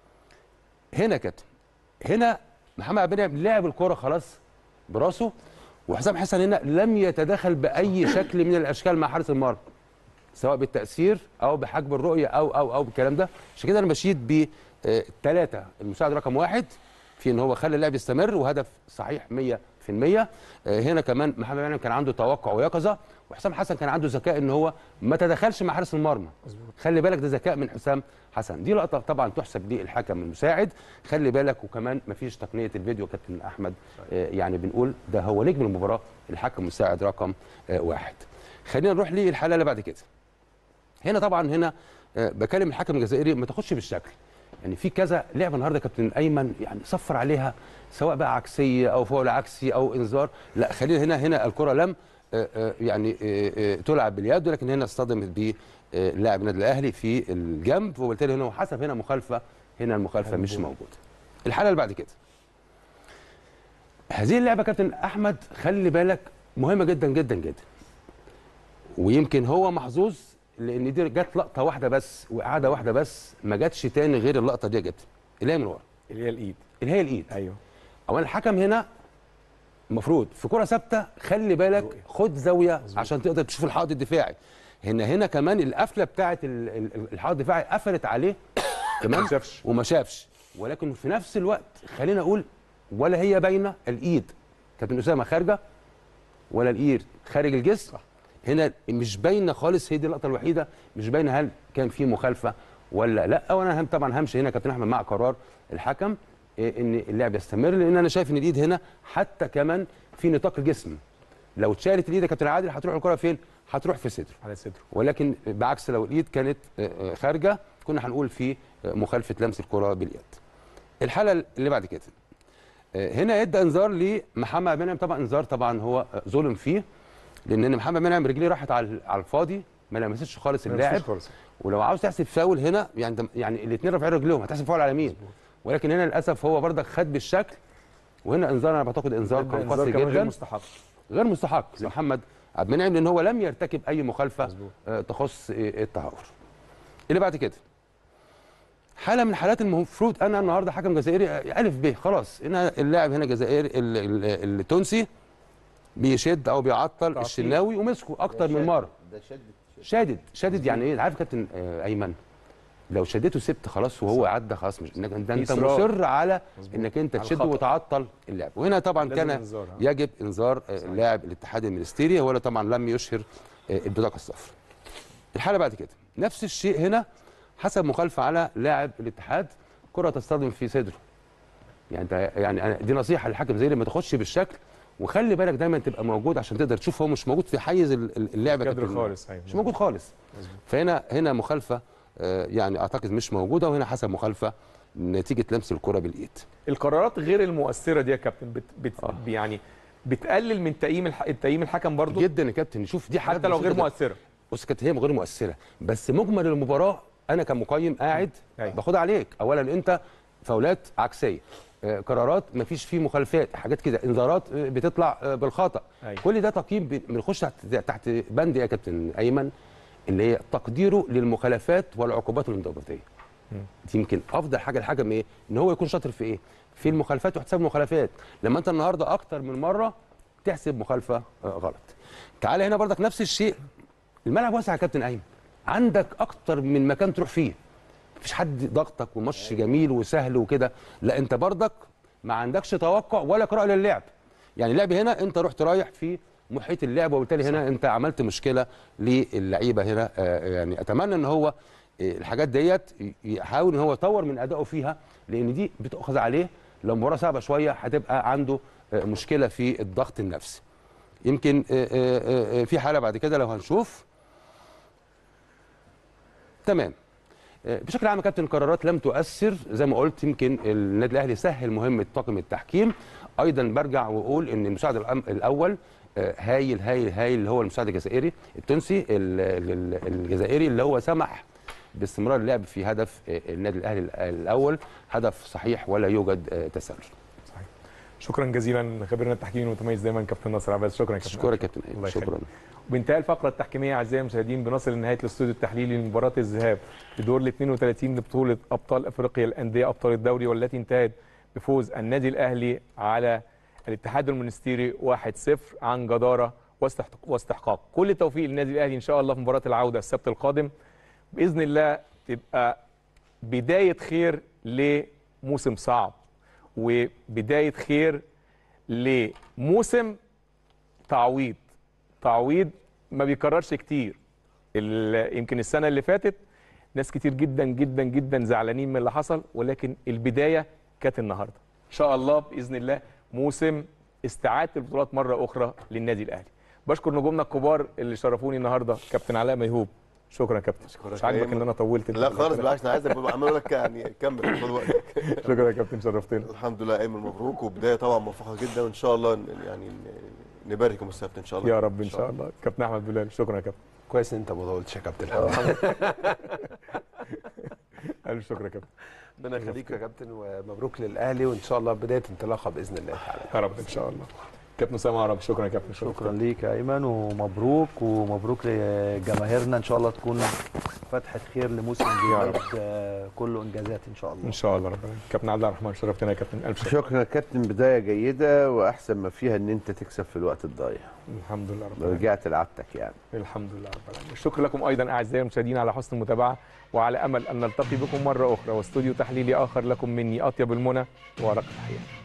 هنا يا كابتن هنا محمد عبد المنعم لعب الكوره خلاص براسه وحسام حسن هنا لم يتدخل باي شكل من الاشكال مع حارس المرمى سواء بالتاثير او بحجب الرؤيه او او او بالكلام ده عشان كده انا بشيد بثلاثه المساعد رقم واحد في ان هو خلى اللعب يستمر وهدف صحيح 100% آه، هنا كمان محمد عبد المنعم كان عنده توقع ويقظه وحسام حسن كان عنده ذكاء ان هو ما تدخلش مع حارس المرمى خلي بالك ده ذكاء من حسام حسن دي لقطه طبعا تحسب للحكم المساعد خلي بالك وكمان ما فيش تقنيه الفيديو كابتن احمد آه، يعني بنقول ده هو نجم المباراه الحكم المساعد رقم آه، واحد خلينا نروح للحاله اللي بعد كده هنا طبعا هنا آه، بكلم الحكم الجزائري ما تاخدش بالشكل يعني في كذا لعبه النهارده كابتن ايمن يعني صفر عليها سواء بقى عكسيه او فاول عكسي او انذار لا خلينا هنا هنا الكره لم آه، آه، يعني آه، آه، تلعب باليد ولكن هنا اصطدمت ب آه، لاعب النادي الاهلي في الجنب وبالتالي هنا حسب هنا مخالفه هنا المخالفه مش موجوده الحاله اللي بعد كده هذه اللعبه كابتن احمد خلي بالك مهمه جدا جدا جدا ويمكن هو محظوظ لان دي جت لقطه واحده بس وقعده واحده بس ما جاتش تاني غير اللقطه دي يا كابتن اللي هي من ورا اللي هي الايد اللي هي الايد ايوه اولا الحكم هنا المفروض في كره ثابته خلي بالك خد زاويه عشان تقدر تشوف الحائط الدفاعي هنا هنا كمان القفله بتاعه ال- ال- الحائط الدفاعي قفلت عليه تمام ما شافش. وما شافش ولكن في نفس الوقت خلينا اقول ولا هي باينه الايد كابتن اسامه خارجه ولا الايد خارج الجسم هنا مش باينه خالص هي دي اللقطه الوحيده مش باينه هل كان في مخالفه ولا لا وانا هم طبعا همشي هنا كابتن احمد مع قرار الحكم إيه، ان اللعب يستمر لان انا شايف ان الايد هنا حتى كمان في نطاق الجسم لو اتشالت الايد يا كابتن عادل هتروح الكره فين؟ هتروح في صدره على صدره ولكن بعكس لو الايد كانت آه، آه، خارجه كنا هنقول في آه، مخالفه لمس الكره باليد. الحاله اللي بعد كده آه، هنا ادى انذار لمحمد منعم طبعا انذار طبعا هو آه، ظلم فيه لان إن محمد منعم رجليه راحت على على الفاضي ما لمستش خالص ما اللاعب لمسوش خالص. ولو عاوز تحسب فاول هنا يعني ده- يعني الاثنين رافعين رجليهم هتحسب فاول على مين؟ ولكن هنا للاسف هو برضك خد بالشكل وهنا انذار انا بعتقد انذار كان انذار قاسي كمان غير جدا مستحق غير مستحق لمحمد عبد المنعم لان هو لم يرتكب اي مخالفه آه، تخص آه، التهور. اللي بعد كده حاله من حالات المفروض انا النهارده حكم جزائري آه، الف ب خلاص هنا اللاعب هنا جزائري ال- ال- التونسي بيشد او بيعطل الشناوي ومسكه اكتر من مره ده شد شادد شادد يعني ايه عارف كابتن آه، ايمن لو شدته سبت خلاص وهو عدى خلاص مش انك ده انت إصرار. مصر على مظبوط. انك انت على تشد الخطأ. وتعطل اللعب وهنا طبعا لازم كان إنذار، ها؟ يجب انذار آه، لاعب الاتحاد المنستيري هو اللي طبعا لم يشهر آه، البطاقه الصفراء الحاله بعد كده نفس الشيء هنا حسب مخالفه على لاعب الاتحاد كره تصطدم في صدره يعني انت يعني أنا دي نصيحه للحكم زي ما تخش بالشكل وخلي بالك دايما تبقى موجود عشان تقدر تشوف هو مش موجود في حيز ال- ال- اللعبه كادر كابتن. خالص، أيوة. مش موجود خالص فهنا هنا مخالفه آه، يعني اعتقد مش موجوده وهنا حسب مخالفه نتيجه لمس الكره بالايد القرارات غير المؤثره دي يا كابتن بت بت يعني بتقلل من تقييم الح... تقييم الحكم برضو جدا يا كابتن شوف دي حاجه حتى لو غير بسيطة. مؤثره بص كانت هي غير مؤثره بس مجمل المباراه انا كمقيم قاعد باخدها عليك اولا انت فاولات عكسيه آه، قرارات ما فيش فيه مخالفات حاجات كده انذارات آه، بتطلع آه، بالخطا أيوة. كل ده تقييم بي- بنخش تحت تحت بند يا كابتن ايمن اللي هي تقديره للمخالفات والعقوبات الانضباطيه دي يمكن افضل حاجه الحكم ايه ان هو يكون شاطر في ايه في المخالفات وحساب المخالفات لما انت النهارده اكتر من مره تحسب مخالفه آه، غلط تعالى هنا برضك نفس الشيء الملعب واسع يا كابتن ايمن عندك اكتر من مكان تروح فيه مفيش حد ضغطك وماتش جميل وسهل وكده لا انت برضك ما عندكش توقع ولا قراءه للعب يعني اللعب هنا انت رحت رايح في محيط اللعب وبالتالي هنا انت عملت مشكله للعيبه هنا آه، يعني اتمنى ان هو آه، الحاجات ديت يحاول ان هو يطور من ادائه فيها لان دي بتؤخذ عليه لو مباراه صعبه شويه هتبقى عنده آه، مشكله في الضغط النفسي يمكن آه، آه، آه، في حاله بعد كده لو هنشوف تمام آه، بشكل عام يا كابتن القرارات لم تؤثر زي ما قلت يمكن النادي الاهلي سهل مهمه طاقم التحكيم ايضا برجع واقول ان المساعد الأم- الاول آه، هايل هايل هايل اللي هو المساعد الجزائري التونسي ال- ال- الجزائري اللي هو سمح باستمرار اللعب في هدف آه، النادي الاهلي الاول هدف صحيح ولا يوجد آه، تسلل شكرا جزيلا خبيرنا التحكيمي المتميز دايما كابتن ناصر عباس شكرا يا كابتن شكرا يا كابتن أيمن. الله يخليك. شكرا وبانتهاء الفقره التحكيميه اعزائي المشاهدين بنصل لنهايه الاستوديو التحليلي لمباراه الذهاب لدور ال 32 لبطوله ابطال افريقيا الانديه ابطال الدوري والتي انتهت بفوز النادي الاهلي على الاتحاد المونستيري 1-0 عن جداره واستحق- واستحقاق كل التوفيق للنادي الاهلي ان شاء الله في مباراه العوده السبت القادم باذن الله تبقى بدايه خير لموسم صعب وبدايه خير لموسم تعويض تعويض ما بيكررش كتير ال- يمكن السنه اللي فاتت ناس كتير جدا جدا جدا زعلانين من اللي حصل ولكن البدايه كانت النهارده ان شاء الله باذن الله موسم استعاده البطولات مره اخرى للنادي الاهلي بشكر نجومنا الكبار اللي شرفوني النهارده كابتن علاء ميهوب شكرا يا كابتن مش عاجبك ان انا طولت لا خالص بالعكس انا عايزك بعمل لك يعني كمل خد وقتك شكرا يا كابتن شرفتنا الحمد لله ايمن مبروك وبدايه طبعا موفقه جدا وان شاء الله ن- يعني ن- نبارك يوم السبت ان شاء الله يا رب ان شاء الله كابتن احمد بلال شكرا يا كابتن كويس ان انت ما طولتش يا كابتن الف شكر يا كابتن ربنا يخليك يا كابتن ومبروك للاهلي وان شاء الله بدايه انطلاقه باذن الله تعالى يا رب ان شاء الله كابتن اسامه عرب شكرا يا كابتن شكرا ليك يا ايمن ومبروك ومبروك لجماهيرنا ان شاء الله تكون فتحه خير لموسم جديد آه، كله انجازات ان شاء الله ان شاء الله ربنا كابتن عبد الرحمن شرفتنا يا كابتن الف شكر شكرا يا كابتن بدايه جيده واحسن ما فيها ان انت تكسب في الوقت الضايع الحمد لله رب العالمين رجعت لعادتك يعني الحمد لله رب العالمين شكرا لكم ايضا اعزائي المشاهدين على حسن المتابعه وعلى امل ان نلتقي بكم مره اخرى واستوديو تحليلي اخر لكم مني اطيب المنى ورقه تحيه